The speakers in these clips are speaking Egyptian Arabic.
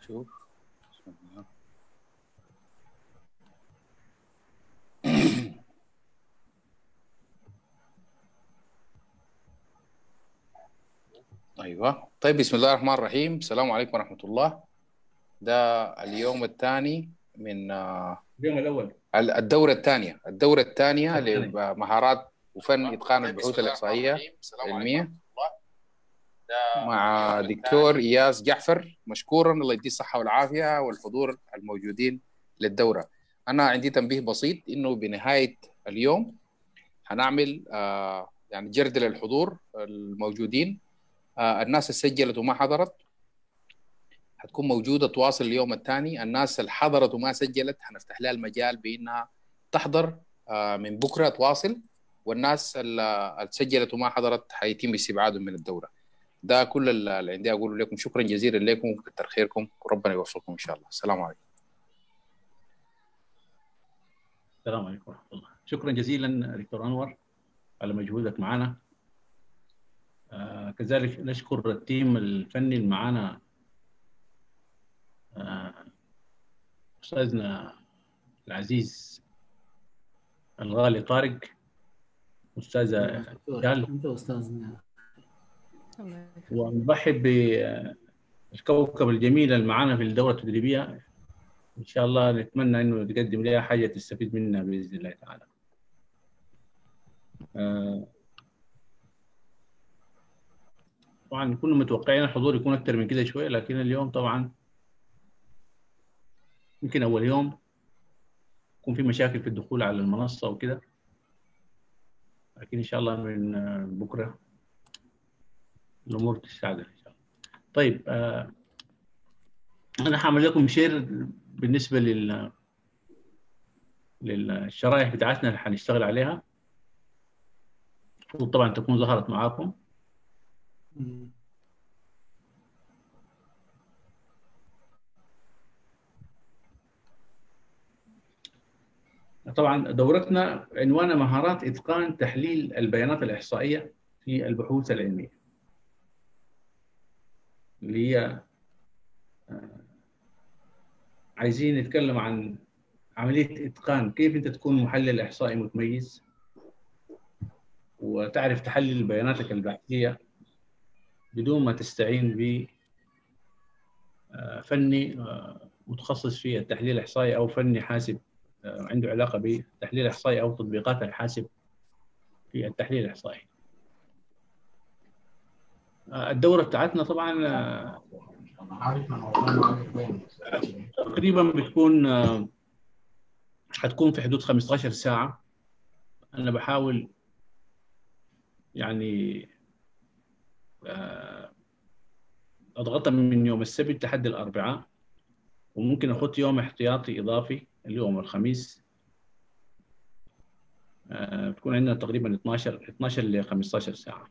شوف بسم الله. ايوه طيب بسم الله الرحمن الرحيم السلام عليكم ورحمه الله ده اليوم الثاني من آه، اليوم الاول الدوره الثانيه الدوره الثانيه لمهارات وفن اتقان البحوث الاحصائيه العلميه مع دكتور اياس جعفر مشكورا الله يديه الصحه والعافيه والحضور الموجودين للدوره انا عندي تنبيه بسيط انه بنهايه اليوم هنعمل آه، يعني جرد للحضور الموجودين آه، الناس اللي سجلت وما حضرت هتكون موجوده تواصل اليوم الثاني الناس اللي حضرت وما سجلت هنفتح لها المجال بانها تحضر آه، من بكره تواصل والناس اللي اللي سجلت وما حضرت حيتم استبعادهم من الدوره ده كل اللي عندي اقوله لكم شكرا جزيلا لكم وكتر خيركم وربنا يوفقكم ان شاء الله السلام عليكم السلام عليكم ورحمه الله شكرا جزيلا دكتور انور على مجهودك معنا آه كذلك نشكر التيم الفني اللي معنا آه استاذنا العزيز الغالي طارق استاذه جال انت استاذنا ونرحب بالكوكب الجميل اللي معانا في الدوره التدريبيه ان شاء الله نتمنى انه تقدم لها حاجه تستفيد منها باذن الله تعالى. آه، طبعا كنا متوقعين الحضور يكون اكثر من كده شويه لكن اليوم طبعا يمكن اول يوم يكون في مشاكل في الدخول على المنصه وكده لكن ان شاء الله من آه، بكره الامور تستعدل ان شاء الله. طيب آه، انا هعمل لكم شير بالنسبه لل للشرائح بتاعتنا اللي هنشتغل عليها المفروض طبعا تكون ظهرت معاكم مم. طبعا دورتنا عنوانها مهارات اتقان تحليل البيانات الاحصائيه في البحوث العلميه اللي هي آه، عايزين نتكلم عن عمليه اتقان كيف انت تكون محلل احصائي متميز وتعرف تحلل بياناتك البحثيه بدون ما تستعين ب آه، فني آه، متخصص في التحليل الاحصائي او فني حاسب آه، عنده علاقه بالتحليل الاحصائي او تطبيقات الحاسب في التحليل الاحصائي. آه، الدوره بتاعتنا طبعا آه، تقريبا بتكون آه، حتكون في حدود 15 ساعه انا بحاول يعني آه، اضغطها من يوم السبت لحد الاربعاء وممكن اخذ يوم احتياطي اضافي اللي هو يوم الخميس آه، بتكون عندنا تقريبا 12 12 ل 15 ساعه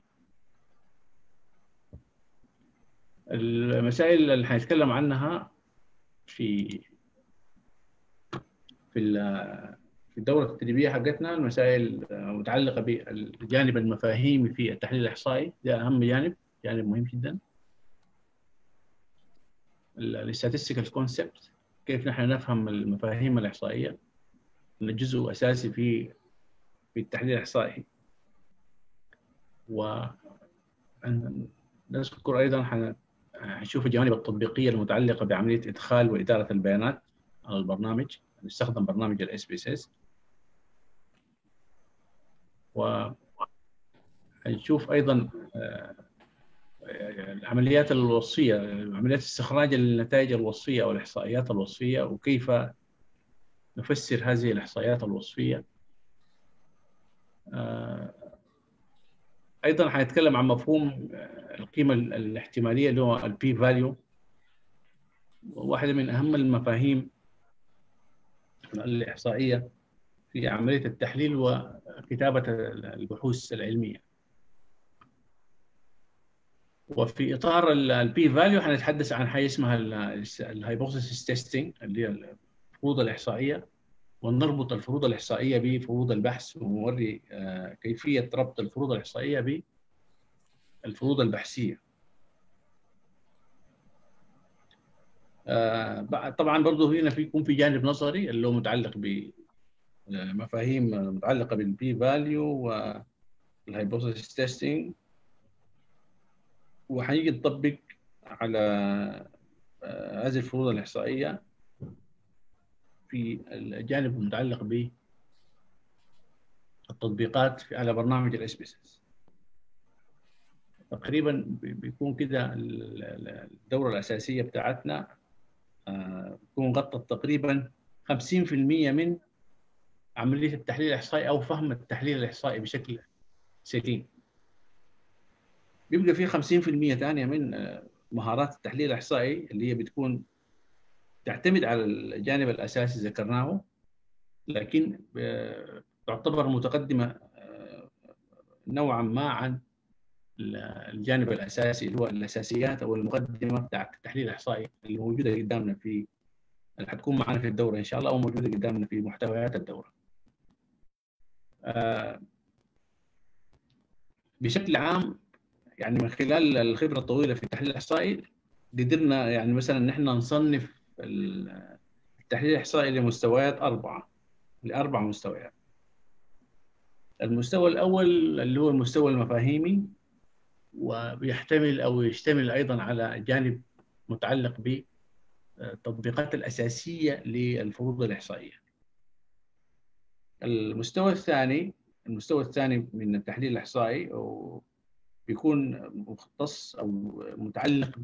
المسائل اللي حنتكلم عنها في في ال- في الدورة التدريبية حقتنا المسائل متعلقة بالجانب المفاهيمي في التحليل الإحصائي ده أهم جانب جانب مهم جدا الاستاتستيكال كونسبت كيف نحن نفهم المفاهيم الإحصائية إنه جزء أساسي في في التحليل الإحصائي و نذكر أيضا حن- حنشوف الجوانب التطبيقية المتعلقة بعملية إدخال وإدارة البيانات على البرنامج نستخدم برنامج الاس بي اس اس وهنشوف ايضا آه، آه، العمليات الوصفيه عمليات استخراج النتائج الوصفيه او الاحصائيات الوصفيه وكيف نفسر هذه الاحصائيات الوصفيه آه، ايضا حنتكلم عن مفهوم آه، القيمه الاحتماليه اللي هو البي فاليو واحده من اهم المفاهيم الإحصائية في عملية التحليل وكتابة البحوث العلمية وفي إطار البي فاليو حنتحدث عن حاجة اسمها الهايبوثيسيس تيستينج اللي هي الفروض الإحصائية ونربط الفروض الإحصائية بفروض البحث ونوري آه، كيفية ربط الفروض الإحصائية بالفروض البحثية آه، بعد- طبعا برضه هنا في يكون في جانب نظري اللي هو متعلق بمفاهيم متعلقه بالبي فاليو والهايبوثيسيس تيستينج وحنيجي نطبق على آه، هذه الفروض الاحصائيه في الجانب المتعلق بالتطبيقات في- على برنامج الاس بي اس تقريبا بي- بيكون كده ال- ال- الدوره الاساسيه بتاعتنا آه، بتكون غطت تقريبا 50% من عمليه التحليل الاحصائي او فهم التحليل الاحصائي بشكل سليم. بيبقى في 50% ثانيه من آه، مهارات التحليل الاحصائي اللي هي بتكون تعتمد على الجانب الاساسي ذكرناه لكن آه، تعتبر متقدمه آه، نوعا ما عن الجانب الاساسي اللي هو الاساسيات او المقدمه بتاعت التحليل الاحصائي اللي موجوده قدامنا في اللي حتكون معنا في الدوره ان شاء الله او موجوده قدامنا في محتويات الدوره. آه، بشكل عام يعني من خلال الخبره الطويله في التحليل الاحصائي قدرنا يعني مثلا نحن نصنف ال- التحليل الاحصائي لمستويات اربعه لاربع مستويات. المستوى الاول اللي هو المستوى المفاهيمي وبيحتمل او يشتمل ايضا على جانب متعلق بالتطبيقات الاساسيه للفروض الاحصائيه. المستوى الثاني المستوى الثاني من التحليل الاحصائي أو بيكون مختص او متعلق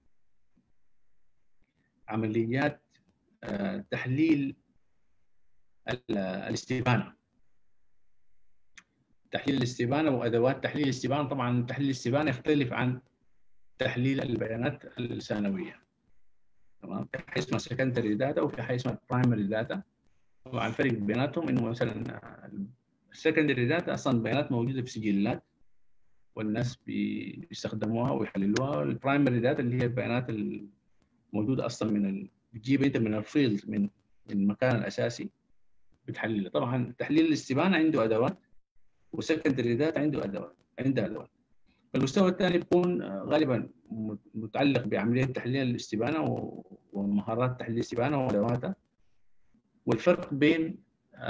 بعمليات آه، تحليل ال- الاستبانه تحليل الاستبانه وادوات تحليل الاستبانه طبعا تحليل الاستبانه يختلف عن تحليل البيانات الثانويه تمام في حاجه اسمها سكندري داتا وفي حاجه اسمها برايمري داتا طبعا الفرق بيناتهم انه مثلا السكندري داتا اصلا بيانات موجوده في سجلات والناس بي- بيستخدموها ويحللوها البرايمري داتا اللي هي البيانات الموجوده اصلا من ال... بتجيب انت من الفيلد من من المكان الاساسي بتحللها طبعا تحليل الاستبانه عنده ادوات وسكندري داتا عنده ادوات عنده ادوات المستوى الثاني بيكون غالبا متعلق بعمليه تحليل الاستبانه و- ومهارات تحليل الاستبانه وادواتها والفرق بين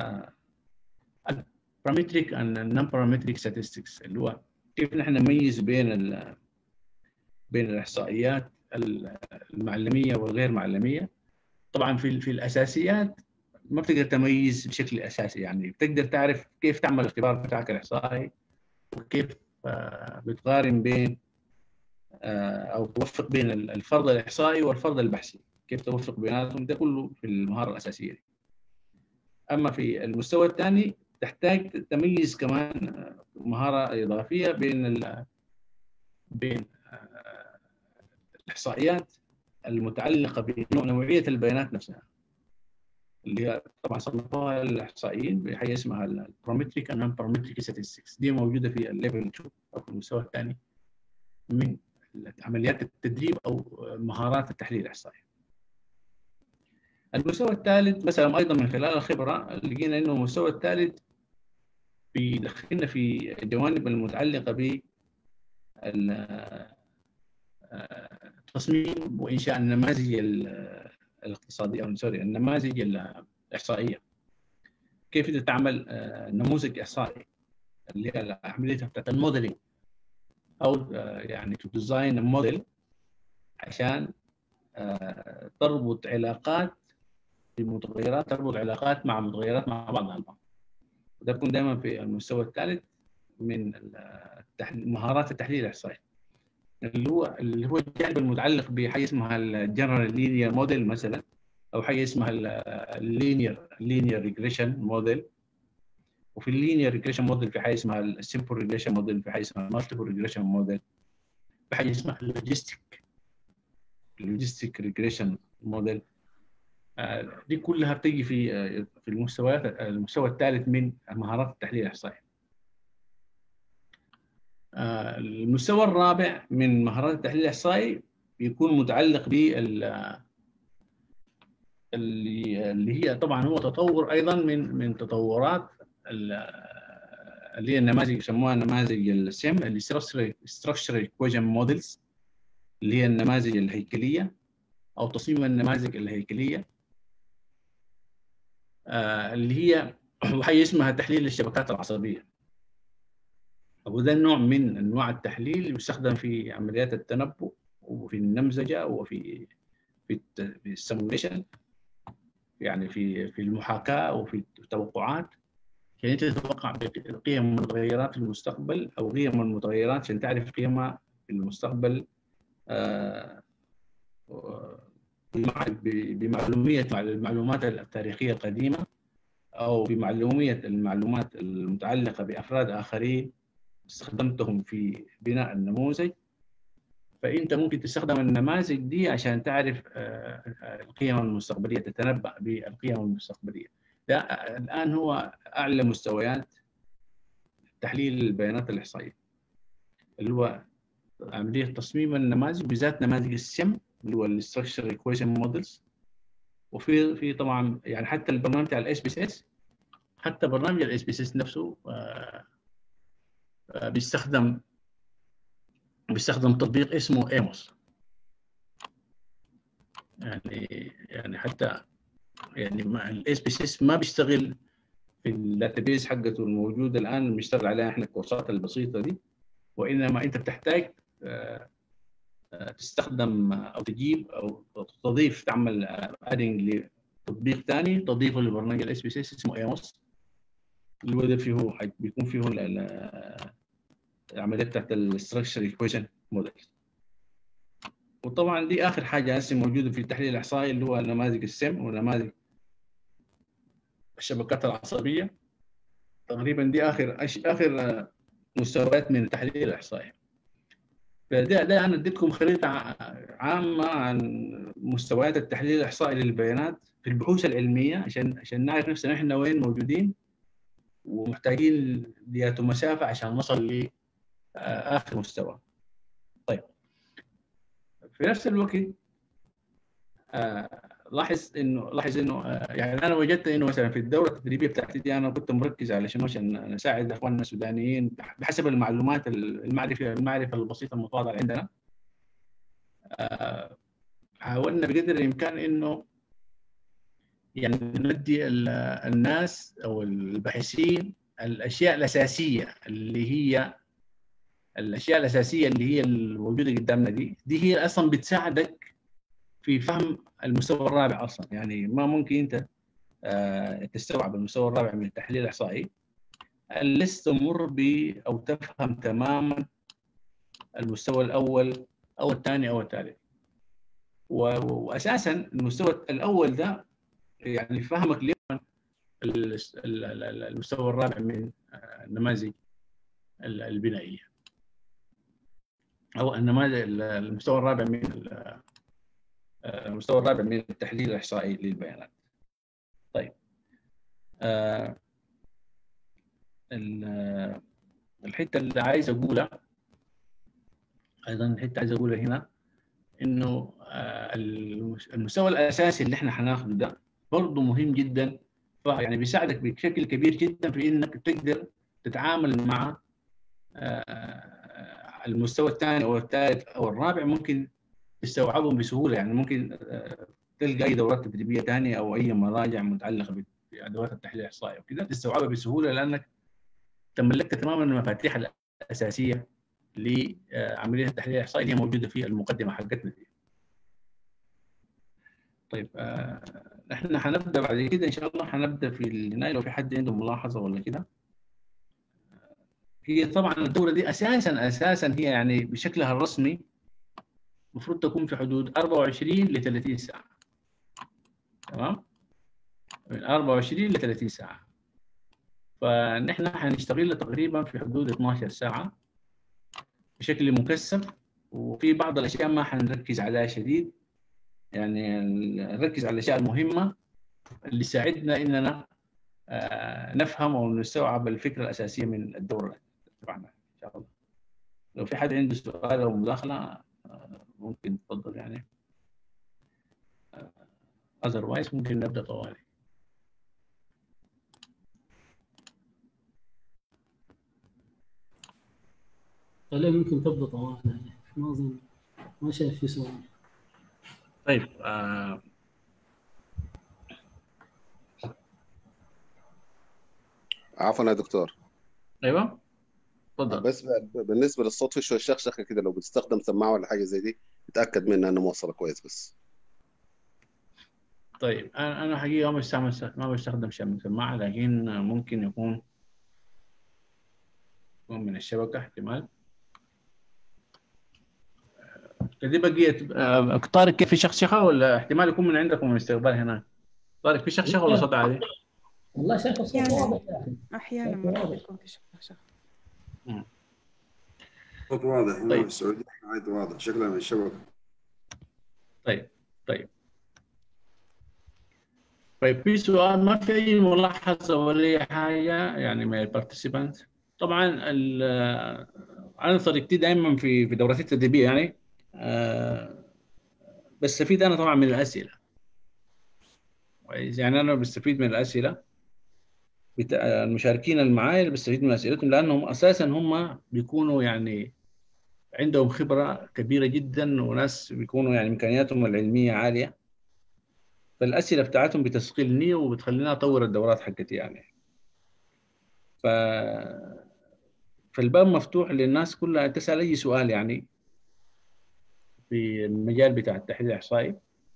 البارامتريك and non parametric statistics اللي هو كيف نحن نميز بين ال بين الاحصائيات المعلميه والغير معلميه طبعا في في الاساسيات ما بتقدر تميز بشكل اساسي يعني بتقدر تعرف كيف تعمل الاختبار بتاعك الاحصائي وكيف آه، بتقارن بين آه، او توفق بين الفرض الاحصائي والفرض البحثي كيف توفق بيناتهم ده كله في المهاره الاساسيه دي. اما في المستوى الثاني تحتاج تميز كمان آه، مهاره اضافيه بين ال بين آه، الاحصائيات المتعلقه بنوعيه البيانات نفسها اللي هي طبعا صنفوها الاحصائيين بحاجه اسمها البرومتريك اند برومتريك statistics دي موجوده في الليفل 2 او في المستوى الثاني من عمليات التدريب او مهارات التحليل الاحصائي. المستوى الثالث مثلا ايضا من خلال الخبره لقينا انه المستوى الثالث بيدخلنا في الجوانب المتعلقه ب تصميم وانشاء النماذج ال- الاقتصاديه او سوري النماذج الاحصائيه كيف انت تعمل آه، نموذج احصائي اللي هي عمليه بتاعت الموديلنج او آه، يعني تو ديزاين موديل عشان آه، تربط علاقات بمتغيرات تربط علاقات مع متغيرات مع بعضها البعض وده بيكون دائما في المستوى الثالث من التحليل مهارات التحليل الاحصائي اللي هو اللي هو الجانب المتعلق بحاجه اسمها الجنرال لينير موديل مثلا او حاجه اسمها اللينير لينير ريجريشن موديل وفي اللينير ريجريشن موديل في حاجه اسمها السمبل ريجريشن موديل في حاجه اسمها المالتيبل ريجريشن موديل في حاجه اسمها اللوجيستيك اللوجيستيك ريجريشن موديل دي كلها بتيجي في آه، في المستويات المستوى الثالث من مهارات التحليل الاحصائي آه، المستوى الرابع من مهارات التحليل الاحصائي بيكون متعلق بال اللي اللي هي طبعا هو تطور ايضا من من تطورات ال- اللي هي النماذج يسموها نماذج السم اللي structural equation models اللي هي النماذج الهيكليه او تصميم النماذج الهيكليه آه، اللي هي وحي اسمها تحليل الشبكات العصبيه وده النوع من انواع التحليل يستخدم في عمليات التنبؤ وفي النمذجه وفي في الت- في السيموليشن يعني في في المحاكاه وفي التوقعات عشان انت تتوقع قيم المتغيرات في المستقبل او قيم المتغيرات عشان تعرف قيمها في المستقبل آه، بمع- ب- بمعلومية مع المعلومات التاريخية القديمة أو بمعلومية المعلومات المتعلقة بأفراد آخرين استخدمتهم في بناء النموذج فأنت ممكن تستخدم النماذج دي عشان تعرف آه، آه، القيم المستقبلية تتنبأ بالقيم المستقبلية ده آه، الآن هو أعلى مستويات تحليل البيانات الإحصائية اللي هو عملية تصميم النماذج بالذات نماذج السم اللي هو الاستراكشر ايكويشن مودلز وفي في طبعا يعني حتى البرنامج بتاع الاس بي اس حتى برنامج الاس بي اس نفسه آه، آه، بيستخدم بيستخدم تطبيق اسمه ايموس يعني يعني حتى يعني الاس بي اس ما بيشتغل في الداتابيز حقته الموجوده الان اللي بنشتغل عليها احنا الكورسات البسيطه دي وانما انت بتحتاج آه، آه، تستخدم او تجيب او تضيف تعمل ادنج لتطبيق ثاني تضيفه لبرنامج الاس بي اس اسمه ايموس اللي هو ده فيه حاج- بيكون فيه ال- ال- العمليه بتاعت الاستراكشر ايكويشن موديل وطبعا دي اخر حاجه هسه موجوده في التحليل الاحصائي اللي هو نماذج السم ونماذج الشبكات العصبيه تقريبا دي اخر أش- اخر آه، مستويات من التحليل الاحصائي فده ده انا اديتكم خريطه ع- عامه عن مستويات التحليل الاحصائي للبيانات في البحوث العلميه عشان عشان نعرف نفسنا احنا وين موجودين ومحتاجين دياتو مسافه عشان نصل ل آه، اخر مستوى. طيب في نفس الوقت آه، لاحظ انه لاحظ انه آه، يعني انا وجدت انه مثلا في الدوره التدريبيه بتاعتي دي انا كنت مركز على شنو عشان نساعد اخواننا السودانيين بحسب المعلومات المعرفه المعرفه البسيطه المتواضعه اللي عندنا آه، حاولنا بقدر الامكان انه يعني ندي ال- الناس او الباحثين الاشياء الاساسيه اللي هي الاشياء الاساسيه اللي هي الموجوده قدامنا دي دي هي اصلا بتساعدك في فهم المستوى الرابع اصلا يعني ما ممكن انت آه، تستوعب المستوى الرابع من التحليل الاحصائي لست تمر ب او تفهم تماما المستوى الاول او الثاني او الثالث و- واساسا المستوى الاول ده يعني فهمك لمن ال- ال- ال- المستوى الرابع من آه، النماذج ال- البنائيه او النماذج ال- المستوى الرابع من ال- آه، المستوى الرابع من التحليل الاحصائي للبيانات. طيب آه، ال- آه، الحته اللي عايز اقولها ايضا الحته عايز اقولها هنا انه آه، المس- المستوى الاساسي اللي احنا هناخده ده برضه مهم جدا يعني بيساعدك بشكل كبير جدا في انك تقدر تتعامل مع آه، المستوى الثاني او الثالث او الرابع ممكن تستوعبهم بسهوله يعني ممكن آه، تلقى اي دورات تدريبيه ثانيه او اي مراجع متعلقه بادوات التحليل الاحصائي وكذا تستوعبها بسهوله لانك تملكت تماما المفاتيح الاساسيه لعمليه التحليل الاحصائي اللي هي موجوده في المقدمه حقتنا دي. طيب آه، احنا هنبدا بعد كده ان شاء الله هنبدا في النهايه لو في حد عنده ملاحظه ولا كده هي طبعا الدوره دي اساسا اساسا هي يعني بشكلها الرسمي المفروض تكون في حدود 24 ل 30 ساعه تمام من 24 ل 30 ساعه فنحن هنشتغل تقريبا في حدود 12 ساعه بشكل مكثف وفي بعض الاشياء ما حنركز عليها شديد يعني نركز على الاشياء المهمه اللي تساعدنا اننا آه، نفهم او نستوعب الفكره الاساسيه من الدوره تبعنا ان شاء الله لو في حد عنده سؤال او مداخله آه، ممكن تفضل يعني اذروايز ممكن نبدا طوالي خلينا ممكن تبدا طوال يعني ما اظن ما شايف في سؤال طيب آه عفوا يا دكتور ايوه تفضل بس ب- بالنسبه للصوت في شويه شخشخه كده لو بتستخدم سماعه ولا حاجه زي دي اتاكد منها انها موصله كويس بس طيب انا انا حقيقه ما بستعمل ما بستخدم شم- سماعه لكن ممكن يكون يكون من الشبكه احتمال دي بقيت آه، طارق كيف في شخشخه ولا احتمال يكون من عندكم من الاستقبال هناك طارق في شخشخه ولا صوت عالي؟ والله شايف الصوت يعني- واضح يا اخي أحيانا مرات بيكون في شخشخة صوت واضح هنا طيب. في السعودية عادي واضح شكلها من الشبكة طيب طيب طيب في سؤال ما في اي ملاحظه ولا اي حاجه يعني من البارتيسيبانت طبعا ال- انا طريقتي دائما في في دوراتي التدريبيه يعني آه، بستفيد انا طبعا من الاسئله كويس يعني انا بستفيد من الاسئله بتاع المشاركين اللي معايا بستفيد من اسئلتهم لانهم اساسا هم بيكونوا يعني عندهم خبره كبيره جدا وناس بيكونوا يعني امكانياتهم العلميه عاليه فالاسئله بتاعتهم بتثقلني وبتخليني اطور الدورات حقتي يعني ف فالباب مفتوح للناس كلها تسال اي سؤال يعني في المجال بتاع التحليل الاحصائي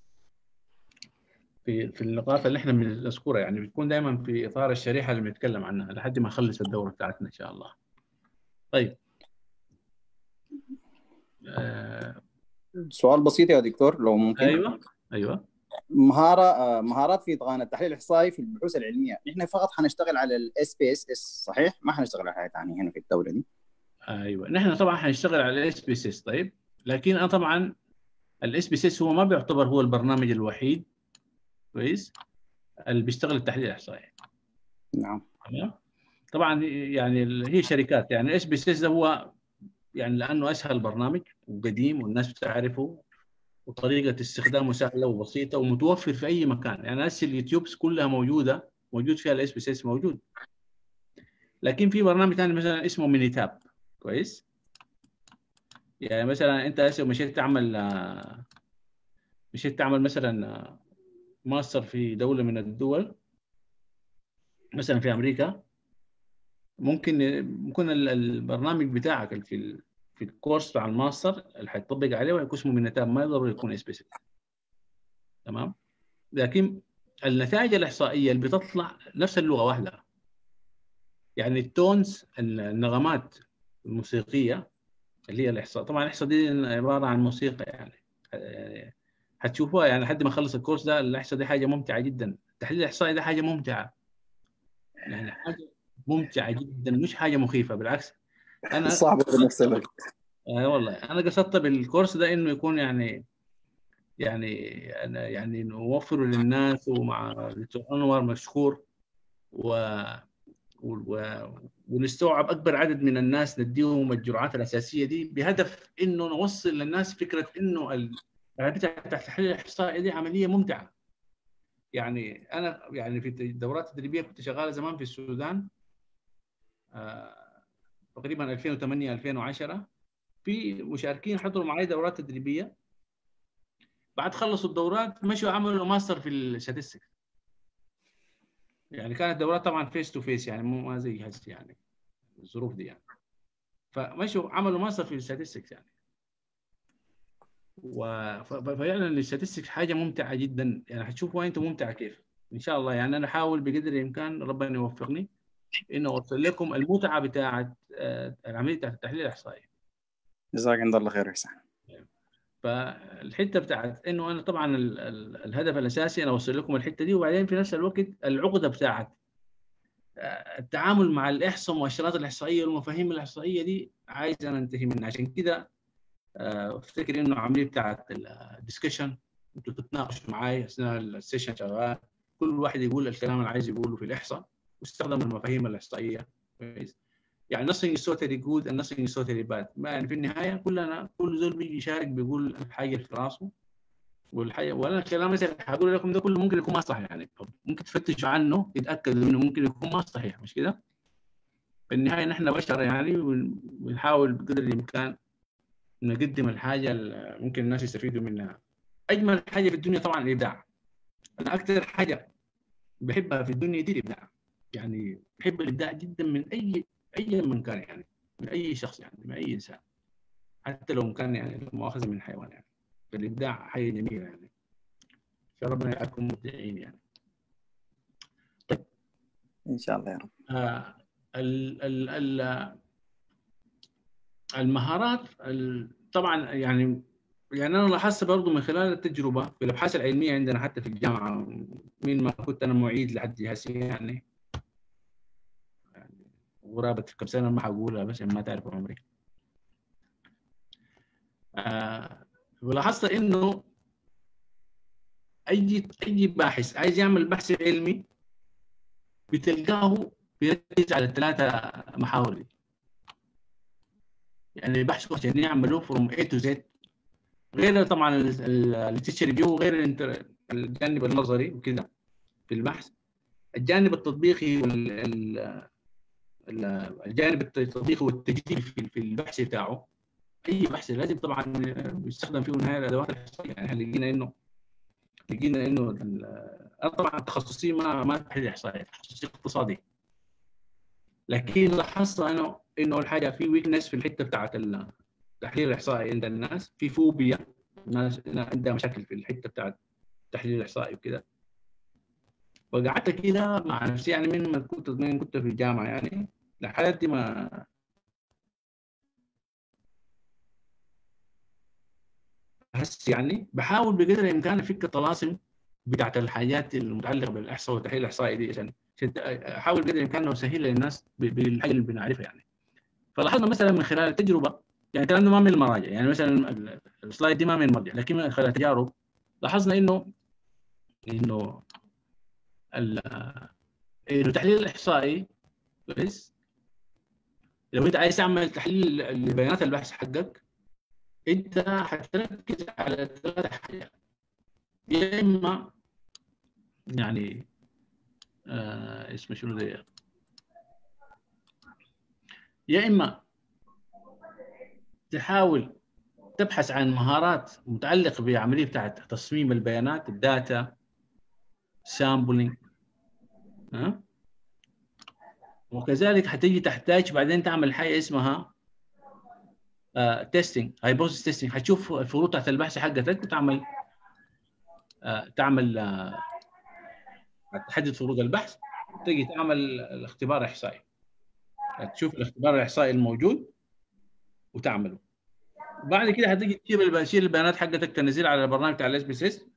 في في النقاط اللي احنا بنذكرها يعني بتكون دائما في اطار الشريحه اللي بنتكلم عنها لحد ما نخلص الدوره بتاعتنا ان شاء الله. طيب. آه سؤال بسيط يا دكتور لو ممكن ايوه ايوه مهاره آه، مهارات في اتقان التحليل الاحصائي في البحوث العلميه احنا فقط حنشتغل على الاس بي اس اس صحيح ما حنشتغل على حاجه ثانيه هنا في الدوله دي ايوه نحن طبعا حنشتغل على الاس بي سيس طيب لكن انا طبعا الاس بي سيس هو ما بيعتبر هو البرنامج الوحيد كويس اللي بيشتغل التحليل الاحصائي نعم تمام طبعا يعني ال- هي شركات يعني الاس بي سيس ده هو يعني لانه اسهل برنامج وقديم والناس بتعرفه وطريقه استخدامه سهله وبسيطه ومتوفر في اي مكان يعني هسه اليوتيوبس كلها موجوده موجود فيها الاس بي سيس موجود لكن في برنامج ثاني مثلا اسمه ميني تاب كويس يعني مثلا انت هسه مشيت تعمل آه، مشيت تعمل مثلا آه، ماستر في دوله من الدول مثلا في امريكا ممكن ممكن ال- البرنامج بتاعك اللي في ال- في الكورس بتاع الماستر اللي حيطبق عليه ويكون اسمه من تاب ما ضروري يكون سبيسيفيك تمام لكن النتائج الاحصائيه اللي بتطلع نفس اللغه واحده يعني التونز النغمات الموسيقيه اللي هي الاحصاء طبعا الاحصاء دي عباره عن موسيقى يعني يعني حتشوفوها يعني لحد ما اخلص الكورس ده الاحصاء دي حاجه ممتعه جدا التحليل الاحصائي ده حاجه ممتعه يعني حاجه ممتعه جدا مش حاجه مخيفه بالعكس انا صعبه في نفس الوقت آه والله انا قصدت بالكورس ده انه يكون يعني يعني أنا يعني نوفره للناس ومع دكتور انور مشكور و و... ونستوعب اكبر عدد من الناس نديهم الجرعات الاساسيه دي بهدف انه نوصل للناس فكره انه ال- العمليه بتاعت التحليل الاحصائي دي عمليه ممتعه. يعني انا يعني في الدورات التدريبيه كنت شغال زمان في السودان آه، تقريبا 2008 2010 في مشاركين حضروا معي دورات تدريبيه بعد خلصوا الدورات مشوا عملوا ماستر في الستاتستكس يعني كانت دورات طبعا فيس تو فيس يعني مو ما زي هسه يعني الظروف دي يعني فمشوا عملوا ماستر في الستاتستكس يعني و ف- ففعلا الستاتستكس حاجه ممتعه جدا يعني حتشوفوا انتم ممتعه كيف ان شاء الله يعني انا احاول بقدر الامكان ربنا يوفقني انه اوصل لكم المتعه بتاعت آه، العمليه بتاعت التحليل الاحصائي جزاك الله خير يا حسين فالحته بتاعت انه انا طبعا ال ال الهدف الاساسي انا اوصل لكم الحته دي وبعدين في نفس الوقت العقده بتاعت آه، التعامل مع الاحصاء والمؤشرات الاحصائيه والمفاهيم الاحصائيه دي عايز انا انتهي منها عشان كده آه، افتكر انه عمليه بتاعت الدسكشن انتوا تتناقشوا معي اثناء السيشن شغال كل واحد يقول الكلام اللي عايز يقوله في الاحصاء واستخدم المفاهيم الاحصائيه كويس يعني nothing is totally good and nothing is totally bad ما يعني في النهايه كلنا كل زول بيجي يشارك بيقول الحاجه اللي في راسه والحاجه وانا الكلام اللي هقول لكم ده كله ممكن يكون ما صح يعني ممكن تفتشوا عنه تتاكدوا انه ممكن يكون ما صحيح مش كده؟ في النهايه نحن بشر يعني ون- ونحاول بقدر الامكان نقدم الحاجه اللي ممكن الناس يستفيدوا منها اجمل حاجه في الدنيا طبعا الابداع انا اكثر حاجه بحبها في الدنيا دي الابداع يعني بحب الابداع جدا من اي اي من كان يعني من اي شخص يعني من اي انسان حتى لو كان يعني مؤاخذه من حيوان يعني الابداع حاجه جميله يعني فربنا يجعلكم مبدعين يعني ان شاء الله يا رب آه، ال ال ال المهارات ال- طبعا يعني يعني انا لاحظت برضو من خلال التجربه في الابحاث العلميه عندنا حتى في الجامعه من ما كنت انا معيد لحد هسه يعني يعني غرابه كم سنه ما حقولها بس ما تعرف عمري آه ولاحظت انه اي اي باحث عايز يعمل بحث علمي بتلقاه بيركز على الثلاثه محاور دي يعني البحث عشان يعملوه فروم A to Z غير طبعا التيتشر ريفيو غير الانتر- الجانب النظري وكذا في البحث الجانب التطبيقي وال ال- ال- الجانب التطبيقي والتجريبي في في البحث بتاعه اي بحث لازم طبعا يستخدم فيه نهايه الادوات الاحصائيه يعني احنا لقينا انه لقينا انه ال- انا طبعا تخصصي ما ما تحليل احصائي تخصصي اقتصادي لكن لاحظت انه انه الحاجه في ويكنس في الحته بتاعت التحليل الاحصائي عند الناس في فوبيا الناس عندها مشاكل في الحته بتاعت التحليل الاحصائي وكده وقعدت كده مع نفسي يعني من ما كنت من كنت في الجامعه يعني لحد دي ما هس يعني بحاول بقدر الامكان افك الطلاسم بتاعت الحاجات المتعلقه بالاحصاء والتحليل الاحصائي دي عشان عشان احاول بقدر الامكان انه اسهل للناس ب- بالحاجه اللي بنعرفها يعني فلاحظنا مثلا من خلال التجربه يعني الكلام ده ما من المراجع يعني مثلا ال- السلايد دي ما من المرجع لكن من خلال التجارب لاحظنا انه انه ال- انه التحليل الاحصائي كويس لو انت عايز تعمل تحليل لبيانات البحث حقك انت حتركز على ثلاث حاجات يا اما يعني آه اسمه شنو ده يا اما تحاول تبحث عن مهارات متعلقه بعمليه بتاعت تصميم البيانات الداتا سامبلينج ها وكذلك حتيجي تحتاج بعدين تعمل حاجه اسمها تيستنج هايبوثيس تيستنج حتشوف الفروض بتاعت البحث حقتك وتعمل آه، تعمل آه، تحدد فروض البحث تجي تعمل الاختبار الاحصائي تشوف الاختبار الاحصائي الموجود وتعمله بعد كده هتيجي تشيل الب- تشيل البيانات حقتك تنزلها على البرنامج بتاع الاس بي سي اس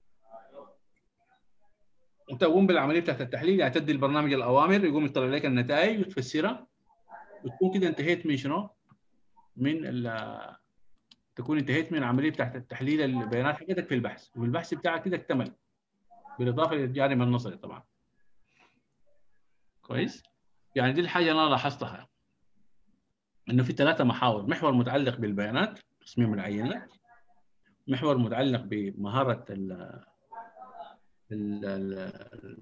وتقوم بالعمليه بتاعت التحليل يعني تدي البرنامج الاوامر يقوم يطلع لك النتائج وتفسرها وتكون كده انتهيت من شنو؟ من ال- تكون انتهيت من العمليه بتاعت التحليل البيانات حقتك في البحث والبحث بتاعك كده اكتمل بالاضافه للجانب النظري طبعا كويس يعني دي الحاجه اللي انا لاحظتها انه في ثلاثه محاور محور متعلق بالبيانات تصميم العينات محور متعلق بمهاره ال ال ال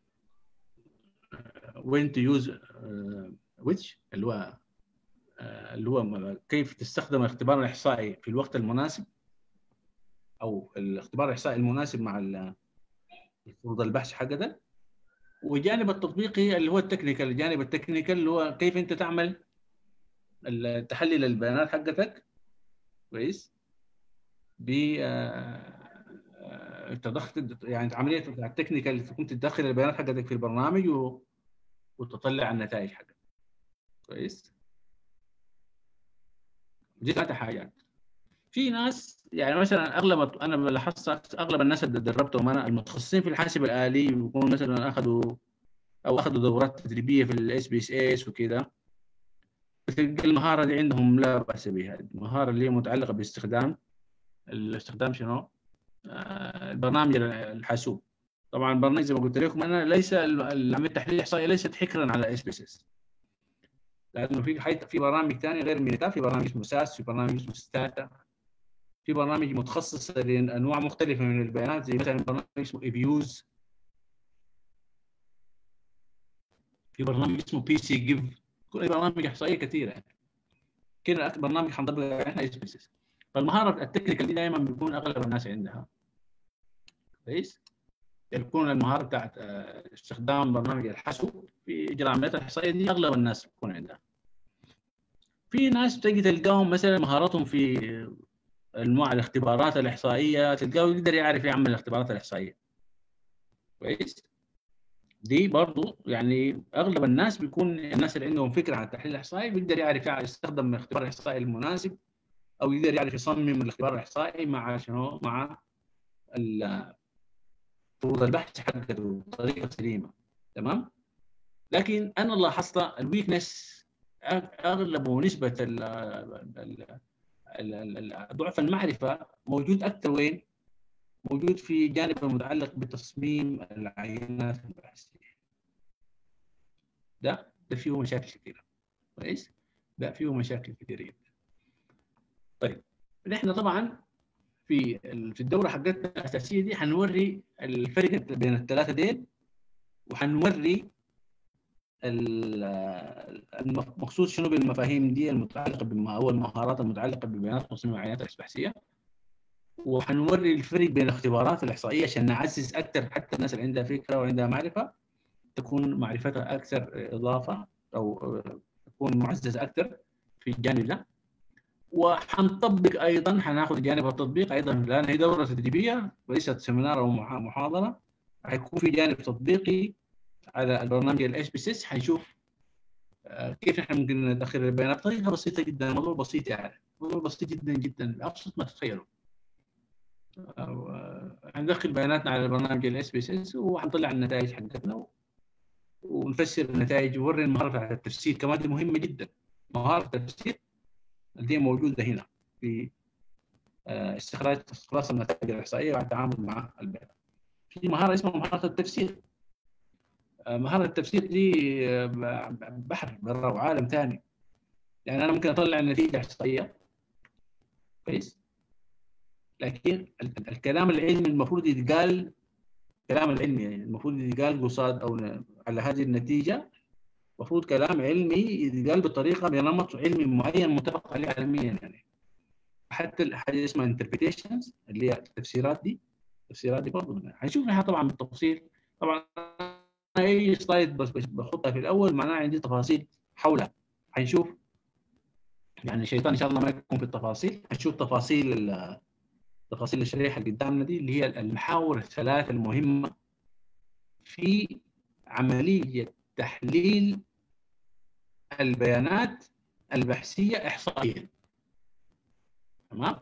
وين تو يوز which اللي هو آه، اللي هو م- كيف تستخدم الاختبار الاحصائي في الوقت المناسب او الاختبار الاحصائي المناسب مع ال- فروض البحث حقتك والجانب التطبيقي اللي هو التكنيكال الجانب التكنيكال اللي هو كيف انت تعمل ال- تحلل البيانات حقتك كويس ب آه، آه، تدخل يعني عمليه التكنيكال تكون تدخل البيانات حقتك في البرنامج و... وتطلع النتائج حقتك كويس دي ثلاث حاجات في ناس يعني مثلا اغلب انا لاحظت اغلب الناس اللي دربتهم انا المتخصصين في الحاسب الالي بيكونوا مثلا اخذوا او اخذوا دورات تدريبيه في الاس بي اس اس وكذا بتلقى المهاره دي عندهم لا باس بها المهاره اللي هي متعلقه باستخدام الاستخدام شنو؟ آه، البرنامج الحاسوب طبعا البرنامج زي ما قلت لكم انا ليس العمليه التحليل الاحصائي ليست حكرا على اس بي اس اس لانه في حي... في برامج ثانيه غير ميتا في برنامج اسمه ساس في برنامج اسمه ستاتا في برامج متخصصه لانواع مختلفه من البيانات زي مثلا برنامج اسمه ايفيوز في برنامج اسمه بي سي جيف كل برامج احصائيه كثيره يعني كده أكبر برنامج حنطبق احنا اس بي اس فالمهاره التكنيكال دي دائما بيكون اغلب الناس عندها كويس يكون المهاره بتاعت آه، استخدام برنامج الحاسوب في اجراء العمليات الاحصائيه دي اغلب الناس بتكون عندها في ناس تجي تلقاهم مثلا مهاراتهم في انواع الاختبارات الاحصائيه تلقاه يقدر يعرف يعمل الاختبارات الاحصائيه كويس دي برضو يعني اغلب الناس بيكون الناس اللي عندهم فكره عن التحليل الاحصائي بيقدر يعرف يعرف يستخدم الاختبار الاحصائي المناسب او يقدر يعرف يصمم الاختبار الاحصائي مع شنو مع ال- فروض البحث حقته بطريقه سليمه تمام لكن انا لاحظت الويكنس اغلب ونسبه ال- ال- ال- ال- ضعف المعرفه موجود اكثر وين؟ موجود في جانب المتعلق بتصميم العينات البحثيه. ده ده فيه مشاكل كثيره كويس؟ ده فيه مشاكل كثيره جدا. طيب نحن طبعا في ال- في الدوره حقتنا الاساسيه دي حنوري الفرق بين الثلاثه ديل وحنوري ال- المقصود شنو بالمفاهيم دي المتعلقه بما هو المهارات المتعلقه ببيانات تصميم العينات البحثيه وحنوري الفرق بين الاختبارات الاحصائيه عشان نعزز اكثر حتى الناس اللي عندها فكره وعندها معرفه تكون معرفتها اكثر اضافه او تكون معززه اكثر في الجانب ده وحنطبق ايضا حناخذ جانب التطبيق ايضا لان هي دوره تدريبيه وليست سيمينار او محا- محاضره حيكون في جانب تطبيقي على البرنامج الاس بي سيس حنشوف آه، كيف احنا ممكن ندخل البيانات بطريقه بسيطه جدا الموضوع بسيط يعني موضوع بسيط جدا جدا ابسط ما تتخيلوا أو، آه، حندخل بياناتنا على برنامج الاس بي سيس وحنطلع النتائج حقتنا و- ونفسر النتائج ونوري المهاره بتاعت التفسير كمان دي مهمه جدا مهاره التفسير دي موجوده هنا في آه، استخراج استخلاص النتائج الاحصائيه والتعامل مع البيانات في مهاره اسمها مهاره التفسير آه، مهاره التفسير دي آه، ب- بحر برا وعالم ثاني يعني انا ممكن اطلع النتيجه احصائيه كويس لكن ال- الكلام العلمي المفروض يتقال الكلام العلمي يعني المفروض يتقال قصاد او ن- على هذه النتيجه المفروض كلام علمي يتقال بطريقه بنمط علمي معين متفق عليه عالميا يعني حتى حاجه اسمها انتربريتيشنز اللي هي التفسيرات دي التفسيرات دي برضه حنشوف نحن طبعا بالتفصيل طبعا أنا اي سلايد بس بس بحطها في الاول معناها عندي تفاصيل حولها حنشوف يعني الشيطان ان شاء الله ما يكون في التفاصيل حنشوف تفاصيل ال- تفاصيل الشريحه اللي قدامنا دي اللي هي المحاور الثلاث المهمه في عمليه تحليل البيانات البحثيه احصائيا تمام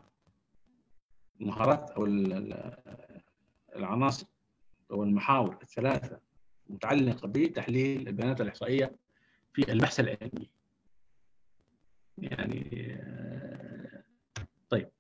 المهارات او ال- ال- العناصر او المحاور الثلاثه متعلقه بتحليل البيانات الاحصائيه في البحث العلمي يعني آه، طيب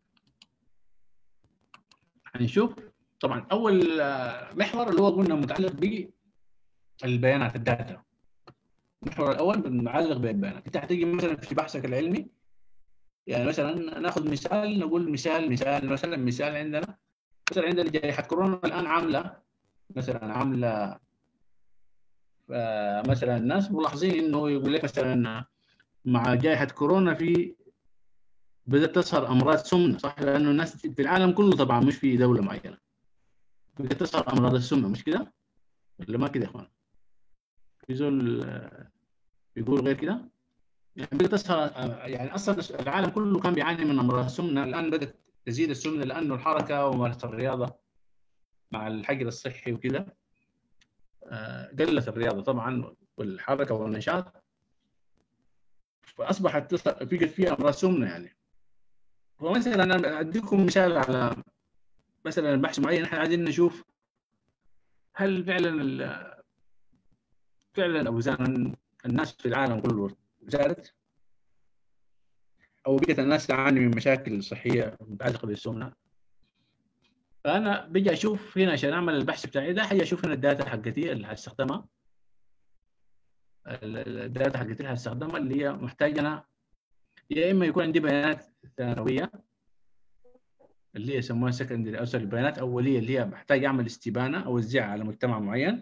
هنشوف طبعا اول آه، محور اللي هو قلنا متعلق بالبيانات الداتا المحور الاول متعلق بالبيانات انت هتيجي مثلا في بحثك العلمي يعني مثلا ناخذ مثال نقول مثال مثال مثلا مثال عندنا مثلا عندنا جائحه كورونا الان عامله مثلا عامله آه، مثلا الناس ملاحظين انه يقول لك مثلا مع جائحه كورونا في بدات تظهر امراض سمنه صح لانه الناس في العالم كله طبعا مش في دوله معينه بدات تظهر امراض السمنه مش كده؟ ولا ما كده يا اخوان؟ في زول آه، بيقول غير كده؟ يعني بدات تظهر آه، يعني اصلا العالم كله كان بيعاني من امراض السمنه الان بدات تزيد السمنه لانه الحركه وممارسه الرياضه مع الحجر الصحي وكده آه، قلت الرياضه طبعا والحركه والنشاط فاصبحت تص- في في امراض سمنه يعني فمثلا انا اديكم مثال على مثلا بحث معين احنا عايزين نشوف هل فعلا ال- فعلا اوزان الناس في العالم كله زادت او بقت الناس تعاني من مشاكل صحيه متعلقه بالسمنه فانا بيجي اشوف هنا عشان اعمل البحث بتاعي ده حاجه اشوف هنا الداتا حقتي اللي هستخدمها ال- ال- الداتا حقتي اللي هستخدمها اللي هي محتاج انا يا اما يكون عندي بيانات ثانويه اللي هي يسموها سكندري او سوري بيانات اوليه اللي هي محتاج اعمل استبانه او اوزعها على مجتمع معين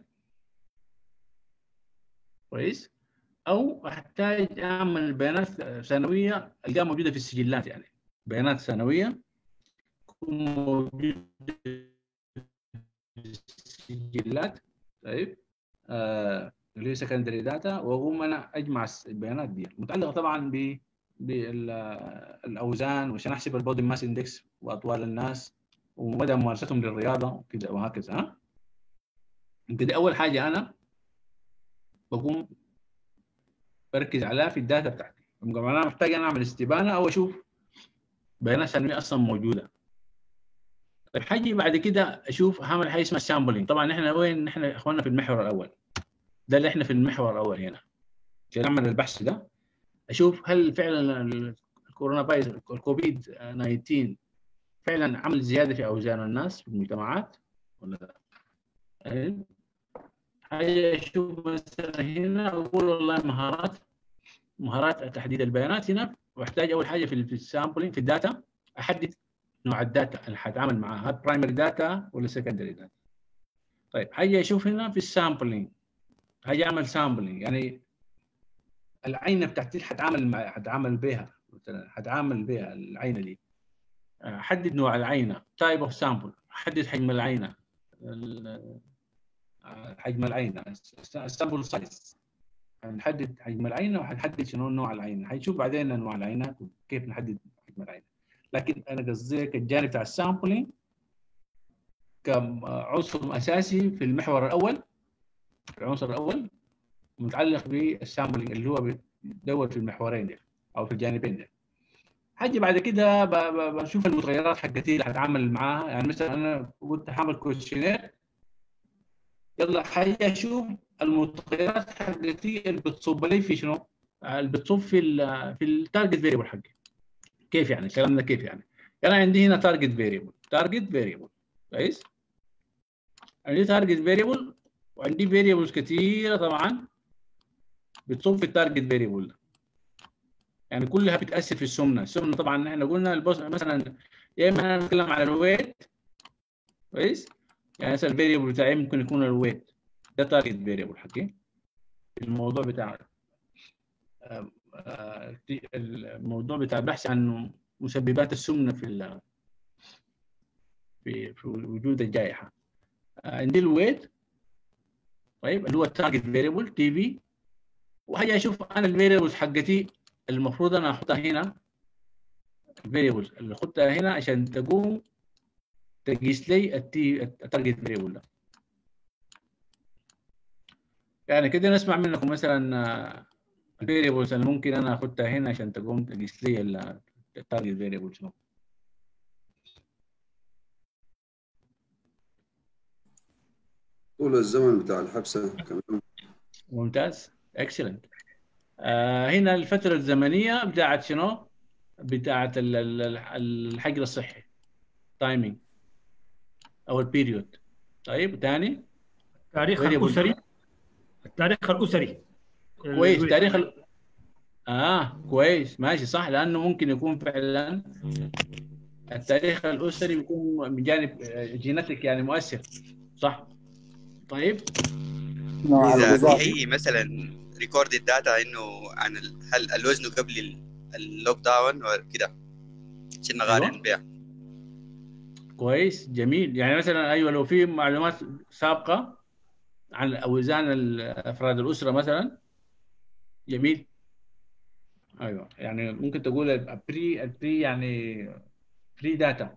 كويس او احتاج اعمل بيانات ثانويه القاها موجوده في السجلات يعني بيانات ثانويه تكون موجوده السجلات طيب آه اللي هي سكندري داتا واقوم انا اجمع البيانات دي متعلقه طبعا ب بالاوزان وعشان احسب البودي ماس اندكس واطوال الناس ومدى ممارستهم للرياضه وكذا وهكذا ها كده اول حاجه انا بقوم بركز عليها في الداتا بتاعتي انا محتاج انا اعمل استبانه او اشوف بيانات سلميه اصلا موجوده طيب حاجي بعد كده اشوف هعمل حاجه اسمها سامبلينج طبعا احنا وين احنا اخواننا في المحور الاول ده اللي احنا في المحور الاول هنا عشان اعمل البحث ده اشوف هل فعلا الكورونا فايروس الكوفيد 19 فعلا عمل زياده في اوزان الناس في المجتمعات ولا لا؟ طيب. حاجه اشوف مثلا هنا اقول والله مهارات مهارات تحديد البيانات هنا واحتاج اول حاجه في السامبلينج في الداتا احدد نوع الداتا اللي حتعامل معها هل برايمري داتا ولا سكندري داتا طيب حاجه اشوف هنا في السامبلينج حاجه اعمل سامبلينج يعني العينه بتاعتي حتعامل مع حتعامل بها مثلا حتعامل بها العينه دي احدد نوع العينه تايب اوف سامبل احدد حجم العينه حجم العينه السامبل سايز هنحدد حجم العينه وهنحدد شنو نوع العينه هنشوف بعدين انواع العينات وكيف نحدد حجم العينه لكن انا قصدي الجانب بتاع السامبلينج كعنصر اساسي في المحور الاول العنصر الاول متعلق بالسامبلينج اللي هو بيدور في المحورين دي او في الجانبين دي حاجه بعد كده بشوف المتغيرات حقتي اللي هتعامل معاها يعني مثلا انا قلت هعمل كويشنير يلا حاجه اشوف المتغيرات حقتي اللي بتصب لي في شنو؟ اللي بتصب في ال في التارجت فيريبل حقي كيف يعني الكلام ده كيف يعني؟ انا عندي هنا تارجت فيريبل تارجت فيريبل كويس؟ عندي تارجت فيريبل وعندي فيريبلز كثيره طبعا بتصب في التارجت فيريبل ده يعني كلها بتاثر في السمنه السمنه طبعا احنا قلنا البص مثلا يا اما نتكلم على الويت كويس يعني مثلا الفيريبل بتاعي ممكن يكون الويت ده تارجت فيريبل حقي الموضوع بتاع الموضوع بتاع البحث عن مسببات السمنه في في في وجود الجائحه عندي الويت طيب اللي هو التارجت فيريبل تي في وهاجي اشوف انا الفيريبلز حقتي المفروض انا احطها هنا الفيريبلز اللي احطها هنا عشان تقوم تقيس لي التي التارجت فيريبل ده يعني كده نسمع منكم مثلا الفيريبلز اللي ممكن انا احطها هنا عشان تقوم تقيس لي التارجت فيريبل شنو طول الزمن بتاع الحبسه كمان ممتاز اكسلنت آه هنا الفترة الزمنية بتاعت شنو؟ بتاعت الحجر الصحي تايمينج او البيريود طيب ثاني التاريخ الاسري التاريخ الاسري كويس تاريخ ال... اه كويس ماشي صح لانه ممكن يكون فعلا التاريخ الاسري بيكون من جانب جيناتيك يعني مؤثر صح طيب اذا في اي مثلا ريكورد الداتا انه عن هل الوزن قبل اللوك داون وكده عشان نقارن أيوة. بيها كويس جميل يعني مثلا ايوه لو في معلومات سابقه عن اوزان افراد الاسره مثلا جميل ايوه يعني ممكن تقول البري البري يعني بري داتا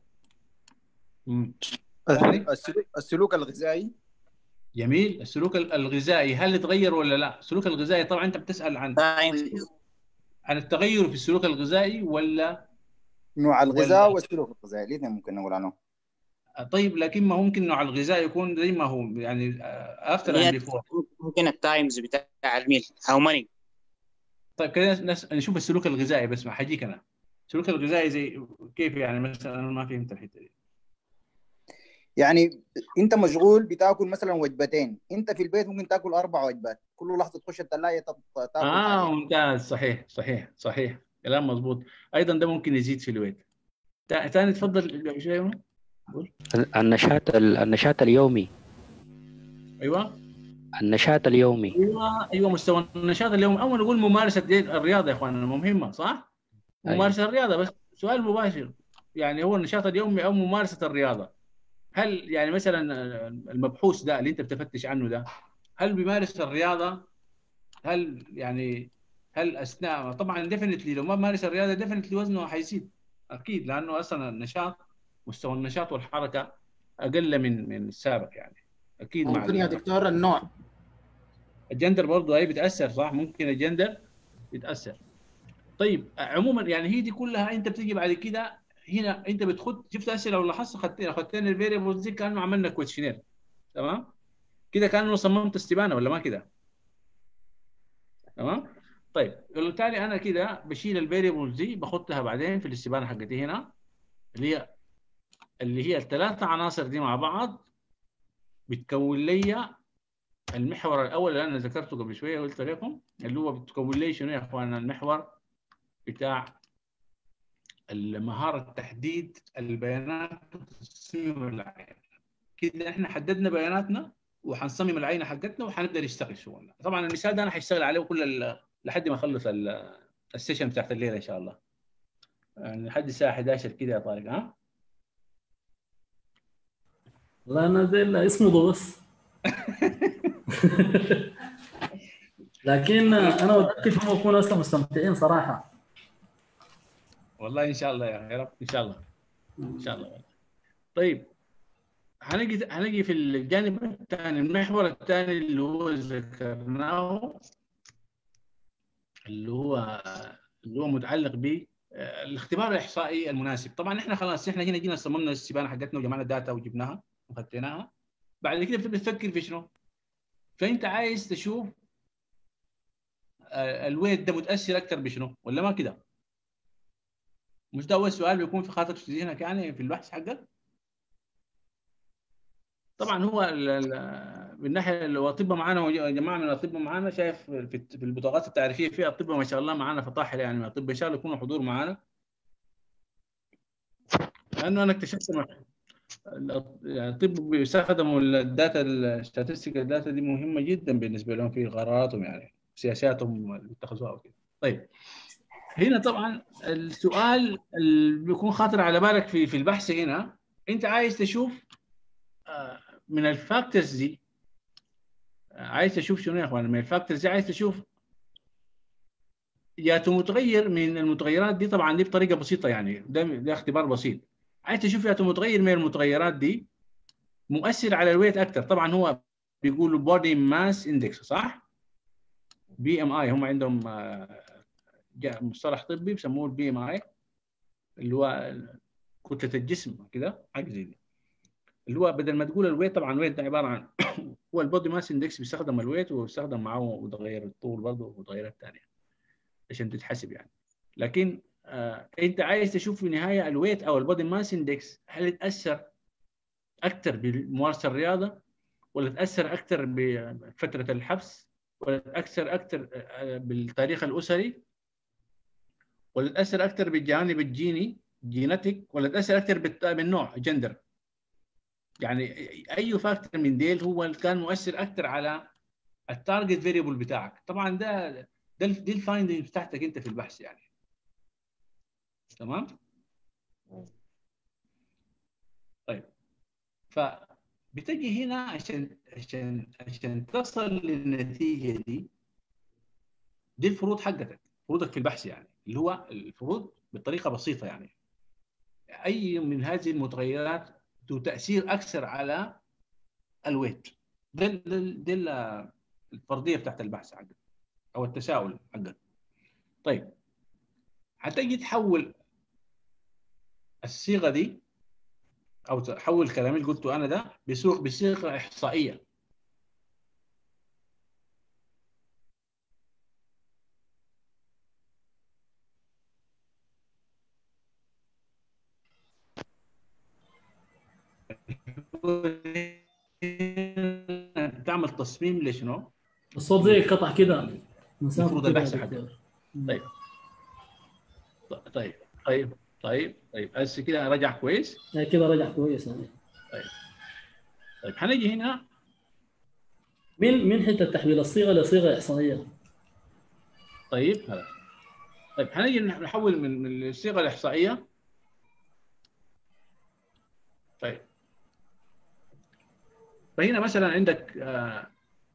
السلوك الغذائي جميل السلوك الغذائي هل يتغير ولا لا السلوك الغذائي طبعا انت بتسال عن عن التغير في السلوك الغذائي ولا نوع الغذاء والسلوك الغذائي الاثنين ممكن نقول عنهم طيب لكن ما ممكن نوع الغذاء يكون زي ما هو يعني افتر اند بيفور ممكن التايمز بتاع الميل هاو ماني طيب كده نشوف السلوك الغذائي بس ما حجيك انا السلوك الغذائي زي كيف يعني مثلا انا ما فهمت الحته دي يعني انت مشغول بتاكل مثلا وجبتين انت في البيت ممكن تاكل اربع وجبات كل لحظه تخش الثلاجه تاكل اه حاجة. ممتاز صحيح صحيح صحيح كلام مظبوط ايضا ده ممكن يزيد في الويت ثاني تفضل شيء النشاط النشاط اليومي ايوه النشاط اليومي ايوه ايوه مستوى النشاط اليومي اول نقول ممارسه الرياضه يا اخواننا مهمه صح؟ ممارسه أيوة. الرياضه بس سؤال مباشر يعني هو النشاط اليومي او ممارسه الرياضه هل يعني مثلا المبحوث ده اللي انت بتفتش عنه ده هل بيمارس الرياضه؟ هل يعني هل اثناء طبعا ديفنتلي لو ما مارس الرياضه ديفنتلي وزنه حيزيد اكيد لانه اصلا النشاط مستوى النشاط والحركه اقل من من السابق يعني اكيد مع ممكن يا دكتور النوع الجندر برضه هي بتاثر صح ممكن الجندر يتاثر طيب عموما يعني هي دي كلها انت بتيجي بعد كده هنا انت بتخد شفت اسئله لو لاحظت خدتين خدتين الفيريبلز دي كانه عملنا كويشنير تمام كده كانه صممت استبانه ولا ما كده تمام طيب وبالتالي انا كده بشيل الفيريبلز دي بحطها بعدين في الاستبانه حقتي هنا اللي هي اللي هي الثلاثه عناصر دي مع بعض بتكون لي المحور الاول اللي انا ذكرته قبل شويه قلت لكم اللي هو بتكون لي شنو يا اخوانا المحور بتاع مهاره تحديد البيانات وتصميم العين كده احنا حددنا بياناتنا وحنصمم العينه حقتنا وحنبدا نشتغل شغلنا طبعا المثال ده انا حاشتغل عليه كل لحد ما اخلص السيشن بتاعت الليله ان شاء الله يعني لحد الساعه 11 كده يا طارق ها لا انا زي اسمه بس لكن انا متاكد هم يكونوا اصلا مستمتعين صراحه والله ان شاء الله يا رب ان شاء الله ان شاء الله طيب هنجي هنجي في الجانب الثاني المحور الثاني اللي هو ذكرناه اللي هو اللي هو متعلق ب الاختبار الاحصائي المناسب طبعا احنا خلاص احنا هنا جينا صممنا الاستبانه حقتنا وجمعنا الداتا وجبناها وخديناها بعد كده بتبدا تفكر في شنو فانت عايز تشوف الويت ده متاثر اكثر بشنو ولا ما كده مش ده اول سؤال بيكون في خاطر في ذهنك يعني في البحث حقك طبعا هو من الناحيه الاطباء معانا يا جماعه من الاطباء معانا شايف في البطاقات التعريفيه في اطباء ما شاء الله معانا فطاحل يعني من الاطباء ان شاء الله يكونوا حضور معانا لانه انا اكتشفت يعني الطب بيستخدموا الداتا الستاتستيكال داتا دي مهمه جدا بالنسبه لهم في قراراتهم يعني سياساتهم اللي اتخذوها وكده طيب هنا طبعا السؤال اللي بيكون خاطر على بالك في في البحث هنا انت عايز تشوف من الفاكتورز دي عايز تشوف شنو يا اخوان من الفاكتورز دي عايز تشوف ياتو متغير من المتغيرات دي طبعا دي بطريقه بسيطه يعني ده ده اختبار بسيط عايز تشوف ياتو متغير من المتغيرات دي مؤثر على الويت اكثر طبعا هو بيقولوا بودي ماس اندكس صح؟ بي ام اي هم عندهم مصطلح طبي بسموه البي ام اي اللي هو كتله الجسم كده حاجه زي دي اللي هو بدل ما تقول الويت طبعا الويت ده عباره عن هو البودي ماس اندكس بيستخدم الويت وبيستخدم معاه متغير الطول برضه ومتغيرات ثانيه عشان تتحسب يعني لكن آه انت عايز تشوف في النهايه الويت او البودي ماس اندكس هل يتاثر اكثر بممارسه الرياضه ولا تاثر اكثر بفتره الحبس ولا تاثر اكثر بالتاريخ الاسري ولا تاثر اكثر بالجانب الجيني جيناتيك ولا تاثر اكثر بالنوع جندر يعني اي فاكتور من ديل هو اللي كان مؤثر اكثر على التارجت فيريبل بتاعك طبعا ده ده دي الفايندنج بتاعتك انت في البحث يعني تمام طيب فبتجي هنا عشان عشان عشان تصل للنتيجه دي دي الفروض حقتك فروضك في البحث يعني اللي هو الفروض بطريقه بسيطه يعني اي من هذه المتغيرات ذو تاثير اكثر على الويت ده ده الفرضيه بتاعت البحث حقك او التساؤل حقك طيب هتجي تحول الصيغه دي او تحول الكلام اللي قلته انا ده بصيغه بصيغه احصائيه تعمل تصميم لشنو؟ الصوت زي قطع كده المفروض البحث حقك طيب طيب طيب طيب طيب هسه كده رجع كويس؟ كده رجع كويس يعني. طيب طيب حنجي هنا من من حته تحويل الصيغه لصيغه احصائيه طيب خلاص طيب حنجي نحول من من الصيغه الاحصائيه طيب فهنا مثلا عندك آه،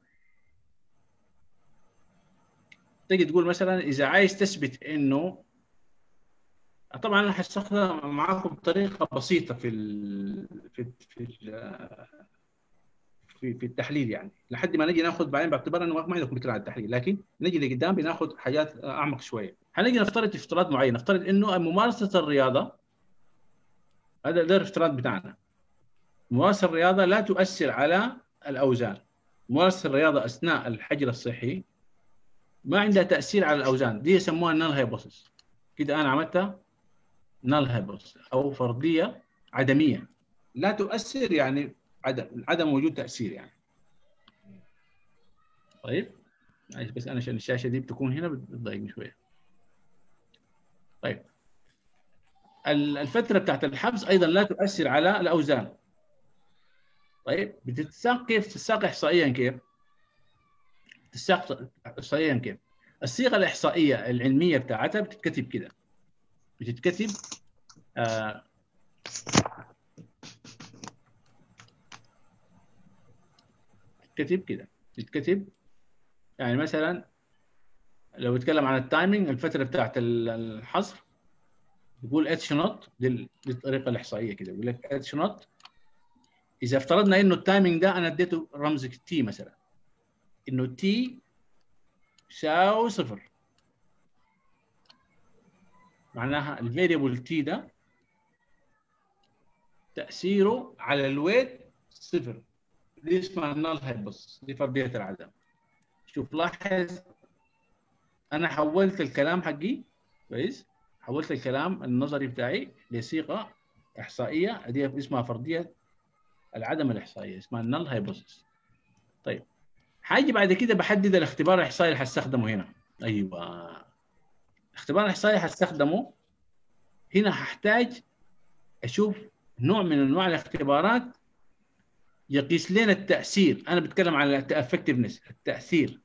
تجي تقول مثلا اذا عايز تثبت انه طبعا انا هستخدم معاكم طريقه بسيطه في ال... في في ال... في في التحليل يعني لحد ما نجي ناخذ بعدين باعتبار انه ما عندكم فكره عن التحليل لكن نجي لقدام بناخذ حاجات اعمق شويه هنجي نفترض افتراض معين نفترض انه ممارسه الرياضه هذا ده الافتراض بتاعنا ممارسه الرياضه لا تؤثر على الاوزان ممارسه الرياضه اثناء الحجر الصحي ما عندها تاثير على الاوزان دي يسموها نال هايبوثيس كده انا عملتها نال هايبوثيس او فرضيه عدميه لا تؤثر يعني عدم عدم وجود تاثير يعني طيب معلش بس انا عشان الشاشه دي بتكون هنا بتضايقني شويه طيب ال- الفتره بتاعت الحبس ايضا لا تؤثر على الاوزان طيب بتتساق كيف تتساق احصائيا كيف تتساق احصائيا كيف الصيغه الاحصائيه العلميه بتاعتها بتتكتب كده بتتكتب آه تتكتب كده تتكتب يعني مثلا لو اتكلم عن التايمينج الفتره بتاعت ال- الحصر يقول اتش نوت دي ال- دي الطريقه الاحصائيه كده يقول لك اتش نوت اذا افترضنا انه التايمينج ده انا اديته رمز تي مثلا انه تي يساوي صفر معناها الفاريبل تي ده تاثيره على الويت صفر دي اسمها النال هايبوثيسيس دي فرضيه العدم شوف لاحظ انا حولت الكلام حقي كويس حولت الكلام النظري بتاعي لصيغه احصائيه دي اسمها فرضيه العدم الاحصائيه اسمها النال هايبوثيسيس طيب حاجي بعد كده بحدد الاختبار الاحصائي اللي حستخدمه هنا ايوه الاختبار الاحصائي حستخدمه هنا هحتاج اشوف نوع من انواع الاختبارات يقيس لنا التاثير انا بتكلم على الافكتفنس التاثير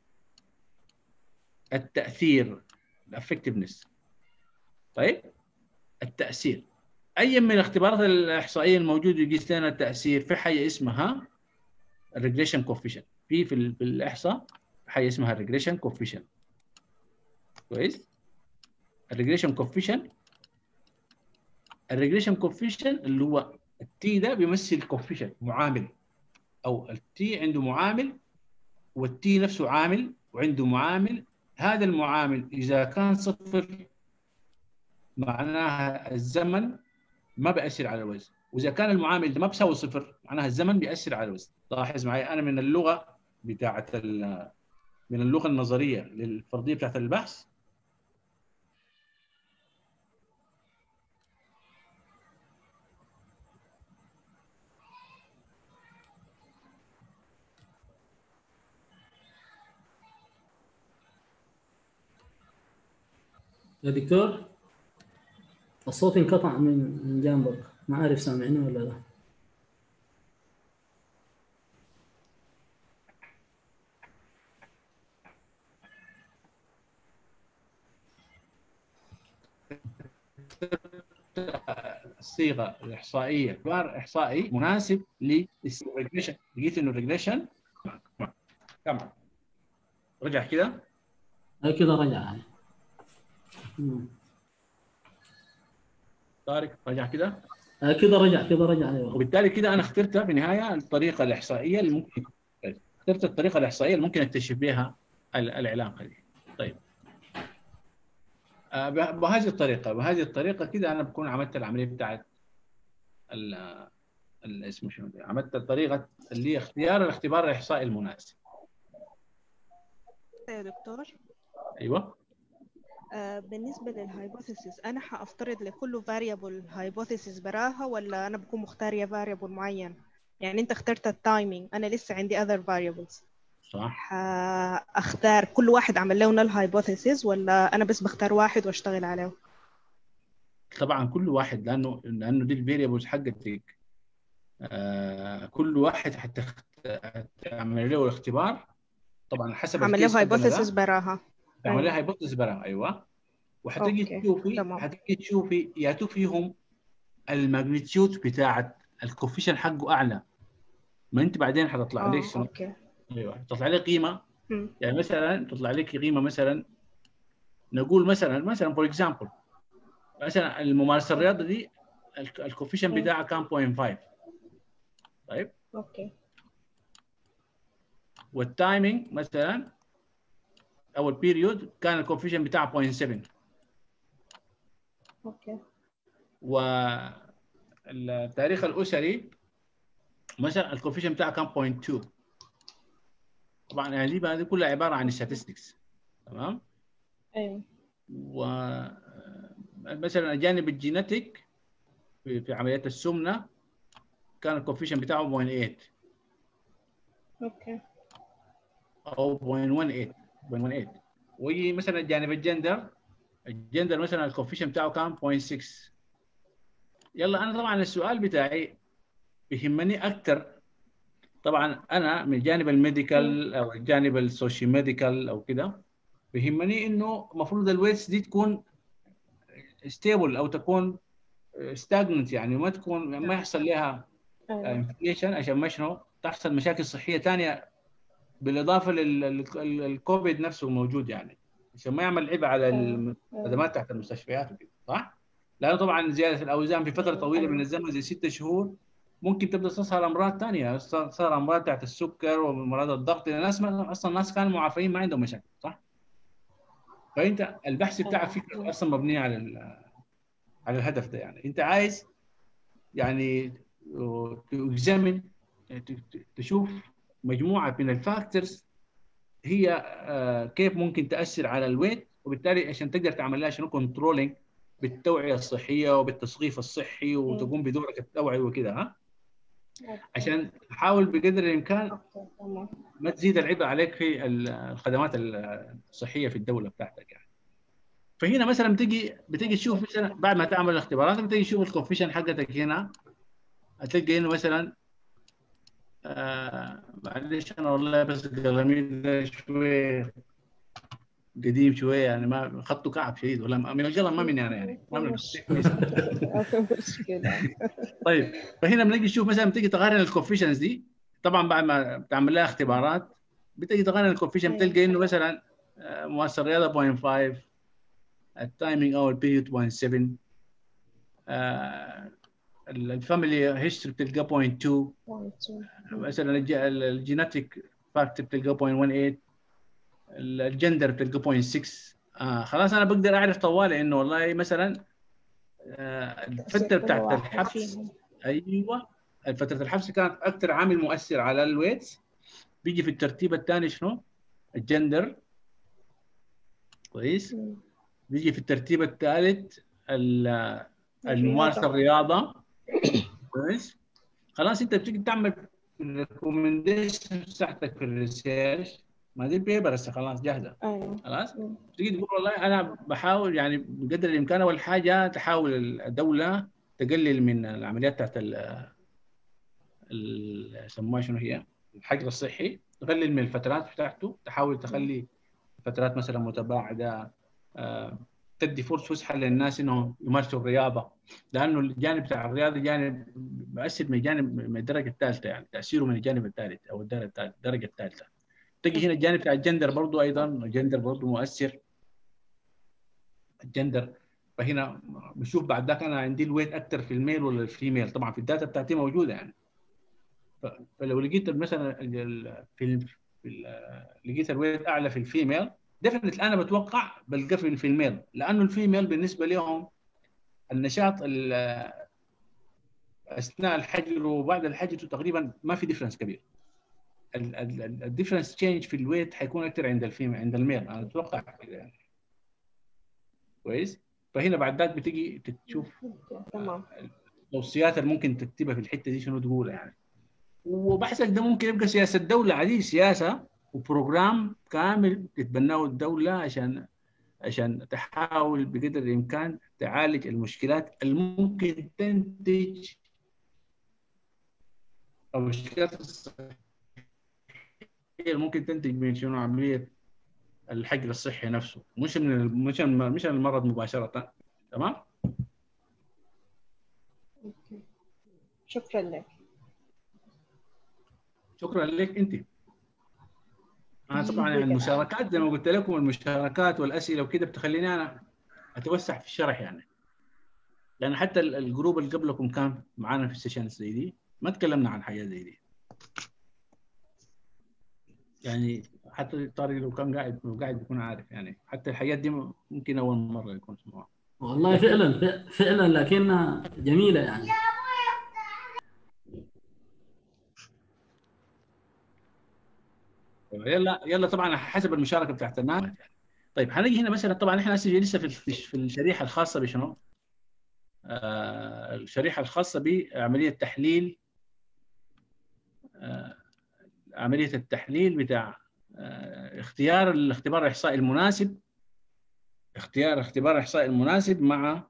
التاثير الافكتفنس طيب التاثير اي من الاختبارات الاحصائيه الموجوده يقيس لنا التاثير في حاجه اسمها الريجريشن كوفيشن في في, ال- في الاحصاء حاجه اسمها الريجريشن كوفيشن كويس الريجريشن كوفيشن الريجريشن كوفيشن اللي هو التي ده بيمثل كوفيشن معامل او التي عنده معامل والتي نفسه عامل وعنده معامل هذا المعامل اذا كان صفر معناها الزمن ما بيأثر على الوزن واذا كان المعامل ده ما بيساوي صفر معناها الزمن بيأثر على الوزن لاحظ معي انا من اللغه بتاعه ال- من اللغه النظريه للفرضيه بتاعه البحث يا دكتور الصوت انقطع من من جنبك ما عارف سامعني ولا لا الصيغه الاحصائيه اختبار احصائي مناسب للريجريشن لقيت انه الريجريشن تمام رجع كده هاي كده رجع يعني مم. طارق رجع كده هاي كده رجع كده رجع ايوه وبالتالي كده انا اخترت في النهايه الطريقه الاحصائيه اللي ممكن اخترت الطريقه الاحصائيه اللي ممكن اكتشف بها ال- العلاقه دي طيب آه، به- بهذه الطريقه بهذه الطريقه كده انا بكون عملت العمليه بتاعت ال- ال- اسمه شنو ده؟ عملت الطريقه اللي هي اختيار الاختبار الاحصائي المناسب يا دكتور ايوه آه بالنسبة للهايبوثيسيس أنا حأفترض لكل فاريبل هايبوثيسيس براها ولا أنا بكون مختارية فاريبل معين يعني أنت اخترت التايمينج أنا لسه عندي other variables صح أختار كل واحد عمل له null hypothesis ولا أنا بس بختار واحد وأشتغل عليه طبعا كل واحد لانه لانه دي الفاريبلز حقتك آه كل واحد حتخت... هتعمل له الاختبار طبعا حسب عمل الكيس له حقنا ده، hypothesis براها تعمل أيوة. لها هايبوثيسيس براها ايوه وحتيجي أوكي، تشوفي تمام. حتيجي تشوفي ياتوا فيهم الماجنتيود بتاعت الكوفيشن حقه اعلى ما انت بعدين حتطلع اه لك شنو اوكي ايوه تطلع لك قيمه مم. يعني مثلا تطلع لك قيمه مثلا نقول مثلا مثلا فور اكزامبل مثلا الممارسه الرياضه دي الكوفيشن مم. بتاعها كان 0.5 طيب اوكي والتايمينج مثلا او البيريود كان الكوفيشن بتاعه 0.7 اوكي والتاريخ الاسري مثلا الكوفيشن بتاعه كان 0.2 طبعا يعني دي بقى دي كلها عباره عن statistics تمام ايوه و مثلا الجانب الجينيتيك في, في عمليات السمنه كان الكوفيشن بتاعه 0.8 اوكي او 0.18 0.18 ويجي مثلا الجانب الجندر الجندر مثلا الكوفيشن بتاعه كان 0.6 يلا انا طبعا السؤال بتاعي بيهمني اكثر طبعا انا من الجانب الميديكال او الجانب السوشي ميديكال او كده بيهمني انه المفروض الويتس دي تكون ستيبل او تكون ستاجننت يعني ما تكون ما يحصل لها ايوه انفليشن عشان ما شنو تحصل مشاكل صحيه ثانيه بالاضافه للكوفيد نفسه الموجود يعني عشان ما يعمل عبء على ايوه الخدمات تحت المستشفيات وكده صح؟ لانه طبعا زياده الاوزان في فتره طويله من ايوه الزمن زي ستة شهور ممكن تبدا تظهر امراض ثانيه صار امراض تحت السكر وامراض الضغط الناس ما اصلا الناس كانوا معافين ما عندهم مشاكل صح؟ فانت البحث بتاعك ايوه فكره اصلا مبنيه على ال- على الهدف ده يعني انت عايز يعني تكزامن تشوف مجموعه من الفاكتورز هي آه، كيف ممكن تاثر على الويت وبالتالي عشان تقدر تعمل لها شنو كنترولينج بالتوعيه الصحيه وبالتصريف الصحي مم. وتقوم بدورك التوعي وكده ها اوكي عشان تحاول بقدر الامكان اوكي تمام ما تزيد العبء عليك في ال- الخدمات الصحيه في الدوله بتاعتك يعني فهنا مثلا بتيجي بتيجي تشوف مثلا بعد ما تعمل الاختبارات بتيجي تشوف الكوفيشن حقتك هنا هتلقى انه مثلا آه معلش انا والله بس قلمي ده شويه قديم شويه يعني ما خطه كعب شديد ولا من القلم ما مني انا يعني ما من مش التكنيك. في مشكلة طيب فهنا بنيجي نشوف مثلا بتيجي تقارن الكوفيشنز دي طبعا بعد ما بتعمل لها اختبارات بتيجي تقارن الكوفيشن ايوه بتلقى انه مثلا آه، مؤثر رياضه 0.5 التايمينج او البيريود 0.7 آه، الفاميلي هيستوري بتلقى 0.2 مثلا الج- الجيناتيك فاكتور بتلقى 0.18 الجندر بتلقى 0.6 آه خلاص انا بقدر اعرف طوالي انه والله مثلا آه تأثير الفتره كل بتاعت واحد الحبس فيهم ايوه فتره الحبس كانت اكثر عامل مؤثر على الويتس بيجي في الترتيب الثاني شنو؟ الجندر كويس مم. بيجي في الترتيب الثالث ال- الممارسه الرياضة الرياضه كويس خلاص انت بتيجي تعمل الريكومنديشن بتاعتك في الريسيرش ما دي البيبر هسه خلاص جاهزه ايوه خلاص مم. تيجي تقول والله انا بحاول يعني بقدر الامكان اول حاجه تحاول الدوله تقلل من العمليات بتاعت ال ال- يسموها شنو هي؟ الحجر الصحي تقلل من الفترات بتاعته تحاول تخلي فترات مثلا متباعده آه، تدي فرصه فسحه للناس انهم يمارسوا الرياضه لانه الجانب بتاع الرياضه جانب مؤثر من الجانب من الدرجه الثالثه يعني تاثيره من الجانب الثالث او الدرجه الثالثه الدرجه الثالثه تجي هنا الجانب بتاع الجندر برضو ايضا الجندر برضو مؤثر الجندر فهنا بشوف بعد ذاك انا عندي الويت اكثر في الميل ولا الفيميل طبعا في الداتا بتاعتي موجوده يعني ف- فلو لقيت مثلا ال- ال- في ال- في ال- لقيت الويت اعلى في الفيميل ديفنتلي انا بتوقع بلقى في في الميل لانه الفيميل بالنسبه لهم النشاط ال- اثناء الحجر وبعد الحجر تقريبا ما في ديفرنس كبير الديفرنس تشينج في الويت حيكون اكثر عند الفيميل عند الميل انا اتوقع كده يعني كويس فهنا بعد ذاك بتيجي تشوف تمام التوصيات اللي ممكن تكتبها في الحته دي شنو تقول يعني وبحثك ده ممكن يبقى سياسه دوله عادي سياسه وبروجرام كامل تتبناه الدوله عشان عشان تحاول بقدر الامكان تعالج المشكلات اللي ممكن تنتج او المشكلات الصحيه اللي ممكن تنتج من شنو عمليه الحجر الصحي نفسه مش من ال- مش من مش من المرض مباشره تمام أوكي. شكرا لك شكرا لك انت انا طبعا يعني المشاركات زي ما قلت لكم المشاركات والاسئله وكده بتخليني انا اتوسع في الشرح يعني لان حتى ال- الجروب اللي قبلكم كان معانا في السيشنز زي دي ما تكلمنا عن حاجات زي دي يعني حتى طارق لو كان قاعد لو قاعد بيكون عارف يعني حتى الحاجات دي ممكن اول مره يكون سمعوها والله فعلا ف- فعلا لكنها جميله يعني يلا يلا طبعا حسب المشاركه بتاعت الناس طيب هنجي هنا مثلا طبعا احنا هسه لسه في في في الشريحه الخاصه بشنو؟ آه الشريحه الخاصه بعمليه تحليل آه عمليه التحليل بتاع آه اختيار الاختبار الاحصائي المناسب اختيار اختبار الاحصائي المناسب مع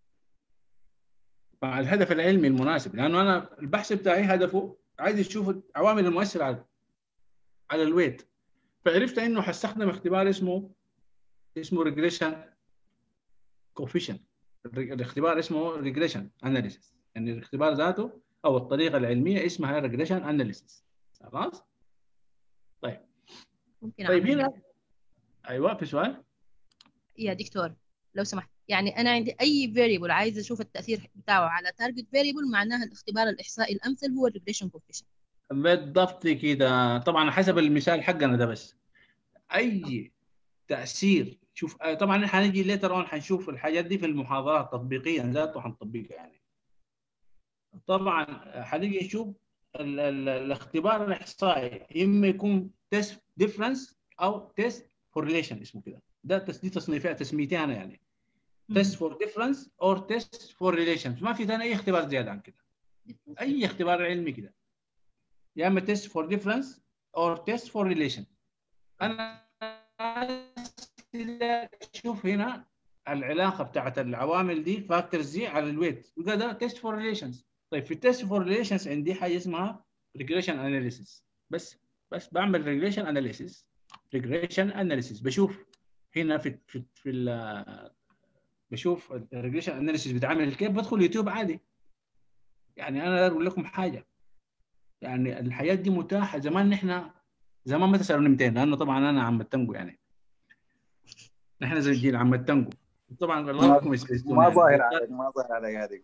مع الهدف العلمي المناسب لانه انا البحث بتاعي هدفه عايز اشوف العوامل المؤثره على على الويت فعرفت انه حستخدم اختبار اسمه اسمه ريجريشن كوفيشنت الاختبار اسمه ريجريشن اناليسيس يعني الاختبار ذاته او الطريقه العلميه اسمها ريجريشن اناليسيس خلاص طيب ممكن طيب أعمل هنا ايوه في سؤال يا دكتور لو سمحت يعني انا عندي اي فاريبل عايز اشوف التاثير بتاعه على تارجت فاريبل معناها الاختبار الاحصائي الامثل هو الريجريشن كوفيشنت بالضبط كده طبعا حسب المثال حقنا ده بس اي تاثير شوف آه، طبعا احنا هنجي ليتر اون حنشوف الحاجات دي في المحاضرات تطبيقيا ذاته حنطبقها يعني طبعا حنيجي نشوف ال ال الاختبار الاحصائي اما يكون تيست ديفرنس او تيست كورليشن اسمه كده ده تس- دي تصنيفات تسميتي انا يعني تيست فور ديفرنس اور تيست فور ريليشن ما في ثاني اي اختبار زياده عن كده اي اختبار علمي كده يا اما تيست فور ديفرنس اور تيست فور ريليشن انا شوف هنا العلاقه بتاعت العوامل دي فاكتورز دي على الويت يبقى ده تيست فور ريليشنز طيب في التيست فور ريليشنز عندي حاجه اسمها ريجريشن اناليسيس بس بس بعمل ريجريشن اناليسيس ريجريشن اناليسيس بشوف هنا في في في ال- بشوف الريجريشن اناليسيس بيتعمل كيف بدخل يوتيوب عادي يعني انا اقول لكم حاجه يعني الحياه دي متاحه زمان نحن زمان ما تسالوني 200 لانه طبعا انا عم التنجو يعني نحن زي الجيل عم التنجو طبعا الله يحكم يسبستونا ما يعني. ظاهر عليك ما ظاهر عليك هذه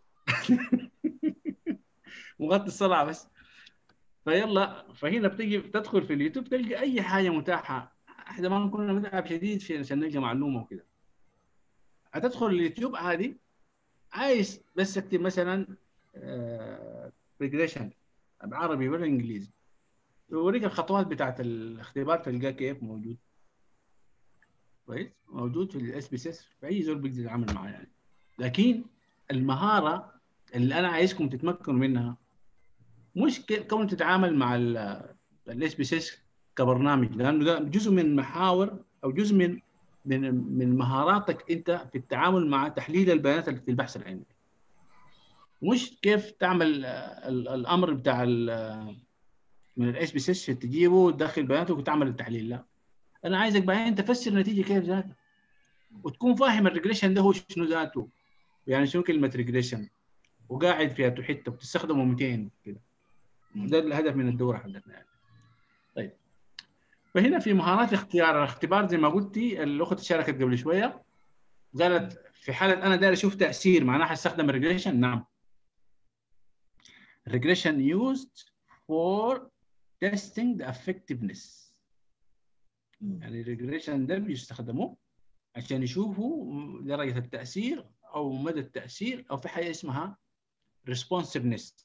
مغطي الصلع بس فيلا فهنا بتيجي تدخل في اليوتيوب تلقى اي حاجه متاحه احنا ما كنا نتعب شديد في عشان نلقى معلومه وكده هتدخل اليوتيوب عادي عايز بس اكتب مثلا ريجريشن بعربي ولا انجليزي يوريك الخطوات بتاعت الاختبار تلقاه كيف موجود كويس موجود في الاس بي اس في اي زول بيقدر يتعامل معاه يعني لكن المهاره اللي انا عايزكم تتمكنوا منها مش ك- كون تتعامل مع الاس بي اس كبرنامج لانه ده جزء من محاور او جزء من من من مهاراتك انت في التعامل مع تحليل البيانات اللي في البحث العلمي مش كيف تعمل آه، ال- الامر بتاع ال- من الاس بي اس تجيبه وتدخل بياناتك وتعمل التحليل لا انا عايزك بعدين تفسر النتيجه كيف ذاتها وتكون فاهم الريجريشن ده هو شنو ذاته يعني شنو كلمه ريجريشن وقاعد فيها حته وتستخدمه 200 كده ده الهدف من الدوره حقتنا يعني طيب فهنا في مهارات اختيار الاختبار زي ما قلتي الاخت شاركت قبل شويه قالت في حاله انا داير اشوف تاثير معناها حستخدم ريجريشن نعم regression used for testing the effectiveness يعني الريجريشن ده بيستخدموه عشان يشوفوا درجة التأثير أو مدى التأثير أو في حاجة اسمها responsiveness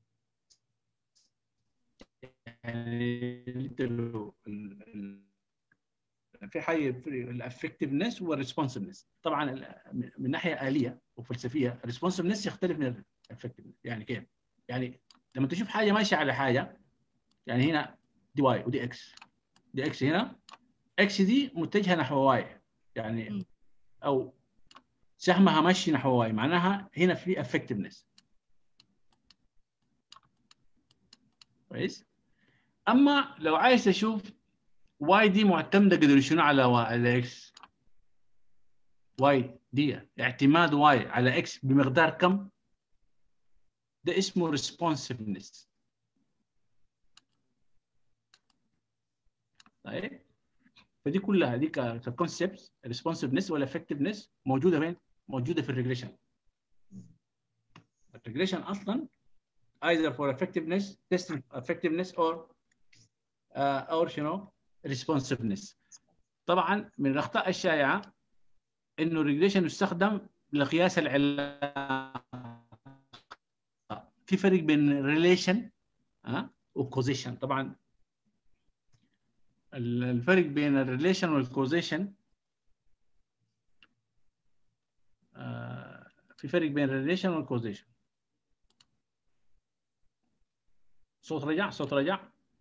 يعني انت لو ال- ال- في حاجه في الافكتفنس والريسبونسفنس طبعا ال- من ناحيه اليه وفلسفيه الريسبونسفنس يختلف من الافكتفنس يعني كيف؟ يعني لما تشوف حاجه ماشيه على حاجه يعني هنا دي واي ودي اكس دي اكس هنا اكس دي متجهه نحو واي يعني او سهمها ماشي نحو واي معناها هنا في افكتفنس كويس اما لو عايز اشوف واي دي معتمده قدر شنو على واي على اكس واي دي اعتماد واي على اكس بمقدار كم ده اسمه responsiveness إيه؟ فدي كلها دي كونسبتس الريسبونسفنس والافكتفنس موجوده فين؟ موجوده في الريجريشن الريجريشن اصلا either for effectiveness testing effectiveness or uh, or شنو responsiveness طبعا من الاخطاء الشائعه انه الريجريشن يستخدم لقياس العلاقه في فرق بين ريليشن ها وكوزيشن طبعا الفرق بين الريليشن والكوزيشن في فرق بين الريليشن والكوزيشن صوت رجع صوت رجع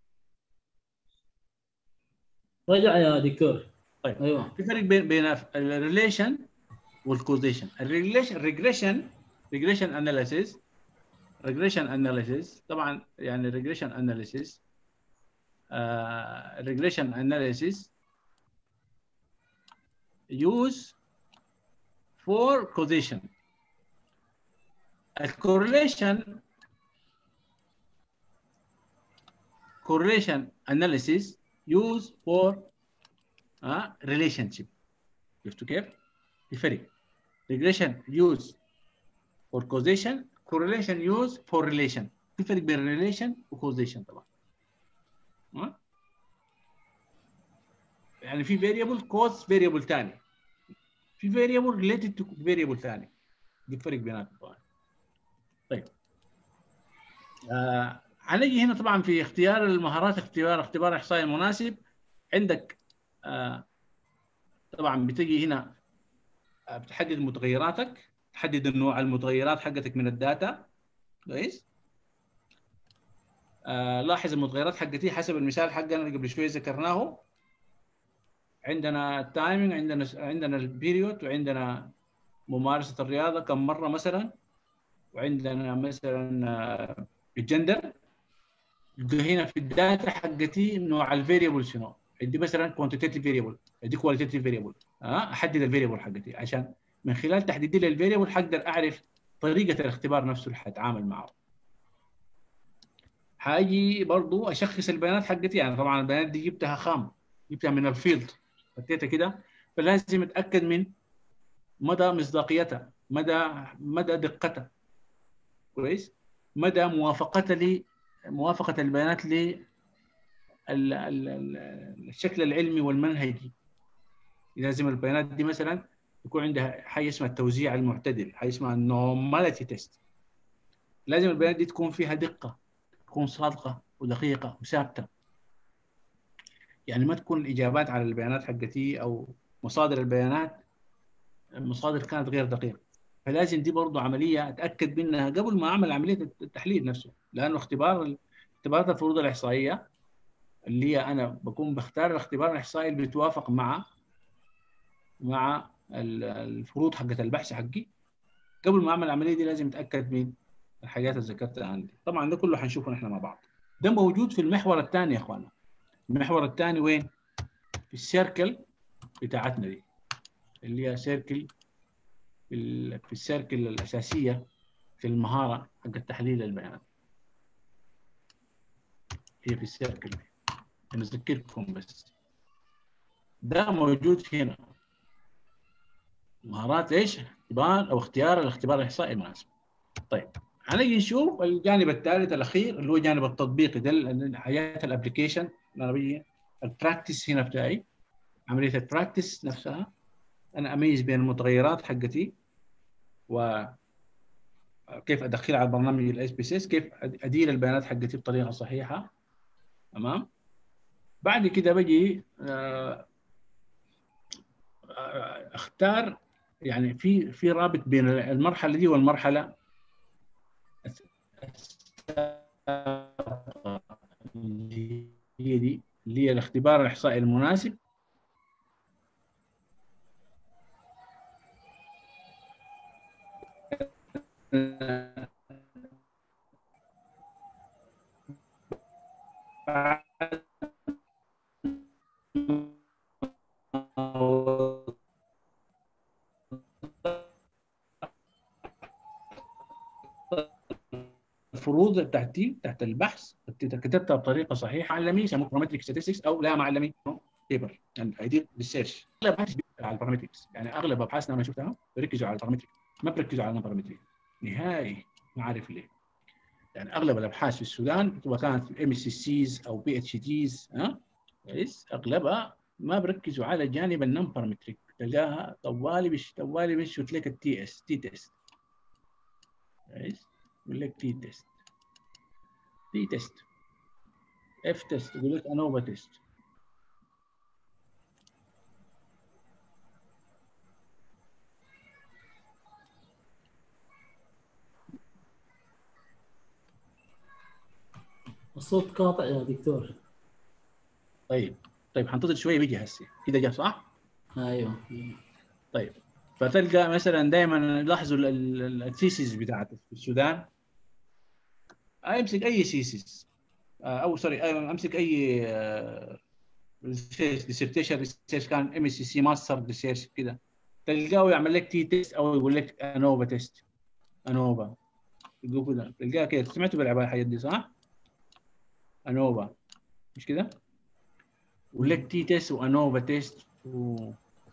رجع يا دكتور طيب ايوه في فرق بين بين الريليشن والكوزيشن الريليشن ريجريشن ريجريشن اناليسيس ريجريشن اناليسيس طبعا يعني ريجريشن اناليسيس ريجريشن اناليسيس use for causation الكورليشن correlation analysis used for uh, relationship شفتوا كيف؟ في فرق regression used for causation correlation used for relation في فرق بين relation و causation طبعا ها؟ يعني في variable cause variable ثاني في variable related to variable ثاني دي فرق بيناتهم طبعا طيب آه هنجي هنا طبعا في اختيار المهارات اختيار اختبار احصائي المناسب عندك آه طبعا بتجي هنا آه بتحدد متغيراتك تحدد النوع المتغيرات حقتك من الداتا كويس آه لاحظ المتغيرات حقتي حسب المثال حقنا اللي قبل شويه ذكرناه عندنا التايمنج عندنا عندنا البيريود وعندنا ممارسه الرياضه كم مره مثلا وعندنا مثلا آه الجندر يبقى هنا في الداتا حقتي نوع الفيريبل شنو؟ عندي مثلا كوانتيتيف فيريبل عندي كواليتيف فيريبل ها احدد الفيريبل حقتي عشان من خلال تحديدي للفيريبل حقدر اعرف طريقه الاختبار نفسه اللي حاتعامل معه. حاجي برضو اشخص البيانات حقتي يعني طبعا البيانات دي جبتها خام جبتها من الفيلد حطيتها كده فلازم اتاكد من مدى مصداقيتها مدى مدى دقتها كويس مدى موافقتها لي موافقه البيانات للشكل العلمي والمنهجي لازم البيانات دي مثلا يكون عندها حاجه اسمها التوزيع المعتدل حاجه اسمها النورماليتي تيست لازم البيانات دي تكون فيها دقه تكون صادقه ودقيقه وثابته يعني ما تكون الاجابات على البيانات حقتي او مصادر البيانات المصادر كانت غير دقيقه فلازم دي برضه عمليه اتاكد منها قبل ما اعمل عمليه التحليل نفسه لانه اختبار اختبارات الفروض الاحصائيه اللي هي انا بكون بختار الاختبار الاحصائي اللي بيتوافق مع مع الفروض حقت البحث حقي قبل ما اعمل العمليه دي لازم اتاكد من الحاجات اللي ذكرتها عندي طبعا ده كله حنشوفه نحن مع بعض ده موجود في المحور الثاني يا اخوانا المحور الثاني وين في السيركل بتاعتنا دي اللي هي سيركل في, في السيركل الاساسيه في المهاره حق تحليل البيانات هي في السيركل دي نذكركم بس ده موجود هنا مهارات ايش؟ اختبار او اختيار الاختبار الاحصائي المناسب. طيب هنيجي نشوف الجانب الثالث الاخير اللي هو الجانب التطبيقي ده حياه الابلكيشن انا بيجي البراكتس هنا بتاعي عمليه البراكتس نفسها انا اميز بين المتغيرات حقتي و كيف ادخلها على برنامج الاس بي سي كيف ادير البيانات حقتي بطريقه صحيحه تمام بعد كده بجي اختار يعني في في رابط بين المرحله دي والمرحله اللي هي دي اللي هي الاختبار الاحصائي المناسب الفروض تحتي تحت البحث كتبتها بطريقه صحيحه علمي يسموه كرومتريك ستاتستكس او لا معلمي بيبر يعني هيدير ريسيرش اغلب أبحاث على البارامتريكس يعني اغلب ابحاثنا انا شفتها بيركزوا على البارامتريك ما بيركزوا على البارامتريك نهائي ما عارف ليه يعني اغلب الابحاث في السودان سواء كانت ام سي سيز او بي اتش ديز ها كويس اغلبها ما بركزوا على جانب النون بارامتريك تلقاها طوالي بش طوالي بش لك التي اس تي تيست كويس يقول لك تي تيست تي تيست اف تيست يقول لك انوفا تيست الصوت قاطع يا دكتور طيب طيب حنتظر شويه بيجي هسه كده جاء صح؟ ايوه طيب فتلقى مثلا دائما لاحظوا الثيسيس بتاعته في السودان امسك اي سيسيس او سوري امسك اي ديسرتيشن ريسيرش كان ام اس سي ماستر ريسيرش كده تلقاه يعمل لك تي تيست او يقول لك انوفا تيست انوفا يقول كده تلقاه كده سمعتوا بالعباره الحاجات دي صح؟ انوفا مش كده؟ يقول لك تي تيست وانوفا تيست و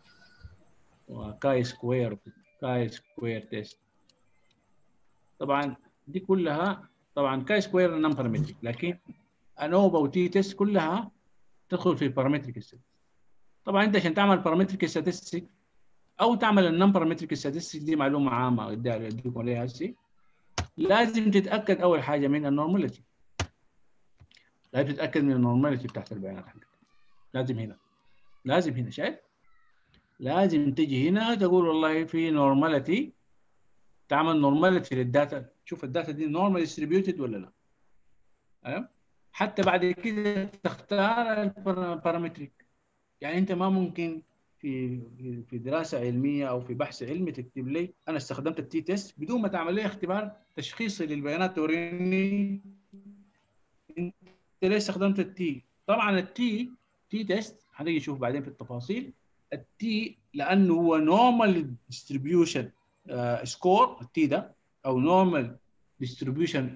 وكاي سكوير كاي سكوير تيست طبعا دي كلها طبعا كاي سكوير نون بارامتريك لكن انوفا وتي تيست كلها تدخل في بارامتريك طبعا انت عشان تعمل بارامتريك ستاتستيك او تعمل النون بارامتريك ستاتستيك دي معلومه عامه اديكم عليها هسه لازم تتاكد اول حاجه من النورماليتي لازم تتاكد من النورماليتي بتاعت البيانات حقتك لازم هنا لازم هنا شايف لازم تجي هنا تقول والله في نورماليتي تعمل نورماليتي للداتا تشوف الداتا دي نورمال ديستريبيوتد ولا لا أه؟ حتى بعد كده تختار البارامتريك يعني انت ما ممكن في في دراسه علميه او في بحث علمي تكتب لي انا استخدمت التي تيست بدون ما تعمل لي اختبار تشخيصي للبيانات توريني انت ليه استخدمت التي طبعا التي تي تيست هنيجي نشوف بعدين في التفاصيل التي لانه هو نورمال ديستريبيوشن سكور التي ده او نورمال ديستريبيوشن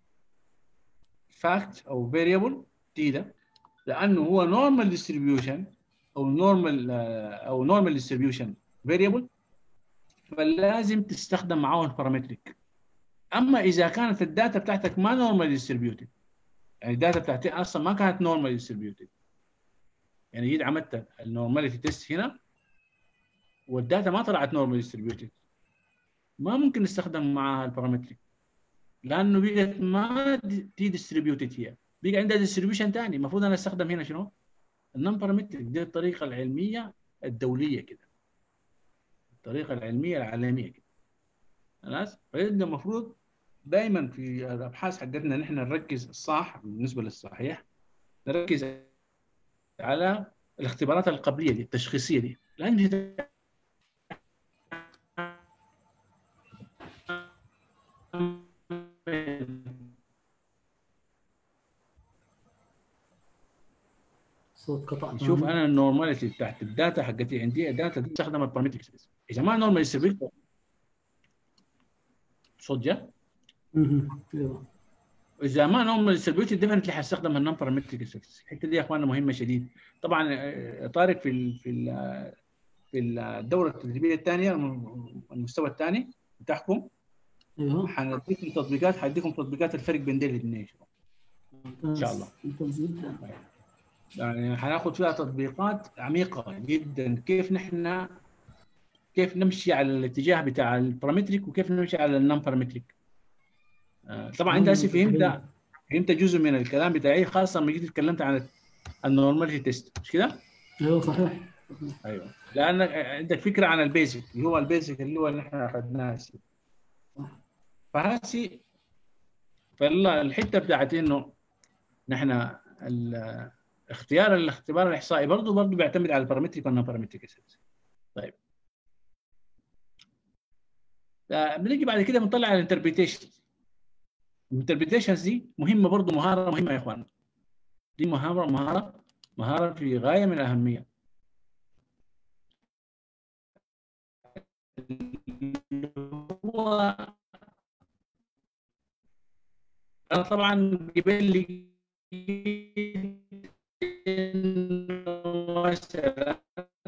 فاكت او فاريبل تي ده لانه هو نورمال ديستريبيوشن او نورمال او نورمال ديستريبيوشن فاريبل فلازم تستخدم معاه البارامتريك اما اذا كانت الداتا بتاعتك ما نورمال ديستريبيوتد يعني الداتا بتاعتي اصلا ما كانت نورمال ديستريبيوتد يعني جيت عملت النورماليتي تيست هنا والداتا ما طلعت نورمال ديستريبيوتد ما ممكن نستخدم معها البارامتريك لانه بقت ما تي ديستريبيوتد هي بقى عندها ديستريبيوشن ثاني المفروض انا استخدم هنا شنو؟ النون بارامتريك دي الطريقه العلميه الدوليه كده الطريقه العلميه العالميه كده خلاص فيبقى المفروض دائما في الابحاث حقتنا نحن نركز الصح بالنسبه للصحيح نركز على الاختبارات القبليه دي التشخيصيه دي لان صوت قطع نشوف انا النورماليتي بتاعت الداتا حقتي عندي الداتا دي تستخدم البارامتريك اذا ما نورمال ديستريبيوت صوت جاء؟ اذا ما نورمال ديستريبيوتد ديفنتلي حستخدم النون بارامتريك الحته دي يا اخواننا مهمه شديد طبعا طارق في ال في ال في الدوره التدريبيه الثانيه المستوى الثاني بتاعكم ايوه حنديكم تطبيقات حديكم تطبيقات الفرق بين ديل الاثنين ان شاء الله ممتاز جدا يعني حناخذ فيها تطبيقات عميقه جدا كيف نحن كيف نمشي على الاتجاه بتاع البارامتريك وكيف نمشي على النون بارامتريك طبعا انت هسه فهمت فهمت جزء من الكلام بتاعي خاصه لما جيت اتكلمت عن النورماليتي تيست مش كده؟ ايوه صحيح ايوه لانك عندك فكره عن البيزك اللي هو البيزك اللي هو اللي احنا اخذناه هسه فهسي فالحته بتاعت انه نحن اختيار الاختبار الاحصائي برضه برضه بيعتمد على البارامتريك والنون بارامتريك طيب بنيجي بعد كده بنطلع على الانتربريتيشن الانتربريتيشنز دي مهمه برضه مهاره مهمه يا اخوان دي مهاره مهاره مهاره في غايه من الاهميه هو انا طبعا جبال لي مثلا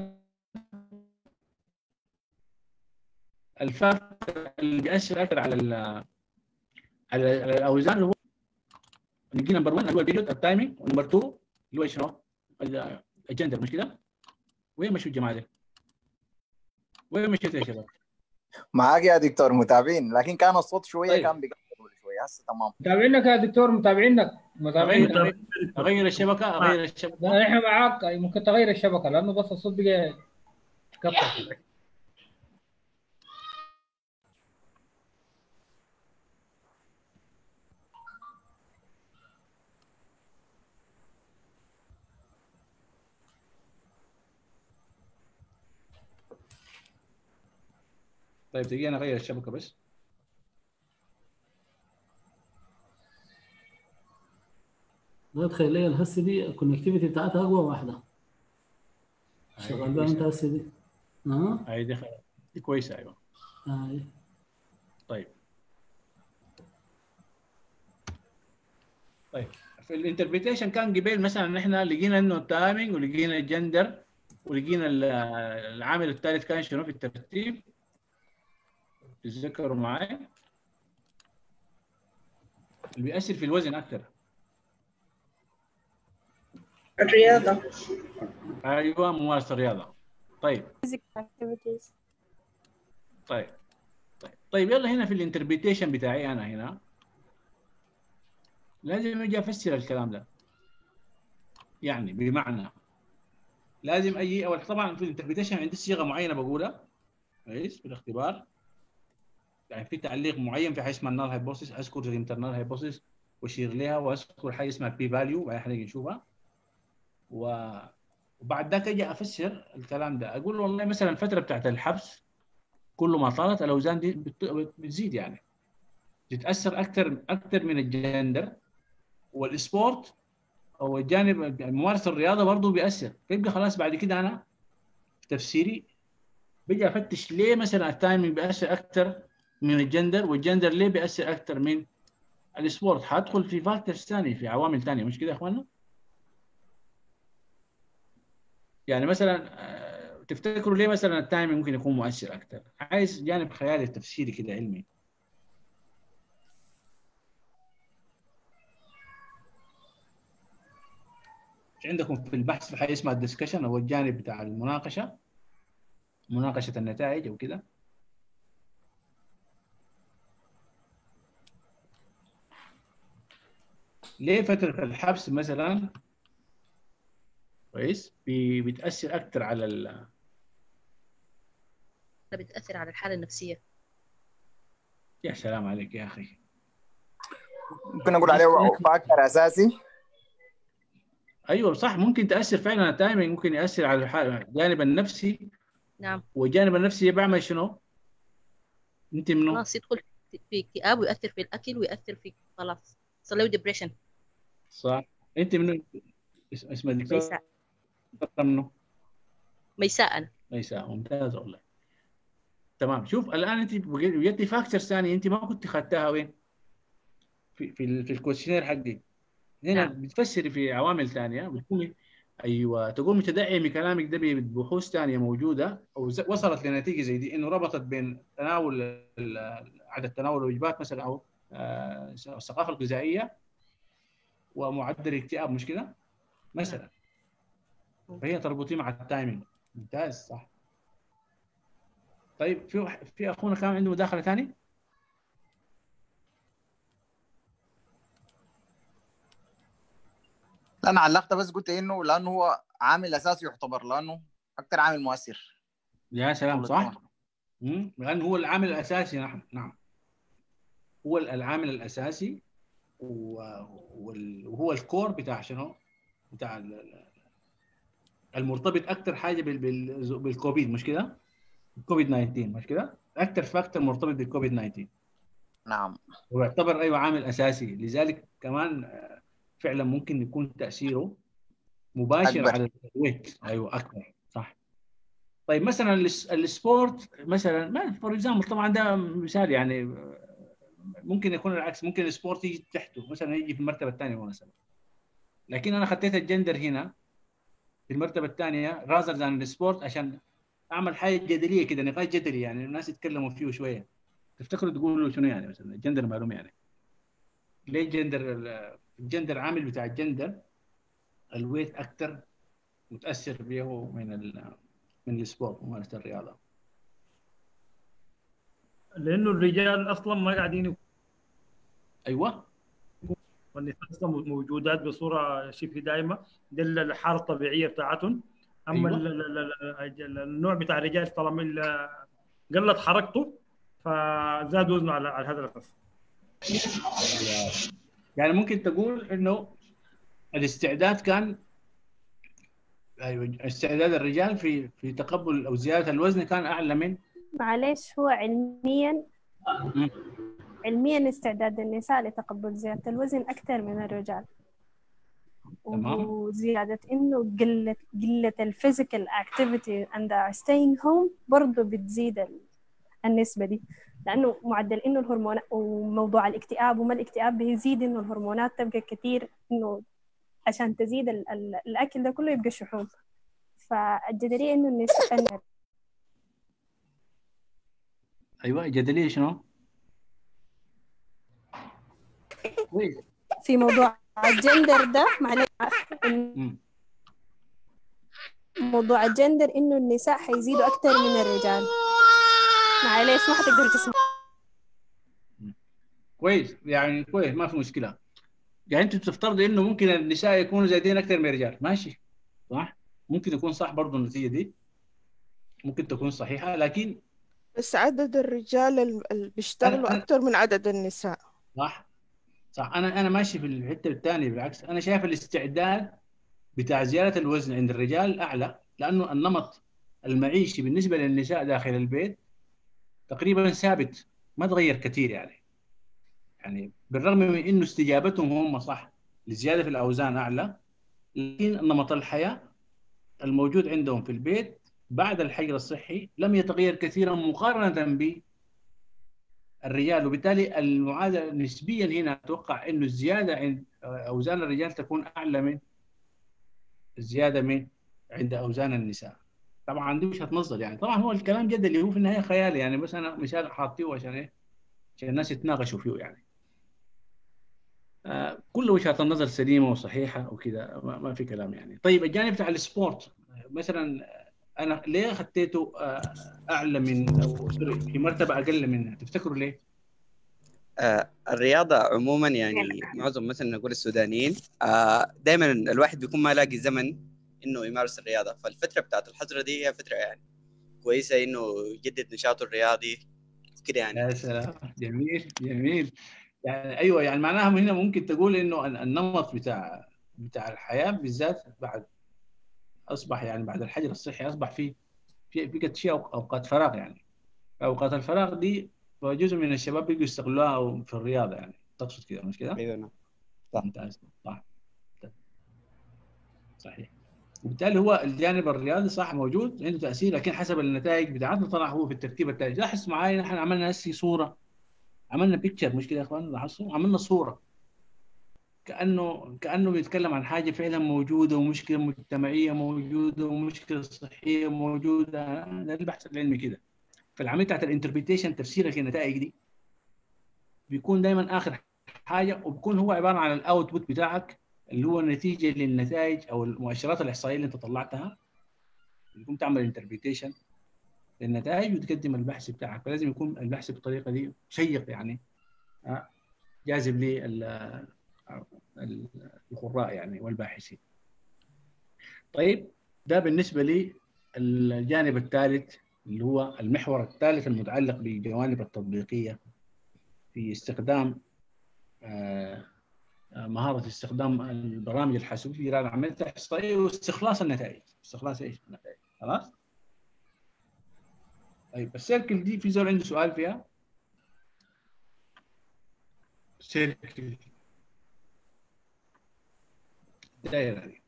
الفاكتور اللي بيأثر اكثر على ال على على الاوزان اللي هو نجي نمبر 1 اللي هو البيريود التايمينج ونمبر 2 اللي هو شنو؟ ال- الجندر مش كده؟ وين مشوا الجماعه دي؟ وين مشيت يا شباب؟ معاك يا دكتور متابعين لكن كان الصوت شويه طيب. كان بيقطع شويه هسه تمام متابعينك يا دكتور متابعينك متابعينك اغير اغير الشبكه اغير الشبكه لا احنا معاك ممكن تغير الشبكه لانه بس الصوت بقى قطع طيب دقيقه انا اغير الشبكه بس لا تخيل لي الهسه دي الكونكتيفيتي بتاعتها اقوى واحده شغال بها انت هسه دي اه هاي دي خلاص. دي كويسه ايوه آه. طيب طيب في الانتربريتيشن كان قبل مثلا احنا لقينا انه التايمينج ولقينا الجندر ولقينا ال- العامل الثالث كان شنو في الترتيب تتذكروا معي اللي بيأثر في الوزن اكثر الرياضة ايوه ممارسه الرياضه طيب physical activities طيب طيب طيب يلا هنا في الانتربريتيشن بتاعي انا هنا لازم اجي افسر الكلام ده يعني بمعنى لازم اجي اول طبعا في الانتربريتيشن عندي صيغه معينه بقولها كويس في الاختبار يعني في تعليق معين في حاجه اسمها النال هايبوثيس اذكر الانترنال هايبوثيس واشير لها واذكر حاجه اسمها بي فاليو بعدين حنيجي نشوفها و وبعد ذاك اجي افسر الكلام ده اقول والله مثلا الفتره بتاعت الحبس كل ما طالت الاوزان دي بت- بتزيد يعني تتاثر اكثر اكثر من الجندر والسبورت او الجانب ممارسه الرياضه برضه بيأثر فيبقى خلاص بعد كده انا في تفسيري بيجي افتش ليه مثلا التايمينج بيأثر اكثر من الجندر والجندر ليه بيأثر اكثر من السبورت حادخل في فاكتورز ثانيه في عوامل ثانيه مش كده يا اخوانا؟ يعني مثلا آه، تفتكروا ليه مثلا التايمينج ممكن يكون مؤثر اكثر؟ عايز جانب خيالي تفسيري كده علمي مش عندكم في البحث في حاجه اسمها الدسكشن او الجانب بتاع المناقشه مناقشه النتائج او كده ليه فتره الحبس مثلا كويس بي- بتاثر اكثر على ال... بتأثر على الحالة النفسية يا سلام عليك يا اخي ممكن اقول عليه فاكتور اساسي ايوه صح ممكن تاثر فعلا التايمينج ممكن ياثر على الح- الجانب النفسي نعم والجانب النفسي بيعمل شنو؟ انت منو؟ خلاص يدخل في- في اكتئاب ويأثر في الأكل ويأثر في خلاص صار له ديبريشن صح انت منو؟ اس- اسمها دكتور ميساء منو؟ ميساء أنا ميساء ممتاز والله تمام شوف الان انت وجدتي فاكتورز ثانيه انت ما كنت خدتها وين؟ في في, ال- في الكويشنير حقك هنا نعم. بتفسري في عوامل ثانيه بتقولي ايوه تقوم متدعمي كلامك ده ببحوث ثانيه موجوده او ز- وصلت لنتيجه زي دي انه ربطت بين تناول ال- عدد تناول الوجبات مثلا او آه، الثقافه الغذائيه ومعدل الاكتئاب مش كده؟ مثلا فهي تربطيه مع التايمينج ممتاز صح طيب في واحد- في اخونا كان عنده مداخله ثاني؟ لا انا علقت بس قلت انه لانه هو عامل اساسي يعتبر لانه اكثر عامل مؤثر يا سلام صح؟ مم. لأنه هو العامل الأساسي نعم نعم هو العامل الأساسي و- وال- وهو الكور بتاع شنو؟ بتاع ال- ال- المرتبط أكثر حاجة بال- بال- بالكوفيد مش كده؟ الكوفيد 19 مش كده؟ أكثر فاكتور مرتبط بالكوفيد 19 نعم ويعتبر أيوة عامل أساسي لذلك كمان آه، فعلا ممكن يكون تأثيره مباشر أكبر. على الويت أيوة أكبر صح طيب مثلا الس- السبورت مثلا ما فور اكزامبل طبعا ده مثال يعني ممكن يكون العكس ممكن السبورت يجي تحته مثلا يجي في المرتبه الثانيه مثلا لكن انا خطيت الجندر هنا في المرتبه الثانيه رازر ذان السبورت عشان اعمل حاجه جدليه كده نقاش جدلي يعني الناس يتكلموا فيه شويه تفتكروا تقولوا شنو يعني مثلا الجندر معلومه يعني ليه الجندر الجندر عامل بتاع الجندر الويت اكثر متاثر به من ال من السبورت ممارسه الرياضه لانه الرجال اصلا ما قاعدين ايوه والنساء اصلا موجودات بصوره شبه دائمه ده الحاله الطبيعيه بتاعتهم اما أيوة. ال- ال- ال- ال- النوع بتاع الرجال طالما ال- قلت حركته فزاد وزنه على على هذا الاساس يعني ممكن تقول انه الاستعداد كان ايوه استعداد الرجال في في تقبل او زياده الوزن كان اعلى من معلش هو علميا مم. علميا استعداد النساء لتقبل زيادة الوزن أكثر من الرجال تمام. وزيادة إنه قلة قلة الفيزيكال activity and are staying home برضه بتزيد ال- النسبة دي لأنه معدل إنه الهرمونات وموضوع الاكتئاب وما الاكتئاب بيزيد إنه الهرمونات تبقى كتير إنه عشان تزيد ال ال الأكل ده كله يبقى شحوم فالجدلية إنه النساء ايوه جدليه شنو؟ كويس في موضوع الجندر ده معلش مم. موضوع الجندر انه النساء حيزيدوا اكتر من الرجال معلش ما حتقدر تسمع كويس يعني كويس ما في مشكله يعني انت تفترض انه ممكن النساء يكونوا زايدين اكثر من الرجال ماشي صح ممكن يكون صح برضه النتيجه دي ممكن تكون صحيحه لكن بس عدد الرجال ال- اللي بيشتغلوا أنا- أكتر من عدد النساء صح صح انا انا ماشي في الحته الثانيه بالعكس انا شايف الاستعداد بتاع زياده الوزن عند الرجال اعلى لانه النمط المعيشي بالنسبه للنساء داخل البيت تقريبا ثابت ما تغير كثير يعني يعني بالرغم من انه استجابتهم هم صح لزياده في الاوزان اعلى لكن نمط الحياه الموجود عندهم في البيت بعد الحجر الصحي لم يتغير كثيرا مقارنه ب الرجال وبالتالي المعادله نسبيا هنا اتوقع انه الزياده عند اوزان الرجال تكون اعلى من الزياده من عند اوزان النساء طبعا دي وجهه نظر يعني طبعا هو الكلام جدلي هو في النهايه خيالي يعني بس انا مثال حاطيه عشان ايه عشان الناس يتناقشوا فيه يعني آه كل وجهات النظر سليمه وصحيحه وكذا ما, ما في كلام يعني طيب الجانب بتاع السبورت مثلا انا ليه خطيته آه، اعلى من او سوري في مرتبه اقل منها تفتكروا ليه؟ آه، الرياضة عموما يعني معظم مثلا نقول السودانيين آه، دائما الواحد بيكون ما لاقي زمن انه يمارس الرياضة فالفترة بتاعت الحظر دي هي فترة يعني كويسة انه يجدد نشاطه الرياضي كده يعني يا سلام جميل جميل يعني ايوه يعني معناها هنا ممكن تقول انه ال- النمط بتاع بتاع الحياه بالذات بعد اصبح يعني بعد الحجر الصحي اصبح في في بقت شيء أوق- اوقات فراغ يعني اوقات الفراغ دي جزء من الشباب بيجوا يستغلوها في الرياضه يعني تقصد كده مش كده؟ ايوه نعم صح ممتاز صح صحيح وبالتالي هو الجانب الرياضي صح موجود عنده تاثير لكن حسب النتائج بتاعته طلع هو في الترتيب التالي لاحظ معاي نحن عملنا هسه صوره عملنا بيكتشر مش كده يا اخوان لاحظتوا عملنا صوره كانه كانه بيتكلم عن حاجه فعلا موجوده ومشكله مجتمعيه موجوده ومشكله صحيه موجوده ده البحث العلمي كده فالعمليه بتاعت الانتربريتيشن تفسيرك للنتائج دي بيكون دائما اخر حاجه وبيكون هو عباره عن الاوتبوت بتاعك اللي هو نتيجه للنتائج او المؤشرات الاحصائيه اللي انت طلعتها يكون تعمل انتربريتيشن للنتائج وتقدم البحث بتاعك فلازم يكون البحث بالطريقه دي شيق يعني آه، جاذب للقراء يعني والباحثين طيب ده بالنسبه لي الجانب الثالث اللي هو المحور الثالث المتعلق بالجوانب التطبيقيه في استخدام آه، آه، مهاره استخدام البرامج الحاسوبيه للعمليه الاحصائيه واستخلاص النتائج استخلاص ايش النتائج خلاص طيب السيركل دي في زول عنده سؤال فيها سيركل دايره دي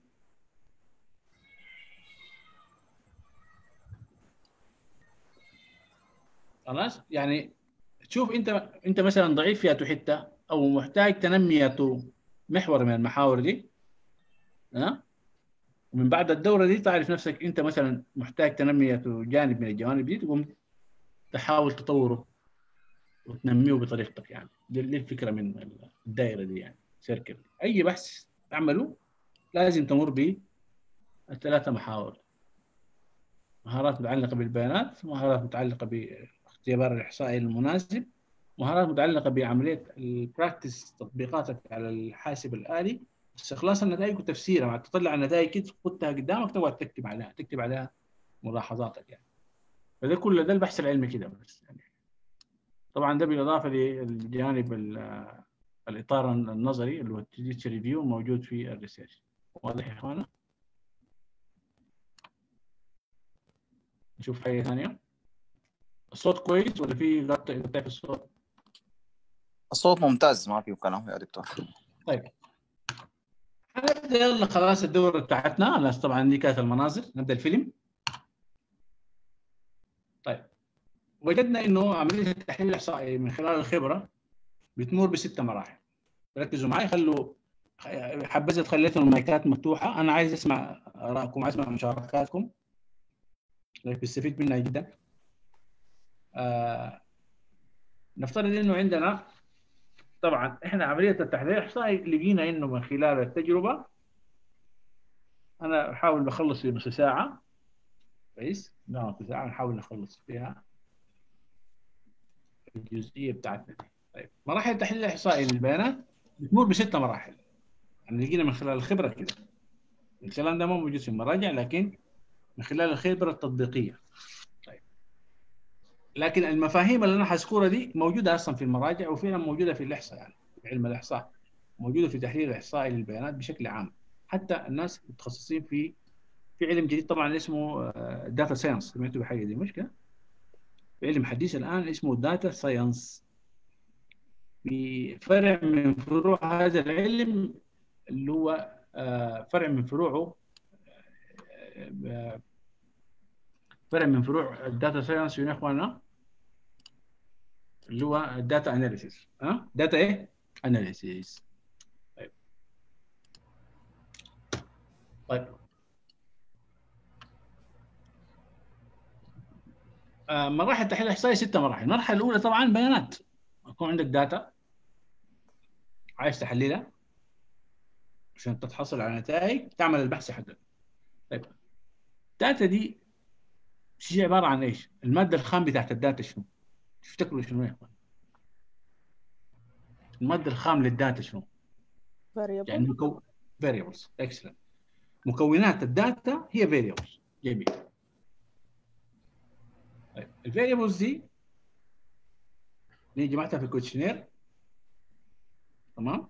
خلاص يعني تشوف انت انت مثلا ضعيف فيها حته او محتاج تنميه محور من المحاور دي ها ومن بعد الدوره دي تعرف نفسك انت مثلا محتاج تنميه جانب من الجوانب دي تقوم تحاول تطوره وتنميه بطريقتك يعني دي دي الفكره من الدائره دي يعني سيركل اي بحث تعمله لازم تمر ب الثلاثه محاور مهارات متعلقه بالبيانات مهارات متعلقه باختبار الاحصائي المناسب مهارات متعلقه بعمليه البراكتس تطبيقاتك على الحاسب الالي استخلاص النتائج وتفسيرها مع تطلع النتائج كده تحطها قدامك تقعد تكتب عليها تكتب عليها ملاحظاتك يعني فده كله ده البحث العلمي كده بس يعني طبعا ده بالاضافه للجانب ال- الاطار النظري اللي هو التدريس ريفيو موجود في الريسيرش واضح يا اخوانا نشوف حاجه ثانيه الصوت كويس ولا في غطاء غطاء في الصوت الصوت ممتاز ما فيه كلام يا دكتور طيب هنبدا يلا خلاص الدوره بتاعتنا الناس طبعا دي كانت المناظر نبدا الفيلم طيب وجدنا انه عمليه التحليل الاحصائي من خلال الخبره بتمر بست مراحل ركزوا معي خلوا حبذا خليتوا المايكات مفتوحه انا عايز اسمع ارائكم عايز اسمع مشاركاتكم بستفيد منها جدا آه نفترض انه عندنا طبعا احنا عمليه التحليل الاحصائي لقينا انه من خلال التجربه انا بحاول بخلص في نص ساعه كويس لا نص ساعه نحاول نخلص فيها الجزئيه بتاعتنا دي طيب مراحل التحليل الاحصائي للبيانات بتمر بست مراحل يعني لقينا من خلال الخبره كده الكلام ده ما موجود في المراجع لكن من خلال الخبره التطبيقيه طيب لكن المفاهيم اللي انا حذكرها دي موجوده اصلا في المراجع وفعلا موجوده في الاحصاء يعني في علم الاحصاء موجوده في تحليل الاحصائي للبيانات بشكل عام حتى الناس متخصصين في في علم جديد طبعا اسمه داتا ساينس سمعتوا بحاجه دي مش كده؟ في علم حديث الان اسمه داتا ساينس في فرع من فروع هذا العلم اللي هو آه، فرع من فروعه آه، فرع من فروع الداتا ساينس يا اخوانا اللي هو الداتا اناليسيس ها داتا ايه اناليسيس طيب طيب آه، مراحل التحليل الاحصائي ست مراحل المرحله الاولى طبعا بيانات يكون عندك داتا عايز تحللها عشان تتحصل على نتائج تعمل البحث حقك طيب الداتا دي هي عباره عن ايش؟ الماده الخام بتاعت الداتا شنو؟ تفتكروا شنو يا اخوان؟ الماده الخام للداتا شنو؟ variable يعني مكو... variables excellent مكونات الداتا هي variables جميل طيب الفاريبلز دي نيجي جمعتها في الكوتشنير تمام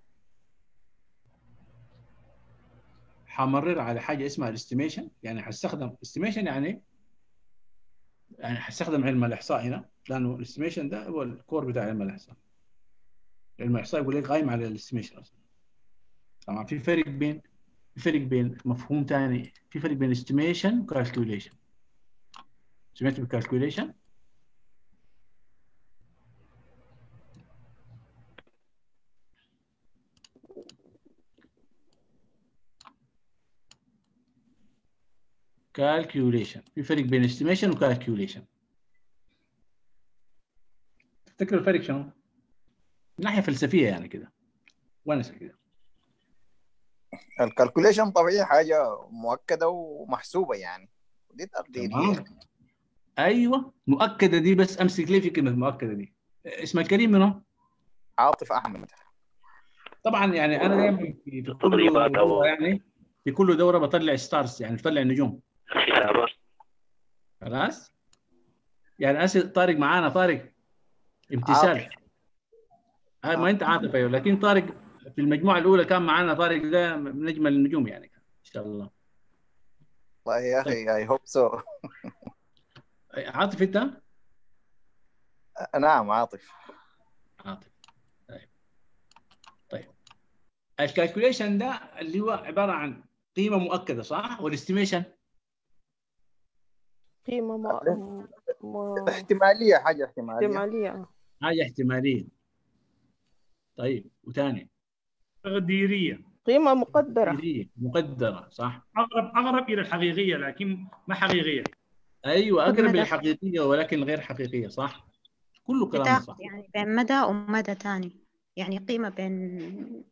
حمرر على حاجه اسمها الاستيميشن يعني حستخدم استيميشن يعني يعني حستخدم علم الاحصاء هنا لانه الاستيميشن ده هو الكور بتاع علم الاحصاء علم الاحصاء يقول لك قايم على الاستيميشن اصلا طبعا في فرق بين في فرق بين مفهوم ثاني في فرق بين استيميشن وكالكوليشن سمعت بالكالكوليشن كالكوليشن في فرق بين استيميشن وكالكوليشن تفتكر الفرق شنو؟ من ناحيه فلسفيه يعني كده ونسه كده الكالكوليشن طبيعي حاجه مؤكده ومحسوبه يعني ودي تقديريه تمام ايوه مؤكده دي بس امسك ليه في كلمه مؤكده دي اسم الكريم منو؟ عاطف احمد طبعا يعني انا دايما في في كل دوره يعني في كل دوره بطلع ستارز يعني بطلع نجوم خلاص يعني اسف طارق معانا طارق امتثال هاي ما انت عاطف ايوه لكن طارق في المجموعه الاولى كان معانا طارق ده من نجم النجوم يعني ان شاء الله والله يا اخي اي هوب سو عاطف انت؟ نعم عاطف عاطف طيب طيب الكالكوليشن ده اللي هو عباره عن قيمه مؤكده صح؟ والاستيميشن قيمة م... م... احتماليه حاجه احتماليه احتمالية حاجه احتماليه طيب وثاني تقديرية قيمة مقدرة تقديرية مقدرة صح اقرب اقرب الى الحقيقيه لكن ما حقيقيه ايوه اقرب مدى- للحقيقية ولكن غير حقيقية صح كله كلام بتاخد صح يعني بين مدى ومدى تاني يعني قيمة بين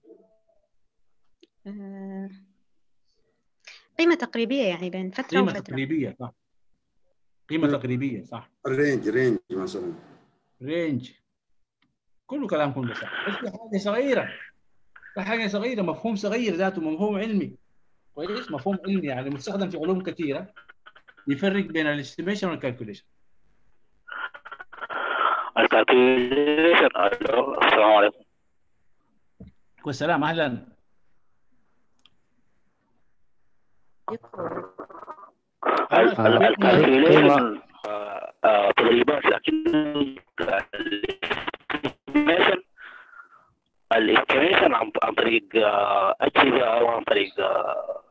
آه، قيمة تقريبية يعني بين فترة قيمة وفترة تقريبية صح قيمة تقريبية صح الرينج رينج مثلا رينج كله كلامكم ده صح بس في حاجة صغيرة في حاجة صغيرة مفهوم صغير ذاته مفهوم علمي كويس مفهوم علمي يعني مستخدم في علوم كثيرة يفرق بين الاستيميشن والكالكوليشن الكالكوليشن الو السلام عليكم والسلام اهلا ال- ال- الكالكوليشن آه، آه، تدريبات لكن الاستيميشن الاستيميشن عن عن طريق آه، اجهزه او عن طريق آه،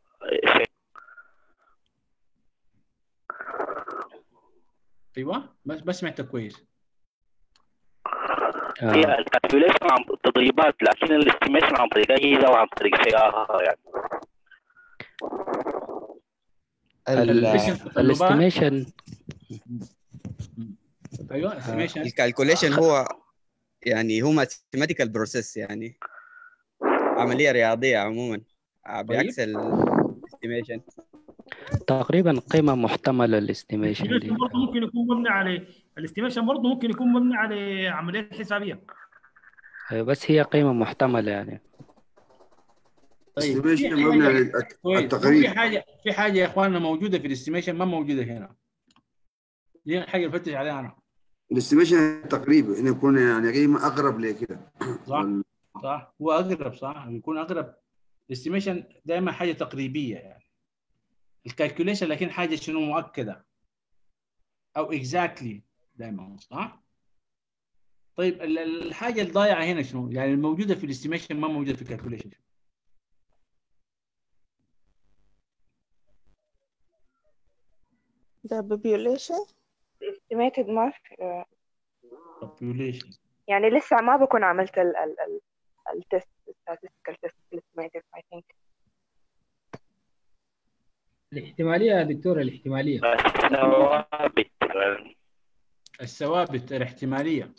ايوه بس بس سمعتك كويس هي الكالكوليشن عن تدريبات لكن الاستيميشن عن طريق اجهزه وعن طريق سياره يعني الاستيميشن ايوه estimation. الكالكوليشن هو يعني هو ماثيماتيكال بروسيس يعني عمليه رياضيه عموما آه، بعكس الاستيميشن تقريبا قيمة محتملة الاستيميشن دي الاستيميشن برضه ممكن يكون مبني على الاستيميشن برضه ممكن يكون مبني على عمليات حسابيه بس هي قيمة محتملة يعني طيب في estimation مبني على حاجة الت- كويس. التقريب. في حاجه في حاجه يا اخواننا موجوده في الاستيميشن ما موجوده هنا دي حاجه نفتش عليها انا الاستيميشن تقريبا انه يكون يعني قيمه اقرب لكده صح صح هو اقرب صح يكون اقرب الاستيميشن دائما حاجه تقريبيه يعني الكالكوليشن لكن حاجه شنو مؤكده او اكزاكتلي دائما صح طيب ال- ال- الحاجه الضايعه هنا شنو يعني الموجوده في الاستيميشن ما موجوده في الكالكوليشن ده population estimated ما في population يعني لسه ما بكون عملت ال ال ال التست statistical test estimated I think الاحتمالية يا دكتور الاحتمالية الثوابت الثوابت الاحتماليه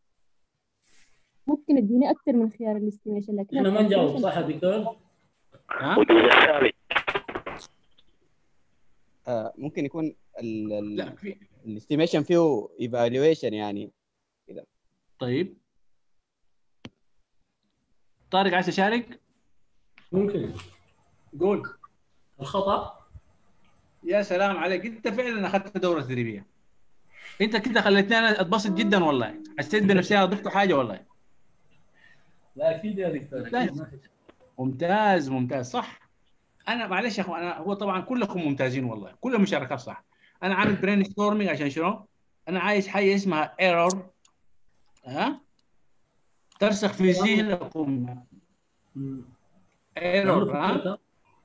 ممكن اديني اكثر من خيار الاستيميشن لكن احنا ما نجاوب صح يا دكتور؟ ها؟ وجود الثابت آه ممكن يكون ال ال الاستيميشن فيه ايفالويشن يعني كده طيب طارق عايز تشارك؟ ممكن قول الخطأ يا سلام عليك انت فعلا اخذت دوره تدريبيه انت كده خليتني انا اتبسط جدا والله حسيت بنفسي انا ضفت حاجه والله لا اكيد يا دكتور أكيد ما في شك. ممتاز ممتاز صح انا معلش يا اخوان انا هو طبعا كلكم ممتازين والله كل المشاركات صح انا عامل برين ستورمينج عشان شنو؟ انا عايز حاجه اسمها ايرور ها ترسخ في ذهنكم ايرور ها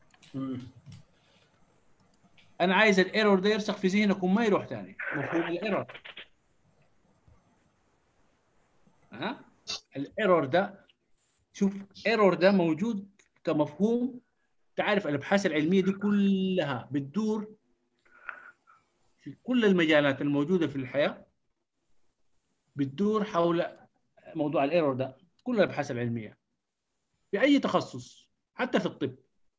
انا عايز الايرور ده يرسخ في ذهنكم ما يروح ثاني مفهوم الايرور ها الايرور ده شوف ايرور ده موجود كمفهوم تعرف الابحاث العلميه دي كلها بتدور في كل المجالات الموجوده في الحياه بتدور حول موضوع الايرور ده كل الابحاث العلميه في اي تخصص حتى في الطب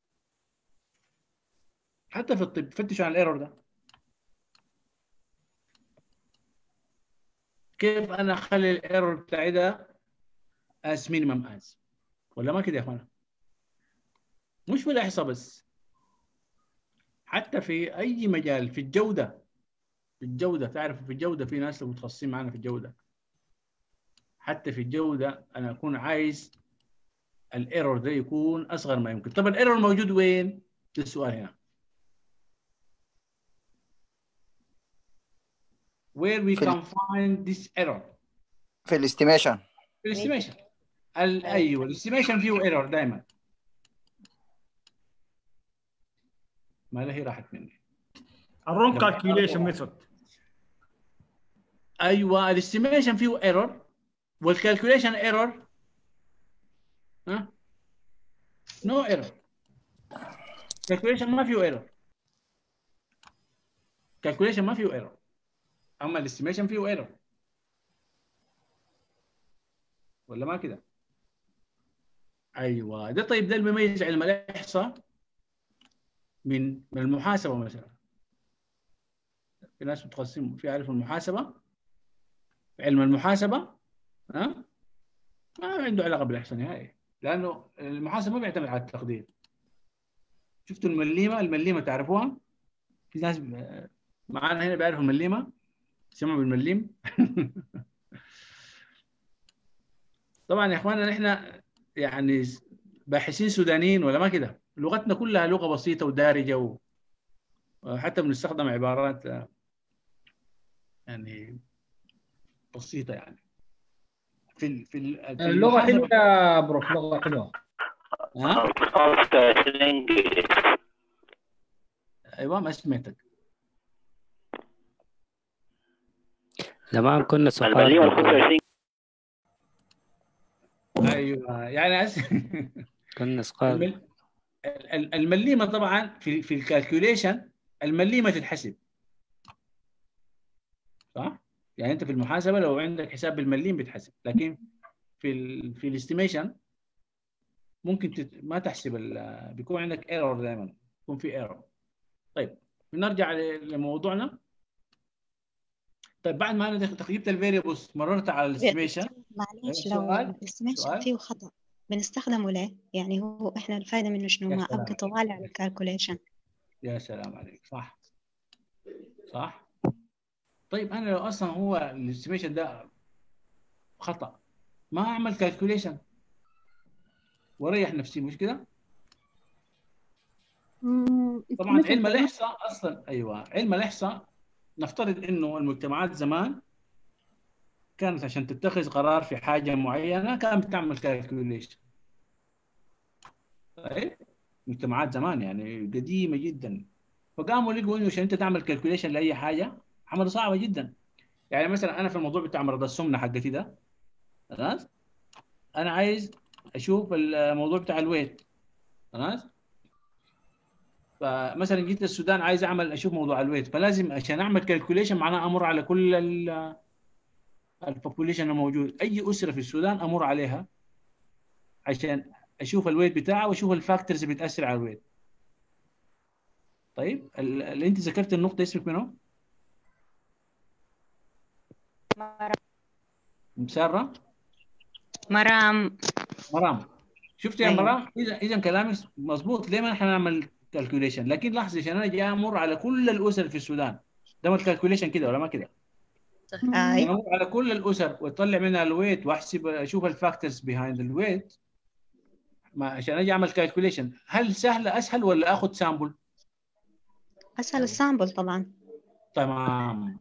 حتى في الطب فتشوا عن الايرور ده كيف انا اخلي الايرور بتاعي ده از مينيمم از ولا ما كده يا اخوانا مش في الاحصاء بس حتى في اي مجال في الجوده في الجوده تعرف في الجوده في ناس متخصصين معنا في الجوده حتى في الجوده انا اكون عايز الايرور ده يكون اصغر ما يمكن طب الايرور موجود وين ده السؤال هنا where we في ال- can find this error في الاستيميشن في الاستيميشن ال- ايوه الاستيميشن فيه ايرور دائما ما له هي راحت مني الرون كالكيوليشن ميثود ايوه الاستيميشن فيه ايرور والكالكوليشن ايرور ها نو ايرور كالكوليشن ما فيه ايرور كالكوليشن ما فيه ايرور اما الاستيميشن فيه ايرور ولا ما كده ايوه ده طيب ده اللي بيميز علم الاحصاء من من المحاسبه مثلا في ناس متخصصين في عارف المحاسبه في علم المحاسبه ها ما عنده علاقه بالاحصاء نهائي لانه المحاسبه ما بيعتمد على التقدير شفتوا المليمه المليمه تعرفوها في ناس معانا هنا بيعرفوا المليمه سمعوا بالمليم طبعا يا اخواننا نحن يعني باحثين سودانيين ولا ما كده لغتنا كلها لغه بسيطه ودارجه و... وحتى بنستخدم عبارات يعني بسيطه يعني في ال... في, ال... في اللغه المحاسبة- حلوه يا بروف لغه حلوه ها ايوه ما سمعتك زمان كنا سقاط المليم ال 25 ايوه يعني أس... كنا سقاط المل... ال- المليمه طبعا في في الكالكوليشن المليمه تتحسب صح؟ يعني انت في المحاسبه لو عندك حساب بالمليم بتحسب لكن في ال في الاستيميشن ممكن تت... ما تحسب ال... بيكون عندك ايرور دائما يكون في ايرور طيب نرجع ل- لموضوعنا طيب بعد ما انا تقييمت الفاريبلز مررت على الاستيميشن معلش لو سؤال الاستيميشن سؤال فيه خطأ بنستخدمه ليه؟ يعني هو احنا الفايدة منه شنو يا ما سلام أبقى طوالي على الكالكوليشن يا سلام عليك صح صح طيب انا لو اصلا هو الاستيميشن ده خطا ما اعمل كالكوليشن واريح نفسي مش كده؟ طبعا علم الاحصاء اصلا ايوه علم الاحصاء نفترض انه المجتمعات زمان كانت عشان تتخذ قرار في حاجه معينه كانت بتعمل كالكوليشن طيب مجتمعات زمان يعني قديمه جدا فقاموا لقوا انه عشان انت تعمل كالكوليشن لاي حاجه عمل صعبه جدا يعني مثلا انا في الموضوع بتاع مرض السمنه حقتي ده خلاص انا عايز اشوف الموضوع بتاع الويت خلاص فمثلا جيت السودان عايز اعمل اشوف موضوع الويت فلازم عشان اعمل كالكوليشن معناه امر على كل البوبوليشن الموجود اي اسره في السودان امر عليها عشان اشوف الويت بتاعها واشوف الفاكتورز اللي بتاثر على الويت طيب ال- اللي انت ذكرت النقطه اسمك منو؟ ساره مرام مرام شفت يا أيوة. مرام اذا اذا كلامك مظبوط ليه ما احنا نعمل كالكوليشن لكن لاحظي عشان انا جاي امر على كل الاسر في السودان ده ما الكالكوليشن كده ولا ما كده؟ آه. أنا امر على كل الاسر واطلع منها الويت واحسب اشوف الفاكتورز بيهايند الويت ما عشان اجي اعمل كالكوليشن هل سهله اسهل ولا اخذ سامبل؟ أسهل السامبل طبعا تمام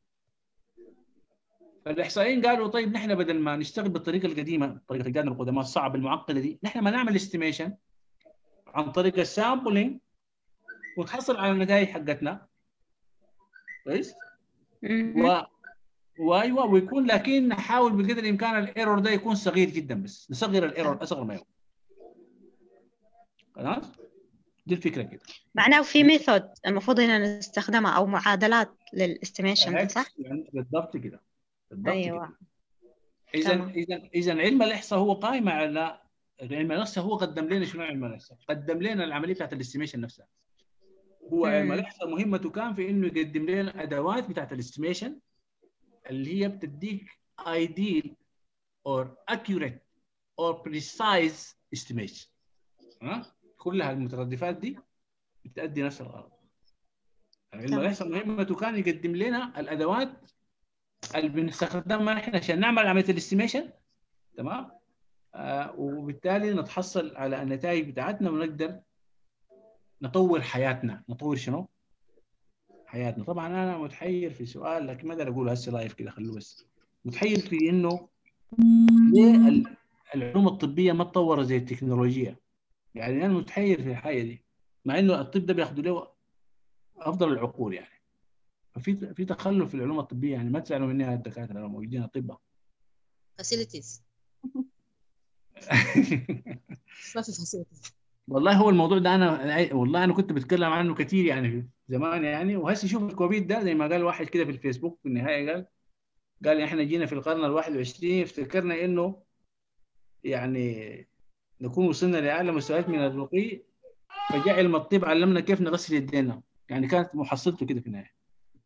فالاحصائيين قالوا طيب نحن بدل ما نشتغل بالطريقه القديمه طريقه اجدادنا القدماء الصعبه المعقده دي نحن ما نعمل استيميشن عن طريق السامبلينج ونحصل على النتائج حقتنا كويس و وايوه ويكون لكن نحاول بقدر الامكان الايرور ده يكون صغير جدا بس نصغر الايرور اصغر ما يكون خلاص دي الفكره كده معناه في ميثود المفروض إننا نستخدمها أو معادلات للاستيميشن صح؟ يعني بالضبط كده بالضبط أيوة كده اذا اذا اذا علم الاحصاء هو قائم على علم الاحصاء هو قدم لنا شنو علم الاحصاء؟ قدم لنا العمليه بتاعت الاستيميشن نفسها هو علم مم. الاحصاء مهمته كان في انه يقدم لنا ادوات بتاعت الاستيميشن اللي هي بتديك ideal or accurate or precise estimation ها كلها المترادفات دي بتأدي نفس الغرض علم تمام. الاحصاء مهمته كان يقدم لنا الادوات اللي بنستخدمها احنا عشان نعمل عمليه الاستيميشن تمام آه وبالتالي نتحصل على النتائج بتاعتنا ونقدر نطور حياتنا نطور شنو؟ حياتنا طبعا انا متحير في سؤال لكن ما اقدر اقوله هسه لايف كده خلوه بس متحير في انه ليه ال- العلوم الطبيه ما تطورت زي التكنولوجيا يعني انا متحير في الحاجه دي مع انه الطب ده بياخذوا له افضل العقول يعني ففي في تخلف في العلوم الطبيه يعني ما تزعلوا مني الدكاتره لو موجودين اطباء فاسيلتيز ما في فاسيلتيز والله هو الموضوع ده انا والله انا كنت بتكلم عنه كثير يعني في زمان يعني وهسه شوف الكوفيد ده زي ما قال واحد كده في الفيسبوك في النهايه قال قال احنا جينا في القرن ال 21 افتكرنا انه يعني نكون وصلنا لاعلى مستويات من الرقي فجاء علم الطب علمنا كيف نغسل يدينا يعني كانت محصلته كده في النهايه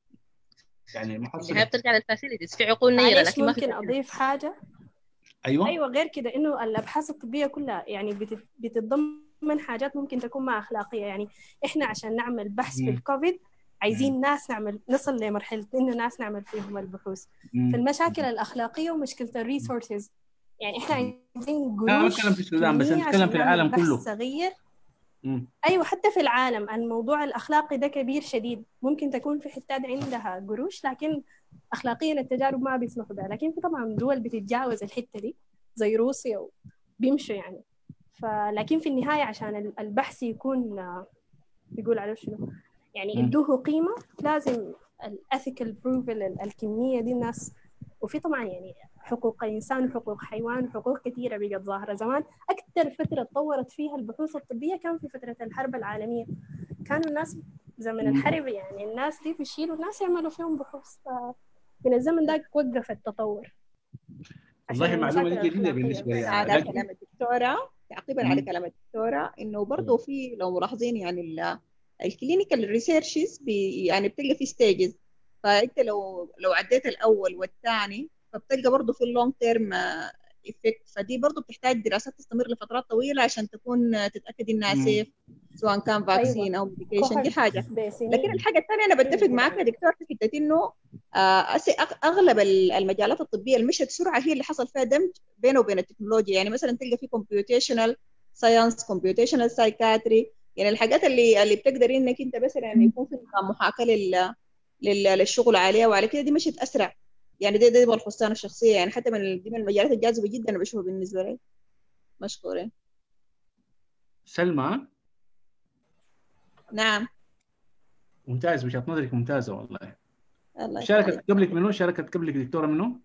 يعني محصله النهايه بترجع للفاسيلتيز في عقول نيره معلش لكن ما في ممكن اضيف حاجه ايوه ايوه غير كده انه الابحاث الطبيه كلها يعني بتت- بتتضمن حاجات ممكن تكون ما اخلاقيه يعني احنا عشان نعمل بحث في مم. الكوفيد عايزين ناس نعمل نصل لمرحله انه ناس نعمل فيهم البحوث مم. فالمشاكل الاخلاقيه ومشكله الريسورسز يعني احنا عايزين لا ما قروش بتكلم في السودان بس كمية نتكلم عشان في نعمل العالم بحث كله صغير مم. ايوه حتى في العالم الموضوع الاخلاقي ده كبير شديد ممكن تكون في حتات عندها قروش لكن اخلاقيا التجارب ما بيسمحوا بها لكن في طبعا دول بتتجاوز الحته دي زي روسيا وبيمشوا يعني فلكن في النهايه عشان ال- البحث يكون آه، بيقول عليه شنو يعني مم. ادوه قيمه لازم الاثيكال بروفل الكميه دي الناس وفي طبعا يعني حقوق الانسان وحقوق حيوان وحقوق كثيره بقت ظاهره زمان اكثر فتره تطورت فيها البحوث الطبيه كان في فتره الحرب العالميه كانوا الناس زمن مم. الحرب يعني الناس دي بيشيلوا الناس يعملوا فيهم بحوث ف- من الزمن ده وقف التطور والله عشان المعلومه المشاكل دي جديده الأخلاقية بالنسبه لي بس. يعني على لكن كلام الدكتورة تعقيبا على مم. كلام الدكتورة إنه برضه في لو ملاحظين يعني ال- الكلينيكال ريسيرشز بي يعني بتلقى في ستيجز فأنت لو لو عديت الأول والثاني فبتلقى برضه في اللونج تيرم افكت فدي برضه بتحتاج دراسات تستمر لفترات طويلة عشان تكون آه، تتأكد إنها مم. سيف سواء كان فاكسين أو ميديكيشن دي كحل حاجة بسنين لكن الحاجة الثانية أنا بتفق معاك يا دكتور في حتة إنه آه، أسي- أغ- أغلب ال- المجالات الطبية اللي مشت بسرعة هي اللي حصل فيها دمج بينه وبين التكنولوجيا يعني مثلا تلقى في computational science computational psychiatry يعني الحاجات اللي اللي بتقدر إنك أنت مثلا يكون في نظام محاكاة لل لل- للشغل عليها وعلى كده دي مشت أسرع يعني دي دي بالخصوص الشخصية يعني حتى من ال- دي من المجالات الجاذبة جدا أنا بشوفها بالنسبة لي مشكورة سلمى نعم ممتاز وجهه نظرك ممتازه والله الله شاركت يخليك قبلك منو شاركت قبلك دكتوره منو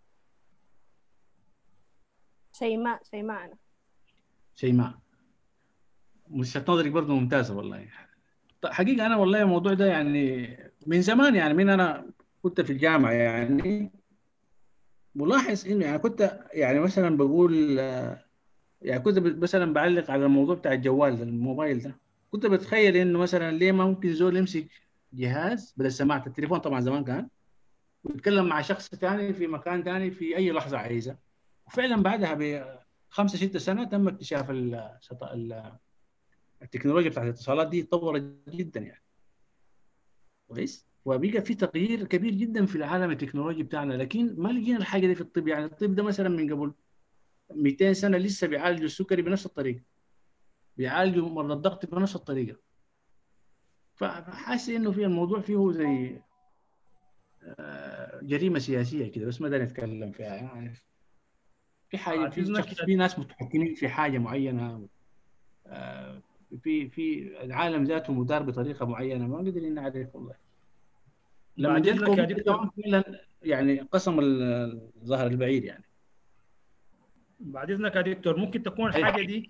شيماء شيماء أنا شيماء وجهه نظرك برضه ممتازه والله ط- حقيقه انا والله الموضوع ده يعني من زمان يعني من انا كنت في الجامعه يعني ملاحظ انه يعني كنت يعني مثلا بقول آه، يعني كنت ب- مثلا بعلق على الموضوع بتاع الجوال ده الموبايل ده كنت بتخيل انه مثلا ليه ما ممكن زول يمسك جهاز بدل سماعه التليفون طبعا زمان كان ويتكلم مع شخص ثاني في مكان ثاني في اي لحظه عايزه وفعلا بعدها بخمسة ستة سنة تم اكتشاف ال- سط- ال- التكنولوجيا بتاعت الاتصالات دي تطورت جدا يعني كويس وبقى في تغيير كبير جدا في العالم التكنولوجي بتاعنا لكن ما لقينا الحاجه دي في الطب يعني الطب ده مثلا من قبل 200 سنه لسه بيعالجوا السكري بنفس الطريقه بيعالجوا مرض الضغط بنفس الطريقه فحاسس انه في الموضوع فيه زي آه، جريمه سياسيه كده بس ما داري نتكلم فيها يعني في حاجه في عزيزنا شخص في ناس متحكمين في حاجه معينه آه، في في العالم ذاته مدار بطريقه معينه ما قادرين نعرف والله لما بعد جاء إذنك يا الكوفيد دكتور. كمان فعلا يعني قسم ال- الظهر البعيد يعني بعد اذنك يا دكتور ممكن تكون أيوة. الحاجه دي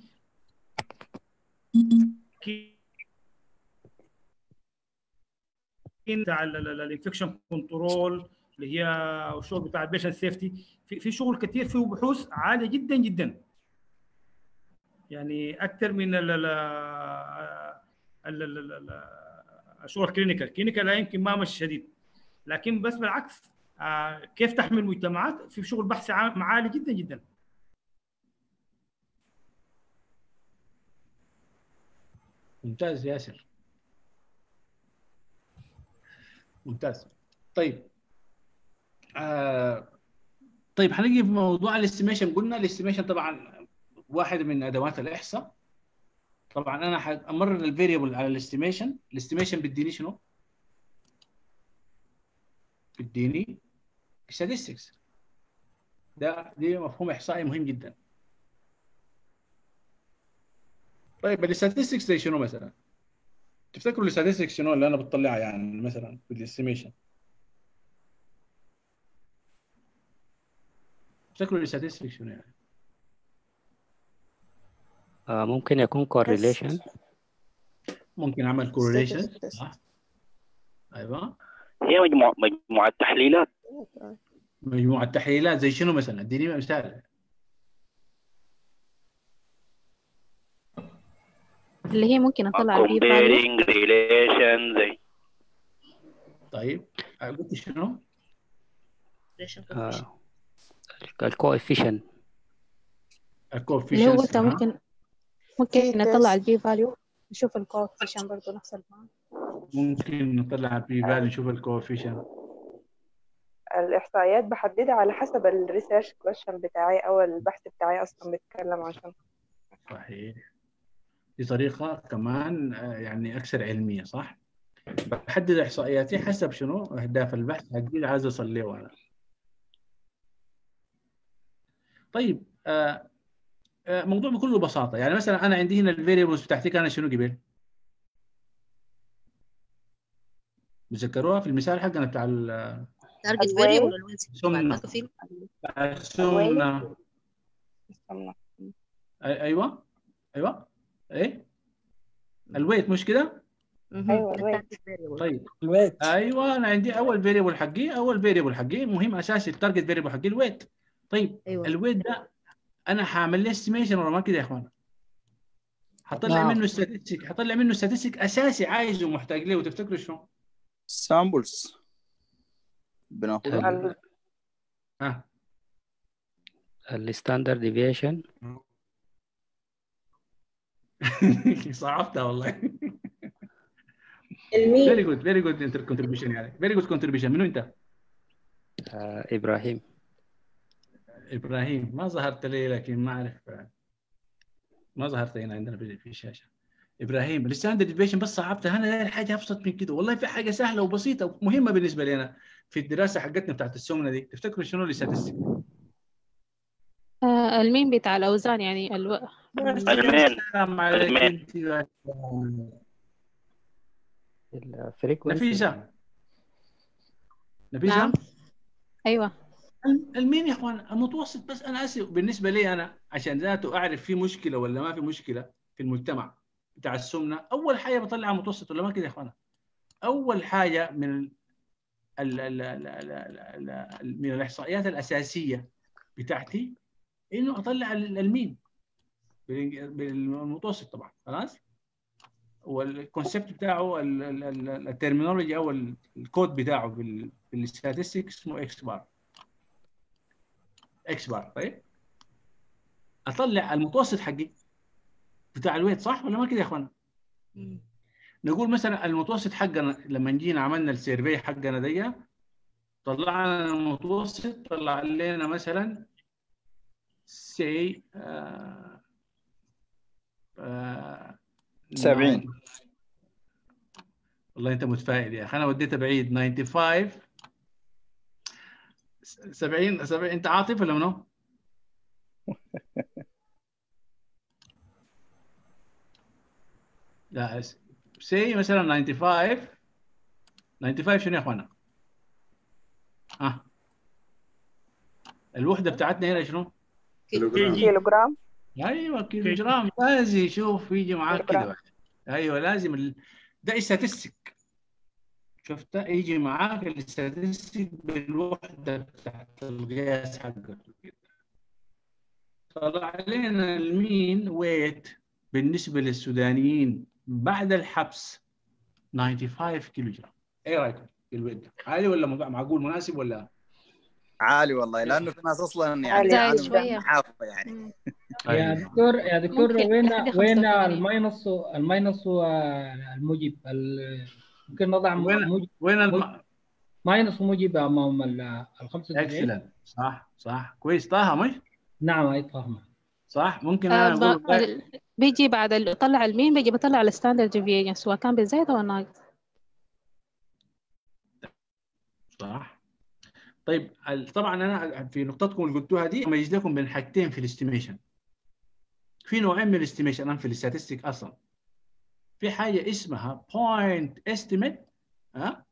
كي- بتاع الانفكشن كنترول اللي هي الشغل بتاع البيشنت سيفتي في في شغل كثير فيه بحوث عاليه جدا جدا يعني اكثر من ال ال ال- ال- ال- ال- الشغل الكلينيكال الكلينيكال لا يمكن ما مش شديد لكن بس بالعكس آه، كيف تحمل مجتمعات في شغل بحثي عام- عالي جدا جدا ممتاز ياسر ممتاز طيب آه طيب حنيجي في موضوع الاستيميشن قلنا الاستيميشن طبعا واحد من ادوات الاحصاء طبعا انا حامرر الفاريبل على الاستيميشن الاستيميشن بيديني شنو؟ بيديني statistics ده دي مفهوم احصائي مهم جدا طيب الاستاتستكس زي شنو مثلا؟ تفتكروا الاستاتستكس شنو اللي انا بطلعها يعني مثلا في الاستيميشن؟ تفتكروا الاستاتستكس شنو يعني؟ آه ممكن يكون correlation ممكن اعمل correlation صح ايوه هي مجموعة مجموعة تحليلات مجموعه تحليلات زي شنو مثلا اديني مثال اللي هي ممكن اطلع البي فاليو comparing relation زي طيب آه، قلت شنو؟ آه الكوفيشن اللي هو قلت الكوفيشنت ممكن ممكن نطلع البي فاليو نشوف الكوفيشن برضه نفس المعنى ممكن نطلع البي فاليو نشوف الكوفيشنت الإحصائيات بحددها على حسب الريسيرش كويشن بتاعي أو البحث بتاعي أصلا بيتكلم عشان صحيح دي طريقة كمان آه، يعني أكثر علمية صح؟ بحدد إحصائياتي حسب شنو أهداف البحث حقي اللي عايز أوصل له أنا. طيب آه آه موضوع بكل بساطة يعني مثلا أنا عندي هنا الفاريبلز بتاعتي كانت شنو قبل؟ تذكروها في المثال حقنا بتاع ال- تارجت فاريبل ولا سمنة بتاع السمنة أي- أيوه أيوه إيه؟ الويت مش كده؟ أيوة الويت طيب الويت ايوه انا عندي اول فيريبل حقي اول فيريبل حقي مهم اساسي التارجت فيريبل حقي الويت طيب أيوة. الويت ده انا حاعمل له استيميشن ولا ما كده يا اخوان حطلع نعم. منه ستاتستيك حطلع منه ستاتستيك اساسي عايزه ومحتاج له وتفتكروا شنو؟ سامبلز بناخدها ها الستاندرد ديفيشن صعبتها والله المين فيري جود فيري جود كونتريبيوشن يعني فيري جود كونتريبيوشن منو انت؟ آه ابراهيم ابراهيم ما ظهرت لي لكن ما اعرف ما ظهرت هنا عندنا في في الشاشه ابراهيم الستاندرد ديفيشن بس صعبتها انا لا حاجه ابسط من كده والله في حاجه سهله وبسيطه ومهمه بالنسبه لنا في الدراسه حقتنا بتاعت السمنه دي تفتكروا شنو الاستاتستيك؟ آه المين بتاع الأوزان يعني الو... المين السلام عليك المين انت الفريكونسي نفيسه نفيسه نعم أيوة المين يا اخوان المتوسط بس انا اسف بالنسبه لي انا عشان ذاته اعرف في مشكله ولا ما في مشكله في المجتمع بتاع السمنه اول حاجه بطلع المتوسط ولا ما كده يا اخوان اول حاجه من ال ال ال ال ال ال ال من الاحصائيات الاساسيه بتاعتي انه اطلع ال- المين بالإنج- بالمتوسط طبعا خلاص والكونسيبت بتاعه ال- ال- ال- الترمينولوجي او ال- الكود بتاعه بال- بالستاتستكس اسمه اكس بار اكس بار طيب اطلع المتوسط حقي بتاع الويت صح ولا ما كده يا اخوانا؟ نقول مثلا المتوسط حقنا لما جينا عملنا السيرفي حقنا دي طلعنا المتوسط طلع لنا مثلا سي آه آه 70 والله انت متفائل يا اخي انا وديتها بعيد 95 70 70 انت عاطف ولا منو؟ لا سي مثلا 95 95 شنو يا اخوانا؟ ها الوحده بتاعتنا هنا شنو؟ كيلو جرام ايوه كيلو جرام لازم يشوف يجي معاك كده واحد. ايوه لازم ال... ده استاتستيك شفت يجي معاك الاستاتستيك بالوحده بتاعت القياس حقته كده طلع لنا المين ويت بالنسبه للسودانيين بعد الحبس 95 كيلو جرام ايه رايكم في الويت ده عالي ولا مع- معقول مناسب ولا عالي والله لانه في ناس اصلا يعني زايد بيعانوا شوية. من حافه يعني يا دكتور يا دكتور ممكن وين نخلي وين 85. الماينص الماينص والموجب ال- ممكن نضع وين موجب وين الم... ماينص وموجب امام ال ال 95 اكسلنت صح صح كويس طه مش نعم اي فاهمه صح ممكن آه انا ب... اقول ال- بيجي بعد ال- بطلع المين بيجي بطلع الستاندرد ديفيشن سواء كان بالزايد أو الناقص صح طيب ال- طبعا انا في نقطتكم اللي قلتوها دي اميز لكم بين حاجتين في الاستيميشن في نوعين من الاستيميشن انا في الاستاتستيك اصلا في حاجه اسمها بوينت استيميت ها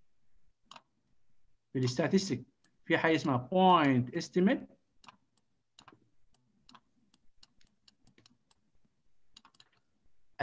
في الاستاتستيك في حاجه اسمها بوينت استيميت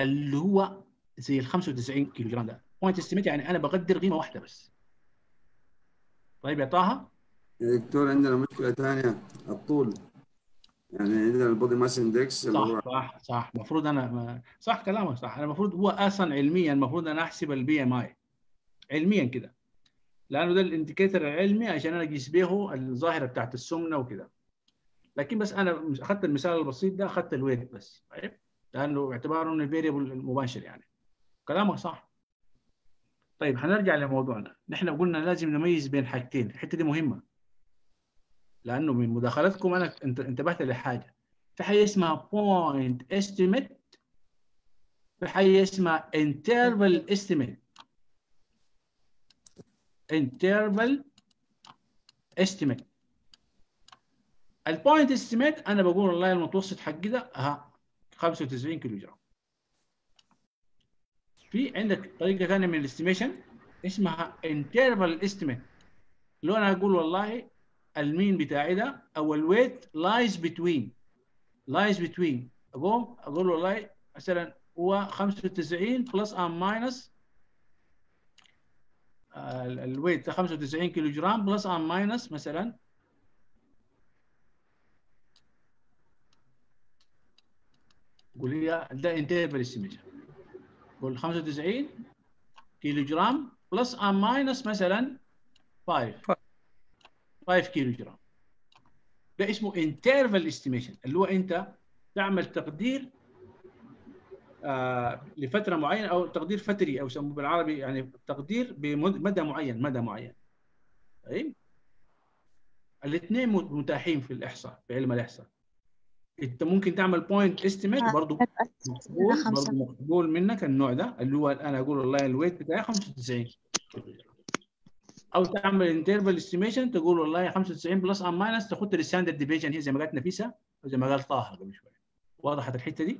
اللي هو زي ال 95 كيلو جرام ده بوينت استيميت يعني انا بقدر قيمه واحده بس طيب يا طه يا دكتور عندنا مشكلة ثانية الطول يعني عندنا البودي ماس اندكس اللي صح هو صح صح المفروض انا ما صح كلامك صح انا المفروض هو اصلا علميا المفروض انا احسب البي ام اي علميا كده لانه ده الانديكيتور العلمي عشان انا اقيس به الظاهره بتاعت السمنه وكده لكن بس انا اخذت المثال البسيط ده اخذت الويت بس طيب لانه باعتباره انه فيريبل مباشر يعني كلامك صح طيب هنرجع لموضوعنا نحن قلنا لازم نميز بين حاجتين الحته دي مهمه لانه من مداخلتكم انا انت انتبهت لحاجه في حاجه اسمها بوينت استيميت في حاجه اسمها انترفال استيميت انترفال استيميت البوينت استيميت انا بقول والله المتوسط حقي ده ها 95 كيلو جرام في عندك طريقه ثانيه من الاستيميشن اسمها انترفال استيميت لو انا اقول والله المين بتاعي ده او الويت لايز بتوين لايز بتوين اقوم اقول والله مثلا هو 95 بلس ام ماينس الويت 95 كيلو جرام بلس ام ماينس مثلا قول لي ده انترفال استيميشن قول 95 كيلو جرام بلس ام ماينس مثلا 5 5 كيلو جرام ده اسمه انترفال استيميشن اللي هو انت تعمل تقدير آه لفتره معينه او تقدير فتري او يسموه بالعربي يعني تقدير بمدى معين مدى معين طيب الاثنين متاحين في الاحصاء في علم الاحصاء انت ممكن تعمل بوينت استيميت برضه مقبول برضه مقبول منك النوع ده اللي هو انا اقول والله الويت بتاعي 95 او تعمل انترفال استيميشن تقول والله 95 بلس ام ماينس تاخد الستاندرد ديفيجن هي زي ما قالت نفيسه وزي ما قال طه قبل شوي وضحت الحته دي؟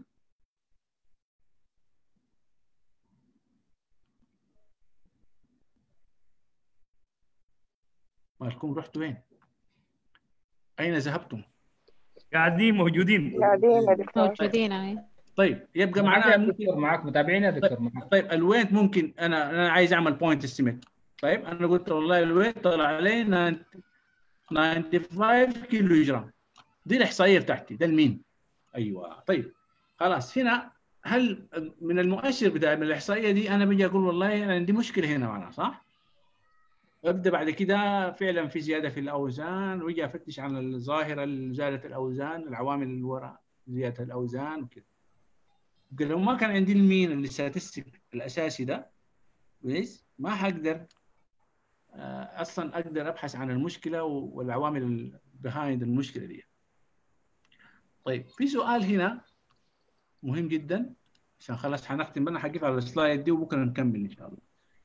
مالكم رحتوا وين؟ اين ذهبتم؟ قاعدين موجودين قاعدين يا دكتور موجودين اهي طيب يبقى معاك معنا يا ممكن دكتور معاك متابعين يا دكتور معاك طيب الويت ممكن انا انا عايز اعمل بوينت استيميت طيب انا قلت والله الويت طلع علي 95 كيلو جرام دي الاحصائيه بتاعتي ده المين ايوه طيب خلاص هنا هل من المؤشر بتاع من الاحصائيه دي انا بجي اقول والله انا عندي مشكله هنا معنا صح؟ ابدا بعد كده فعلا في زياده في الاوزان واجي افتش عن الظاهره زياده الاوزان العوامل اللي وراء زياده الاوزان وكده لو ما كان عندي المين الاستاتستيك الاساسي ده كويس ما حقدر اصلا اقدر ابحث عن المشكله والعوامل بيهايند المشكله دي طيب في سؤال هنا مهم جدا عشان خلاص حنختم انا حقف على السلايد دي وبكره نكمل ان شاء الله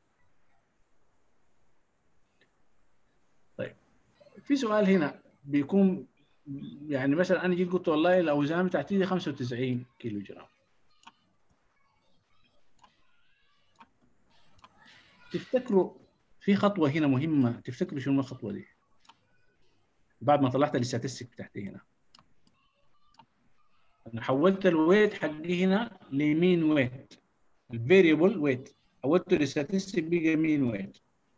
طيب في سؤال هنا بيكون يعني مثلا انا جيت قلت والله الاوزان بتاعتي دي 95 كيلو جرام تفتكروا في خطوه هنا مهمه تفتكروا شنو الخطوه دي بعد ما طلعت الاستاتستيك بتاعتي هنا انا حولت الويت حقي هنا لمين ويت الفاريبل ويت حولته للستاتستيك بقى مين ويت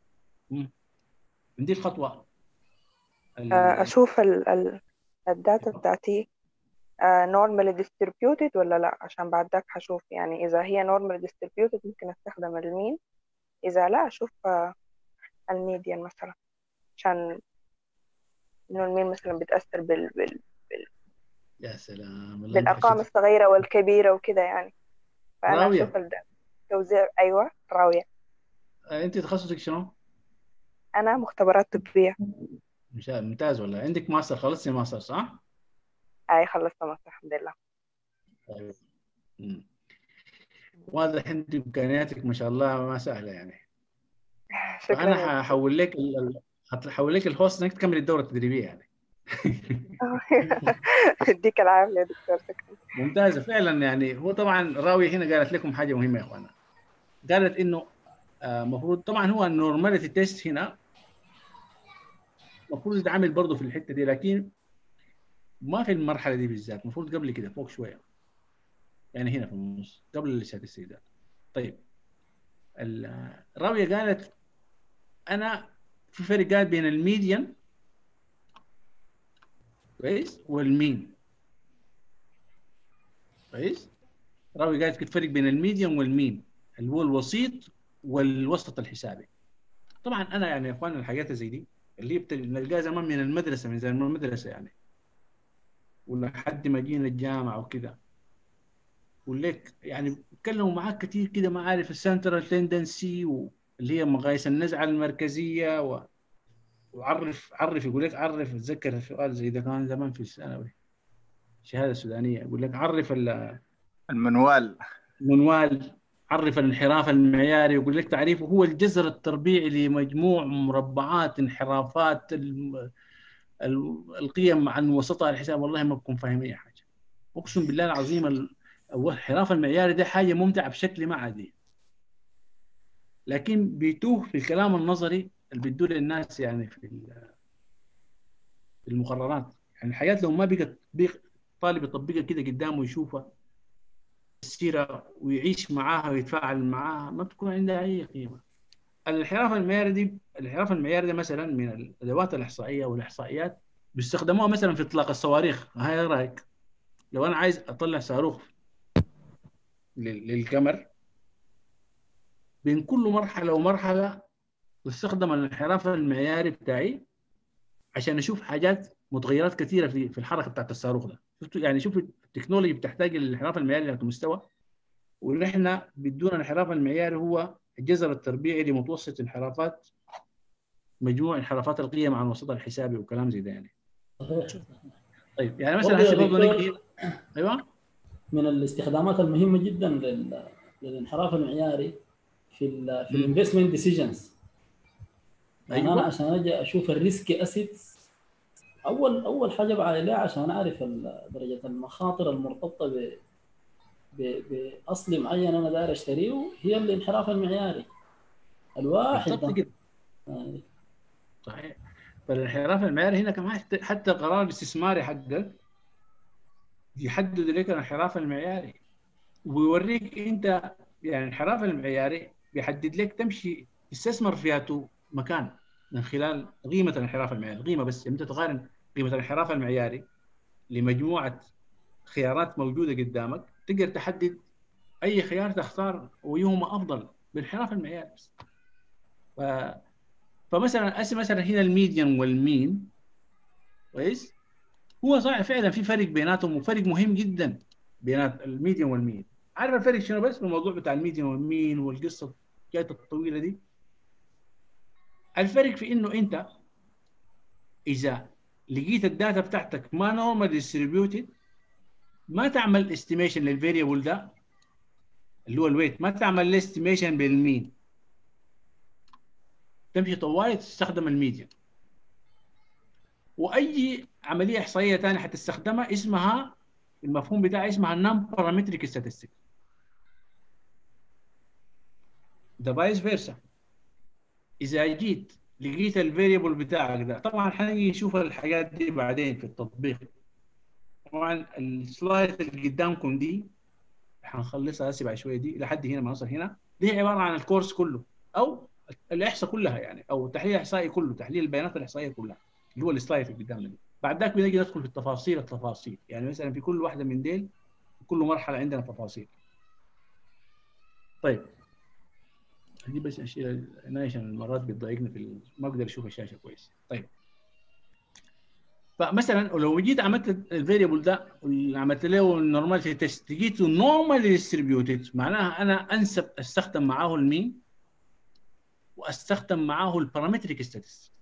دي الخطوه اشوف ال ال الداتا بتاعتي نورمالي ديستريبيوتد ولا لا عشان بعد ذاك هشوف يعني اذا هي نورمالي ديستريبيوتد ممكن استخدم المين اذا لا اشوف الميديان مثلا عشان انه المين مثلا بتاثر بال, بال... بال... يا سلام بالارقام الصغيره والكبيره وكده يعني فانا راوية. اشوف التوزيع ايوه راويه انت تخصصك شنو؟ انا مختبرات طبيه مش ممتاز والله عندك ماستر خلصتي ماستر صح؟ اي خلصت ماستر الحمد لله طيب مم. واضح انت امكانياتك ما شاء الله ما سهله يعني شكرا فانا هحول لك ال... هحول لك الهوست انك تكمل الدوره التدريبيه يعني يديك العافيه يا دكتور شكرا ممتازه فعلا يعني هو طبعا راويه هنا قالت لكم حاجه مهمه يا اخوانا قالت انه المفروض آه طبعا هو النورماليتي تيست هنا المفروض يتعامل برضه في الحته دي لكن ما في المرحله دي بالذات المفروض قبل كده فوق شويه يعني هنا في النص قبل الاستاتستيك طيب الراويه قالت انا في فرق قال بين الميديان كويس والمين كويس راوي قالت الفرق بين الميديان والمين اللي هو الوسيط والوسط الحسابي طبعا انا يعني يا اخوان الحاجات زي دي اللي هي نلقاها زمان من المدرسه من زمان المدرسه يعني ولحد ما جينا الجامعه وكده ولك يعني بيتكلموا معاك كثير كده ما عارف السنترال تندنسي واللي هي مقاييس النزعه المركزيه و... وعرف عرف يقول لك عرف اتذكر سؤال زي ده كان زمان في الثانوي الشهاده السودانيه يقول لك عرف المنوال المنوال عرف الانحراف المعياري يقول لك تعريفه هو الجذر التربيعي لمجموع مربعات انحرافات القيم عن وسطها الحساب والله ما بكون فاهم اي حاجه اقسم بالله العظيم الانحراف المعياري ده حاجه ممتعه بشكل ما عادي لكن بيتوه في الكلام النظري اللي بيدوه للناس يعني في المقررات يعني الحياه لو ما بقت طالب يطبقها كده قدامه يشوفها السيره ويعيش معاها ويتفاعل معاها ما بتكون عندها اي قيمه الانحراف المعياري دي الانحراف المعياري ده مثلا من الادوات الاحصائيه والاحصائيات بيستخدموها مثلا في اطلاق الصواريخ هاي رايك لو انا عايز اطلع صاروخ للقمر بين كل مرحله ومرحله بستخدم الانحراف المعياري بتاعي عشان اشوف حاجات متغيرات كثيره في في الحركه بتاعت الصاروخ ده شفتوا يعني شوف التكنولوجي بتحتاج للانحراف المعياري ذات مستوى ونحن بدون الانحراف المعياري هو الجذر التربيعي لمتوسط انحرافات مجموع انحرافات القيم عن وسطها الحسابي وكلام زي ده يعني طيب يعني مثلا هسه برضه نجي ايوه من الاستخدامات المهمه جدا لل... للانحراف المعياري في ال في الانفستمنت ديسيجنز يعني أيوة. انا عشان اجي اشوف الريسك اسيتس اول اول حاجه بعد لها عشان اعرف درجه المخاطر المرتبطه ب باصل معين انا داير اشتريه هي الانحراف المعياري الواحد ده صحيح فالانحراف المعياري هنا كمان حتى القرار الاستثماري حقك يحدد لك الانحراف المعياري ويوريك انت يعني الانحراف المعياري بيحدد لك تمشي تستثمر فيها مكان من خلال قيمه الانحراف المعياري قيمه بس انت تقارن قيمه الانحراف المعياري لمجموعه خيارات موجوده قدامك تقدر تحدد اي خيار تختار ويهما افضل بانحراف المعيار بس ف... فمثلا أسي مثلا هنا الميديان والمين كويس هو صحيح فعلا في فرق بيناتهم وفرق مهم جدا بينات الميديان والمين عارف الفرق شنو بس بالموضوع بتاع الميديان والمين والقصه الحكايه الطويله دي الفرق في انه انت اذا لقيت الداتا بتاعتك ما نورمال ديستريبيوتد ما تعمل استيميشن للفاريبل ده اللي هو الويت ما تعمل استيميشن بالمين تمشي طوالي تستخدم الميديا واي عمليه احصائيه ثانيه حتستخدمها اسمها المفهوم بتاعها اسمها نون بارامتريك ستاتستيك ده فايس فيرسا اذا جيت لقيت الفاريبل بتاعك ده طبعا حنيجي نشوف الحاجات دي بعدين في التطبيق طبعا السلايد اللي قدامكم دي حنخلصها هسه بعد شويه دي لحد هنا ما نوصل هنا دي عباره عن الكورس كله او الاحصاء كلها يعني او التحليل الاحصائي كله تحليل البيانات الاحصائيه كلها اللي هو السلايد اللي قدامنا دي بعد ذاك بنجي ندخل في التفاصيل التفاصيل يعني مثلا في كل واحده من ديل في كل مرحله عندنا تفاصيل طيب دي بس اشيل العنايه عشان المرات بتضايقني في ال... ما اقدر اشوف الشاشه كويس طيب فمثلا لو جيت عملت الفاريبل ده وعملت له النورماليتي تيست لقيته نورمالي ديستريبيوتد معناها انا انسب استخدم معاه المين واستخدم معاه البارامتريك ستاتس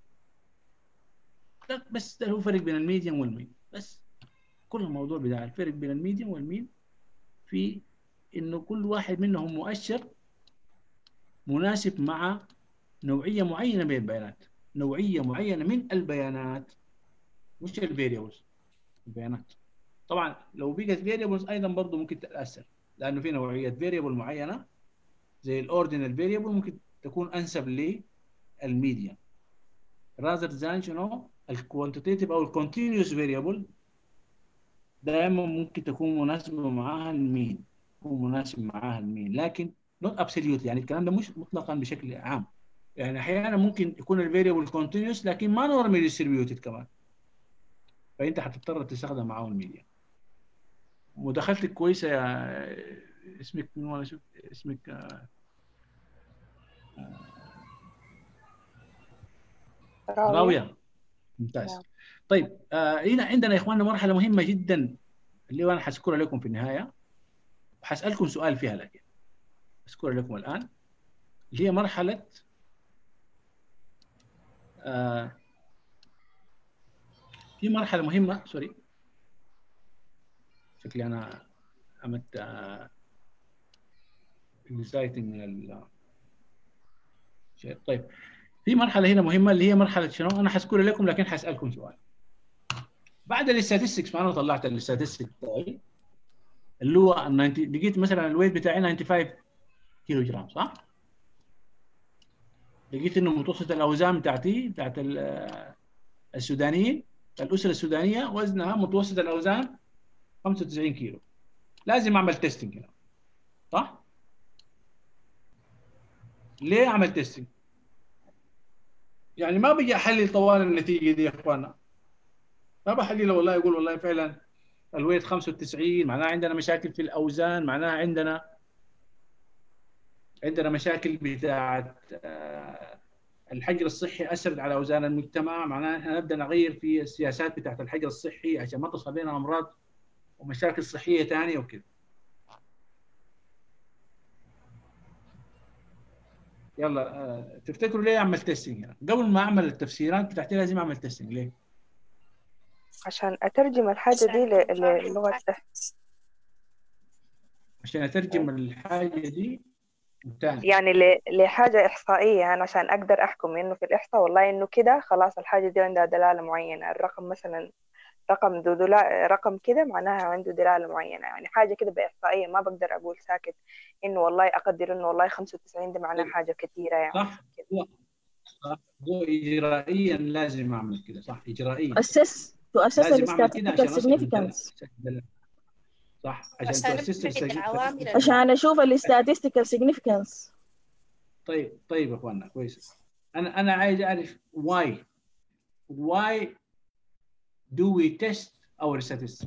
بس ده هو فرق بين الميديم والمين بس كل الموضوع بتاع الفرق بين الميديم والمين في انه كل واحد منهم مؤشر مناسب مع نوعيه معينه من البيانات نوعيه معينه من البيانات مش الفاريبلز البيانات طبعا لو بقت فاريبلز ايضا برضه ممكن تتاثر لانه في نوعيه فاريبل معينه زي الاوردينال فاريبل ممكن تكون انسب للميديان rather than شنو الكوانتيتيف او الكونتينيوس فاريبل دائما ممكن تكون مناسبه معاها المين يكون مناسب معاها المين لكن نوت ابسوليوت يعني الكلام ده مش مطلقا بشكل عام يعني احيانا ممكن يكون الفاريبل كونتينيوس لكن ما نورمالي ديستريبيوتد كمان فانت هتضطر تستخدم معاه الميديا مداخلتك كويسه يا اسمك من وانا شفت اسمك آه، راوية راويه ممتاز نعم. طيب آه هنا عندنا يا اخواننا مرحله مهمه جدا اللي هو انا حذكرها لكم في النهايه وحسالكم سؤال فيها لكن اذكرها لكم الان اللي هي مرحله آه في مرحله مهمه سوري شكلي انا عملت آه anxiety من ال شيء. طيب في مرحله هنا مهمه اللي هي مرحله شنو انا حذكرها لكم لكن حسالكم سؤال بعد الاستاتستكس انا طلعت الاستاتستكس بتاعي اللي هو ال 90 لقيت مثلا الويت بتاعي 95 كيلو جرام صح؟ لقيت انه متوسط الاوزان بتاعتي بتاعت ال- السودانيين الاسره السودانيه وزنها متوسط الاوزان 95 كيلو لازم اعمل تيستنج هنا صح؟ ليه اعمل تيستنج؟ يعني ما بيجي احلل طوال النتيجه دي يا اخوانا ما بحللها والله يقول والله فعلا الويت 95 معناها عندنا مشاكل في الاوزان معناها عندنا عندنا مشاكل بتاعت آه، الحجر الصحي اثرت على اوزان المجتمع معناها احنا نبدا نغير في السياسات بتاعت الحجر الصحي عشان ما تصل بينا امراض ومشاكل صحيه ثانيه وكذا يلا آه، تفتكروا ليه اعمل تيستنج هنا؟ قبل ما اعمل التفسيرات بتاعتي لازم اعمل تيستنج ليه؟ عشان أترجم الحاجة دي ل- للغة عشان اترجم الحاجه دي تاني يعني ل- لحاجة إحصائية يعني عشان أقدر أحكم إنه في الإحصاء والله إنه كده خلاص الحاجة دي عندها دلالة معينة الرقم مثلا رقم ذو دلا- رقم كده معناها عنده دلالة معينة يعني حاجة كده بإحصائية ما بقدر أقول ساكت إنه والله أقدر إنه والله 95 ده معناه حاجة كثيرة يعني صح هو صح هو اجرائيا لازم اعمل كده صح اجرائيا assess to assess لازم the اعمل كده عشان statistical اصل للدلالة. significance صح عشان عشان تؤسس نبحث السج- العوامل عشان أشوف ال statistical significance طيب طيب يا اخوانا كويس انا انا عايز اعرف why why do we test our statistics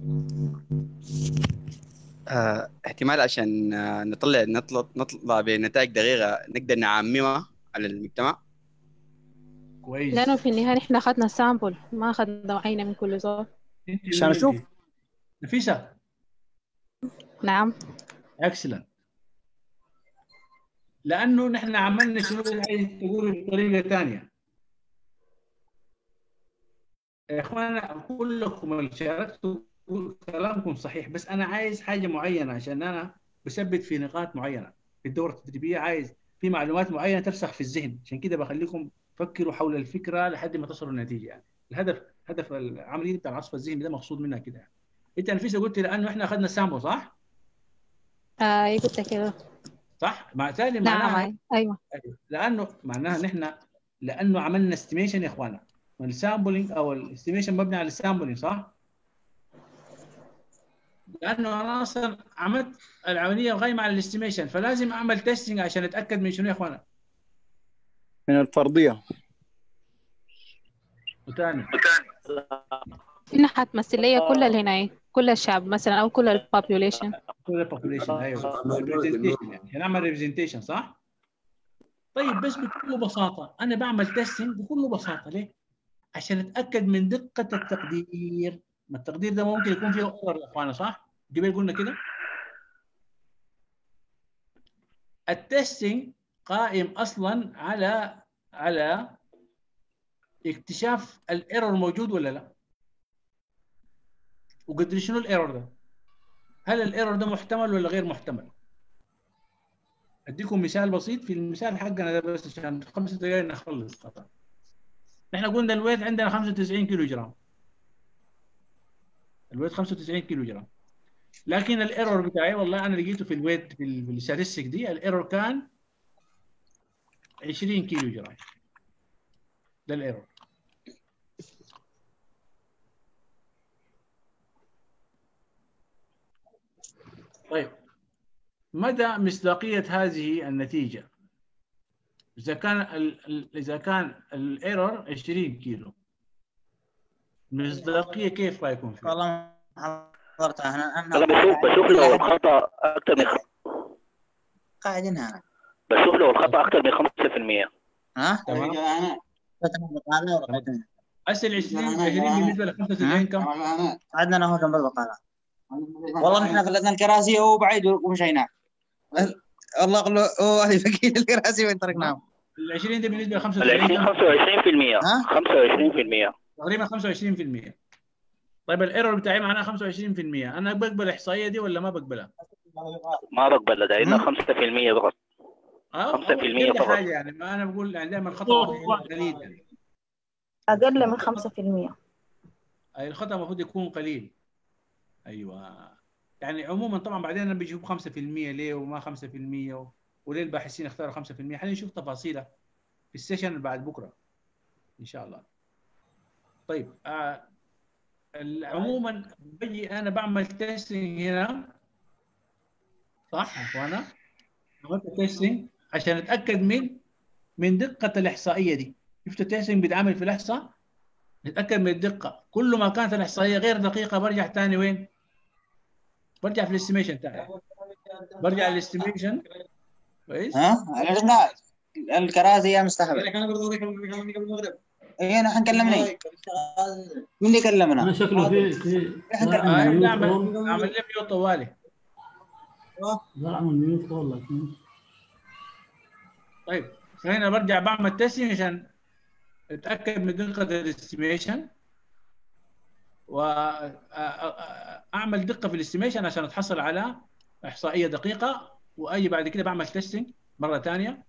آه، احتمال عشان آه، نطلع نطلع نطلع بنتائج دقيقة نقدر نعممها على المجتمع كويس لأنه في النهاية إحنا أخذنا سامبل ما أخذنا عينة من كل زول عشان اشوف نفيسة نعم اكسلنت لانه نحن عملنا شنو عايز تقول بطريقه ثانيه يا اخوانا كلكم اللي شاركتوا كلامكم صحيح بس انا عايز حاجه معينه عشان انا بثبت في نقاط معينه في الدوره التدريبيه عايز في معلومات معينه ترسخ في الذهن عشان كده بخليكم فكروا حول الفكره لحد ما تصلوا النتيجه يعني الهدف هدف العمليه بتاع العصف الذهني ده مقصود منها كده يعني. انت نفيسه قلت لانه احنا اخذنا السامبل صح؟ آه قلت كده صح؟ مع تالي نعم معناها أيوة أيوة. لانه معناها نحن لانه عملنا استيميشن يا اخوانا السامبلينج او الاستيميشن مبني على السامبلينج صح؟ لانه انا اصلا عملت العمليه قايمه على الاستيميشن فلازم اعمل تيستنج عشان اتاكد من شنو يا اخوانا؟ من الفرضية وثاني إنها حتمثل لي كل اللي هنا كل الشعب مثلا أو كل البوبوليشن كل البوبوليشن ايوه representation يعني عشان اعمل ريبريزنتيشن صح؟ طيب بس بكل بساطه انا بعمل تيستنج بكل بساطه ليه؟ عشان اتاكد من دقه التقدير ما التقدير ده ممكن يكون فيه اورر يا اخوانا صح؟ قبل قلنا كده التستنج قائم اصلا على على اكتشاف الايرور موجود ولا لا وقدر شنو الايرور ده هل الايرور ده محتمل ولا غير محتمل اديكم مثال بسيط في المثال حقنا ده بس عشان خمس دقائق نخلص خطأ احنا قلنا الويت عندنا 95 كيلو جرام الويت 95 كيلو جرام لكن الايرور بتاعي والله انا لقيته في الويت في الستاتستيك دي الايرور كان 20 كيلو جرام ده الايرور طيب مدى مصداقية هذه النتيجة إذا كان ال... ال- إذا كان الايرور 20 كيلو مصداقية كيف رايكم فيها؟ والله ما حضرتها انا انا انا بشوف بشوف لو الخطا اكثر من قاعدينها انا بشوف لو الخطا اكثر من 5% ها؟ تمام. انا المقالة ورقيتها أسأل 20 20 بالنسبة ل 75 كم؟ قعدنا انا هو جنب البقالة والله نحن خلتنا الكراسي هو بعيد ومشينا الله يقول له هو هذه فقير الكراسي وين تركناهم ال 20 ده بالنسبة ل ال 75 20 كم؟ 25% 25% تقريبا 25% طيب الايرور بتاعي معناها 25% انا بقبل الاحصائيه دي ولا ما بقبلها؟ ما بقبل ده انه 5% فقط اه 5% كل فقط. حاجه يعني ما انا بقول يعني دائما الخطا قليل يعني أقل من 5% أي الخطا المفروض يكون قليل ايوه يعني عموما طبعا بعدين انا بيجيب 5% ليه وما 5% و... وليه الباحثين اختاروا 5% حنشوف تفاصيلها في السيشن اللي بعد بكره ان شاء الله طيب آه ال- عموما بجي انا بعمل تيستنج هنا صح يا اخوانا عملت تيستنج عشان اتاكد من من دقه الاحصائيه دي شفت التيستنج بيتعمل في الاحصاء نتاكد من الدقه كل ما كانت الاحصائيه غير دقيقه برجع ثاني وين برجع في الاستيميشن تاعي برجع للاستيميشن كويس ها؟ عرفنا الكراسي يا مستحبل ايه نحن كلمني مين اللي كلمنا؟ انا شكله في في نحن لا كلمنا أعمل آه، ميوت اعمل كول. اعمل لي ميوت طوالي لا اعمل ميوت كول لكن طيب هنا برجع بعمل تيستنج عشان اتاكد من دقه الاستيميشن واعمل دقه في الاستيميشن عشان اتحصل على احصائيه دقيقه واجي بعد كده بعمل تيستنج مره ثانيه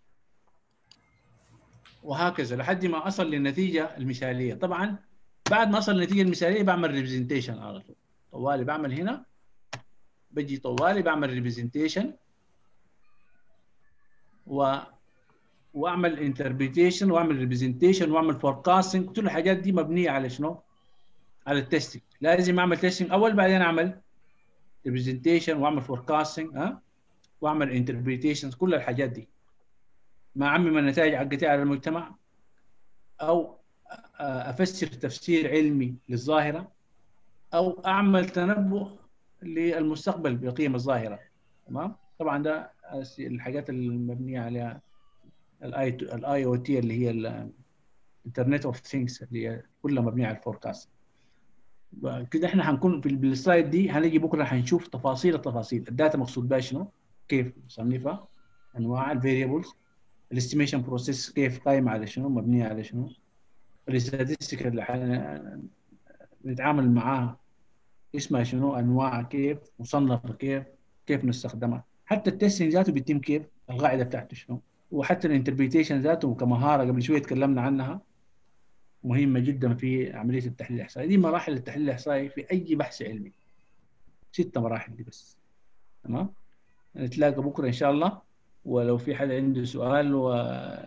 وهكذا لحد ما اصل للنتيجه المثاليه طبعا بعد ما اصل للنتيجه المثاليه بعمل ريبريزنتيشن على طول طوالي بعمل هنا بجي طوالي بعمل ريبريزنتيشن و واعمل انتربريتيشن واعمل ريبريزنتيشن واعمل فوركاستنج كل الحاجات دي مبنيه على شنو؟ على التستنج لازم اعمل تيستنج اول بعدين اعمل ريبريزنتيشن واعمل فوركاستنج ها واعمل انتربريتيشن كل الحاجات دي ما اعمم النتائج حقتي على المجتمع او افسر تفسير علمي للظاهره او اعمل تنبؤ للمستقبل بقيم الظاهره تمام طبعا ده الحاجات المبنيه على الاي الاي او تي اللي هي الانترنت اوف ثينجز اللي هي كلها مبنيه على الفوركاست كده احنا هنكون في السلايد دي هنيجي بكره هنشوف تفاصيل التفاصيل الداتا مقصود بها شنو كيف نصنفها انواع الفاريبلز الاستيميشن بروسيس كيف قايمه على شنو مبنيه على شنو الاستاتستيك اللي حن- نتعامل معاها اسمها شنو انواع كيف مصنفه كيف كيف نستخدمها حتى التستنج ذاته بيتم كيف القاعده بتاعته شنو وحتى الانتربريتيشن ذاته كمهاره قبل شويه تكلمنا عنها مهمه جدا في عمليه التحليل الاحصائي دي مراحل التحليل الاحصائي في اي بحث علمي ست مراحل دي بس تمام نتلاقى بكره ان شاء الله ولو في حد عنده سؤال و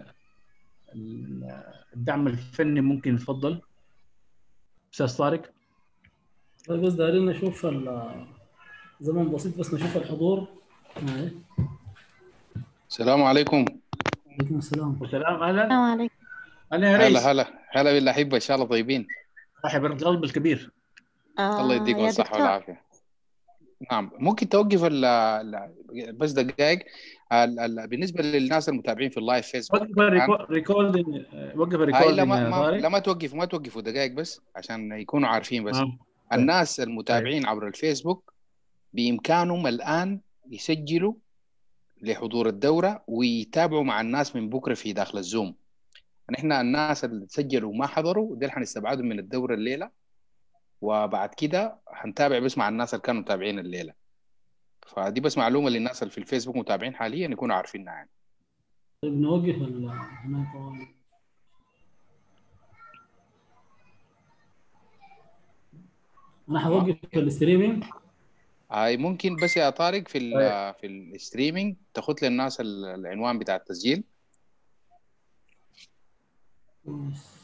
الدعم الفني ممكن يتفضل استاذ طارق طيب بس دايرين نشوف ال- زمن بسيط بس نشوف الحضور معي السلام عليكم عليكم السلام والسلام اهلا السلام عليكم اهلا يا ريس هلا هلا هلا بالاحبه ان شاء الله طيبين صاحب القلب الكبير الله يديكم آه يا الصحه دكتور والعافيه نعم ممكن توقف ال ال- بس دقائق ال- ال- بالنسبه للناس المتابعين في اللايف فيسبوك وقف الان الريكوردنج وقف هاي الريكوردنج لا ما يا ما طارق لا ما توقفوا ما توقفوا دقائق بس عشان يكونوا عارفين بس آه. طيب الناس المتابعين عبر الفيسبوك بامكانهم الان يسجلوا لحضور الدوره ويتابعوا مع الناس من بكره في داخل الزوم نحن الناس اللي سجلوا وما حضروا دول حنستبعدهم من الدوره الليله وبعد كده هنتابع بس مع الناس اللي كانوا متابعين الليله فدي بس معلومه للناس اللي في الفيسبوك متابعين حاليا يكونوا عارفينها يعني طيب نوقف ال- هناك طبعاً. انا حوقف الستريمينج هاي ممكن بس يا طارق في ال طيب. في الستريمينج تاخذ للناس ال- العنوان بتاع التسجيل بس.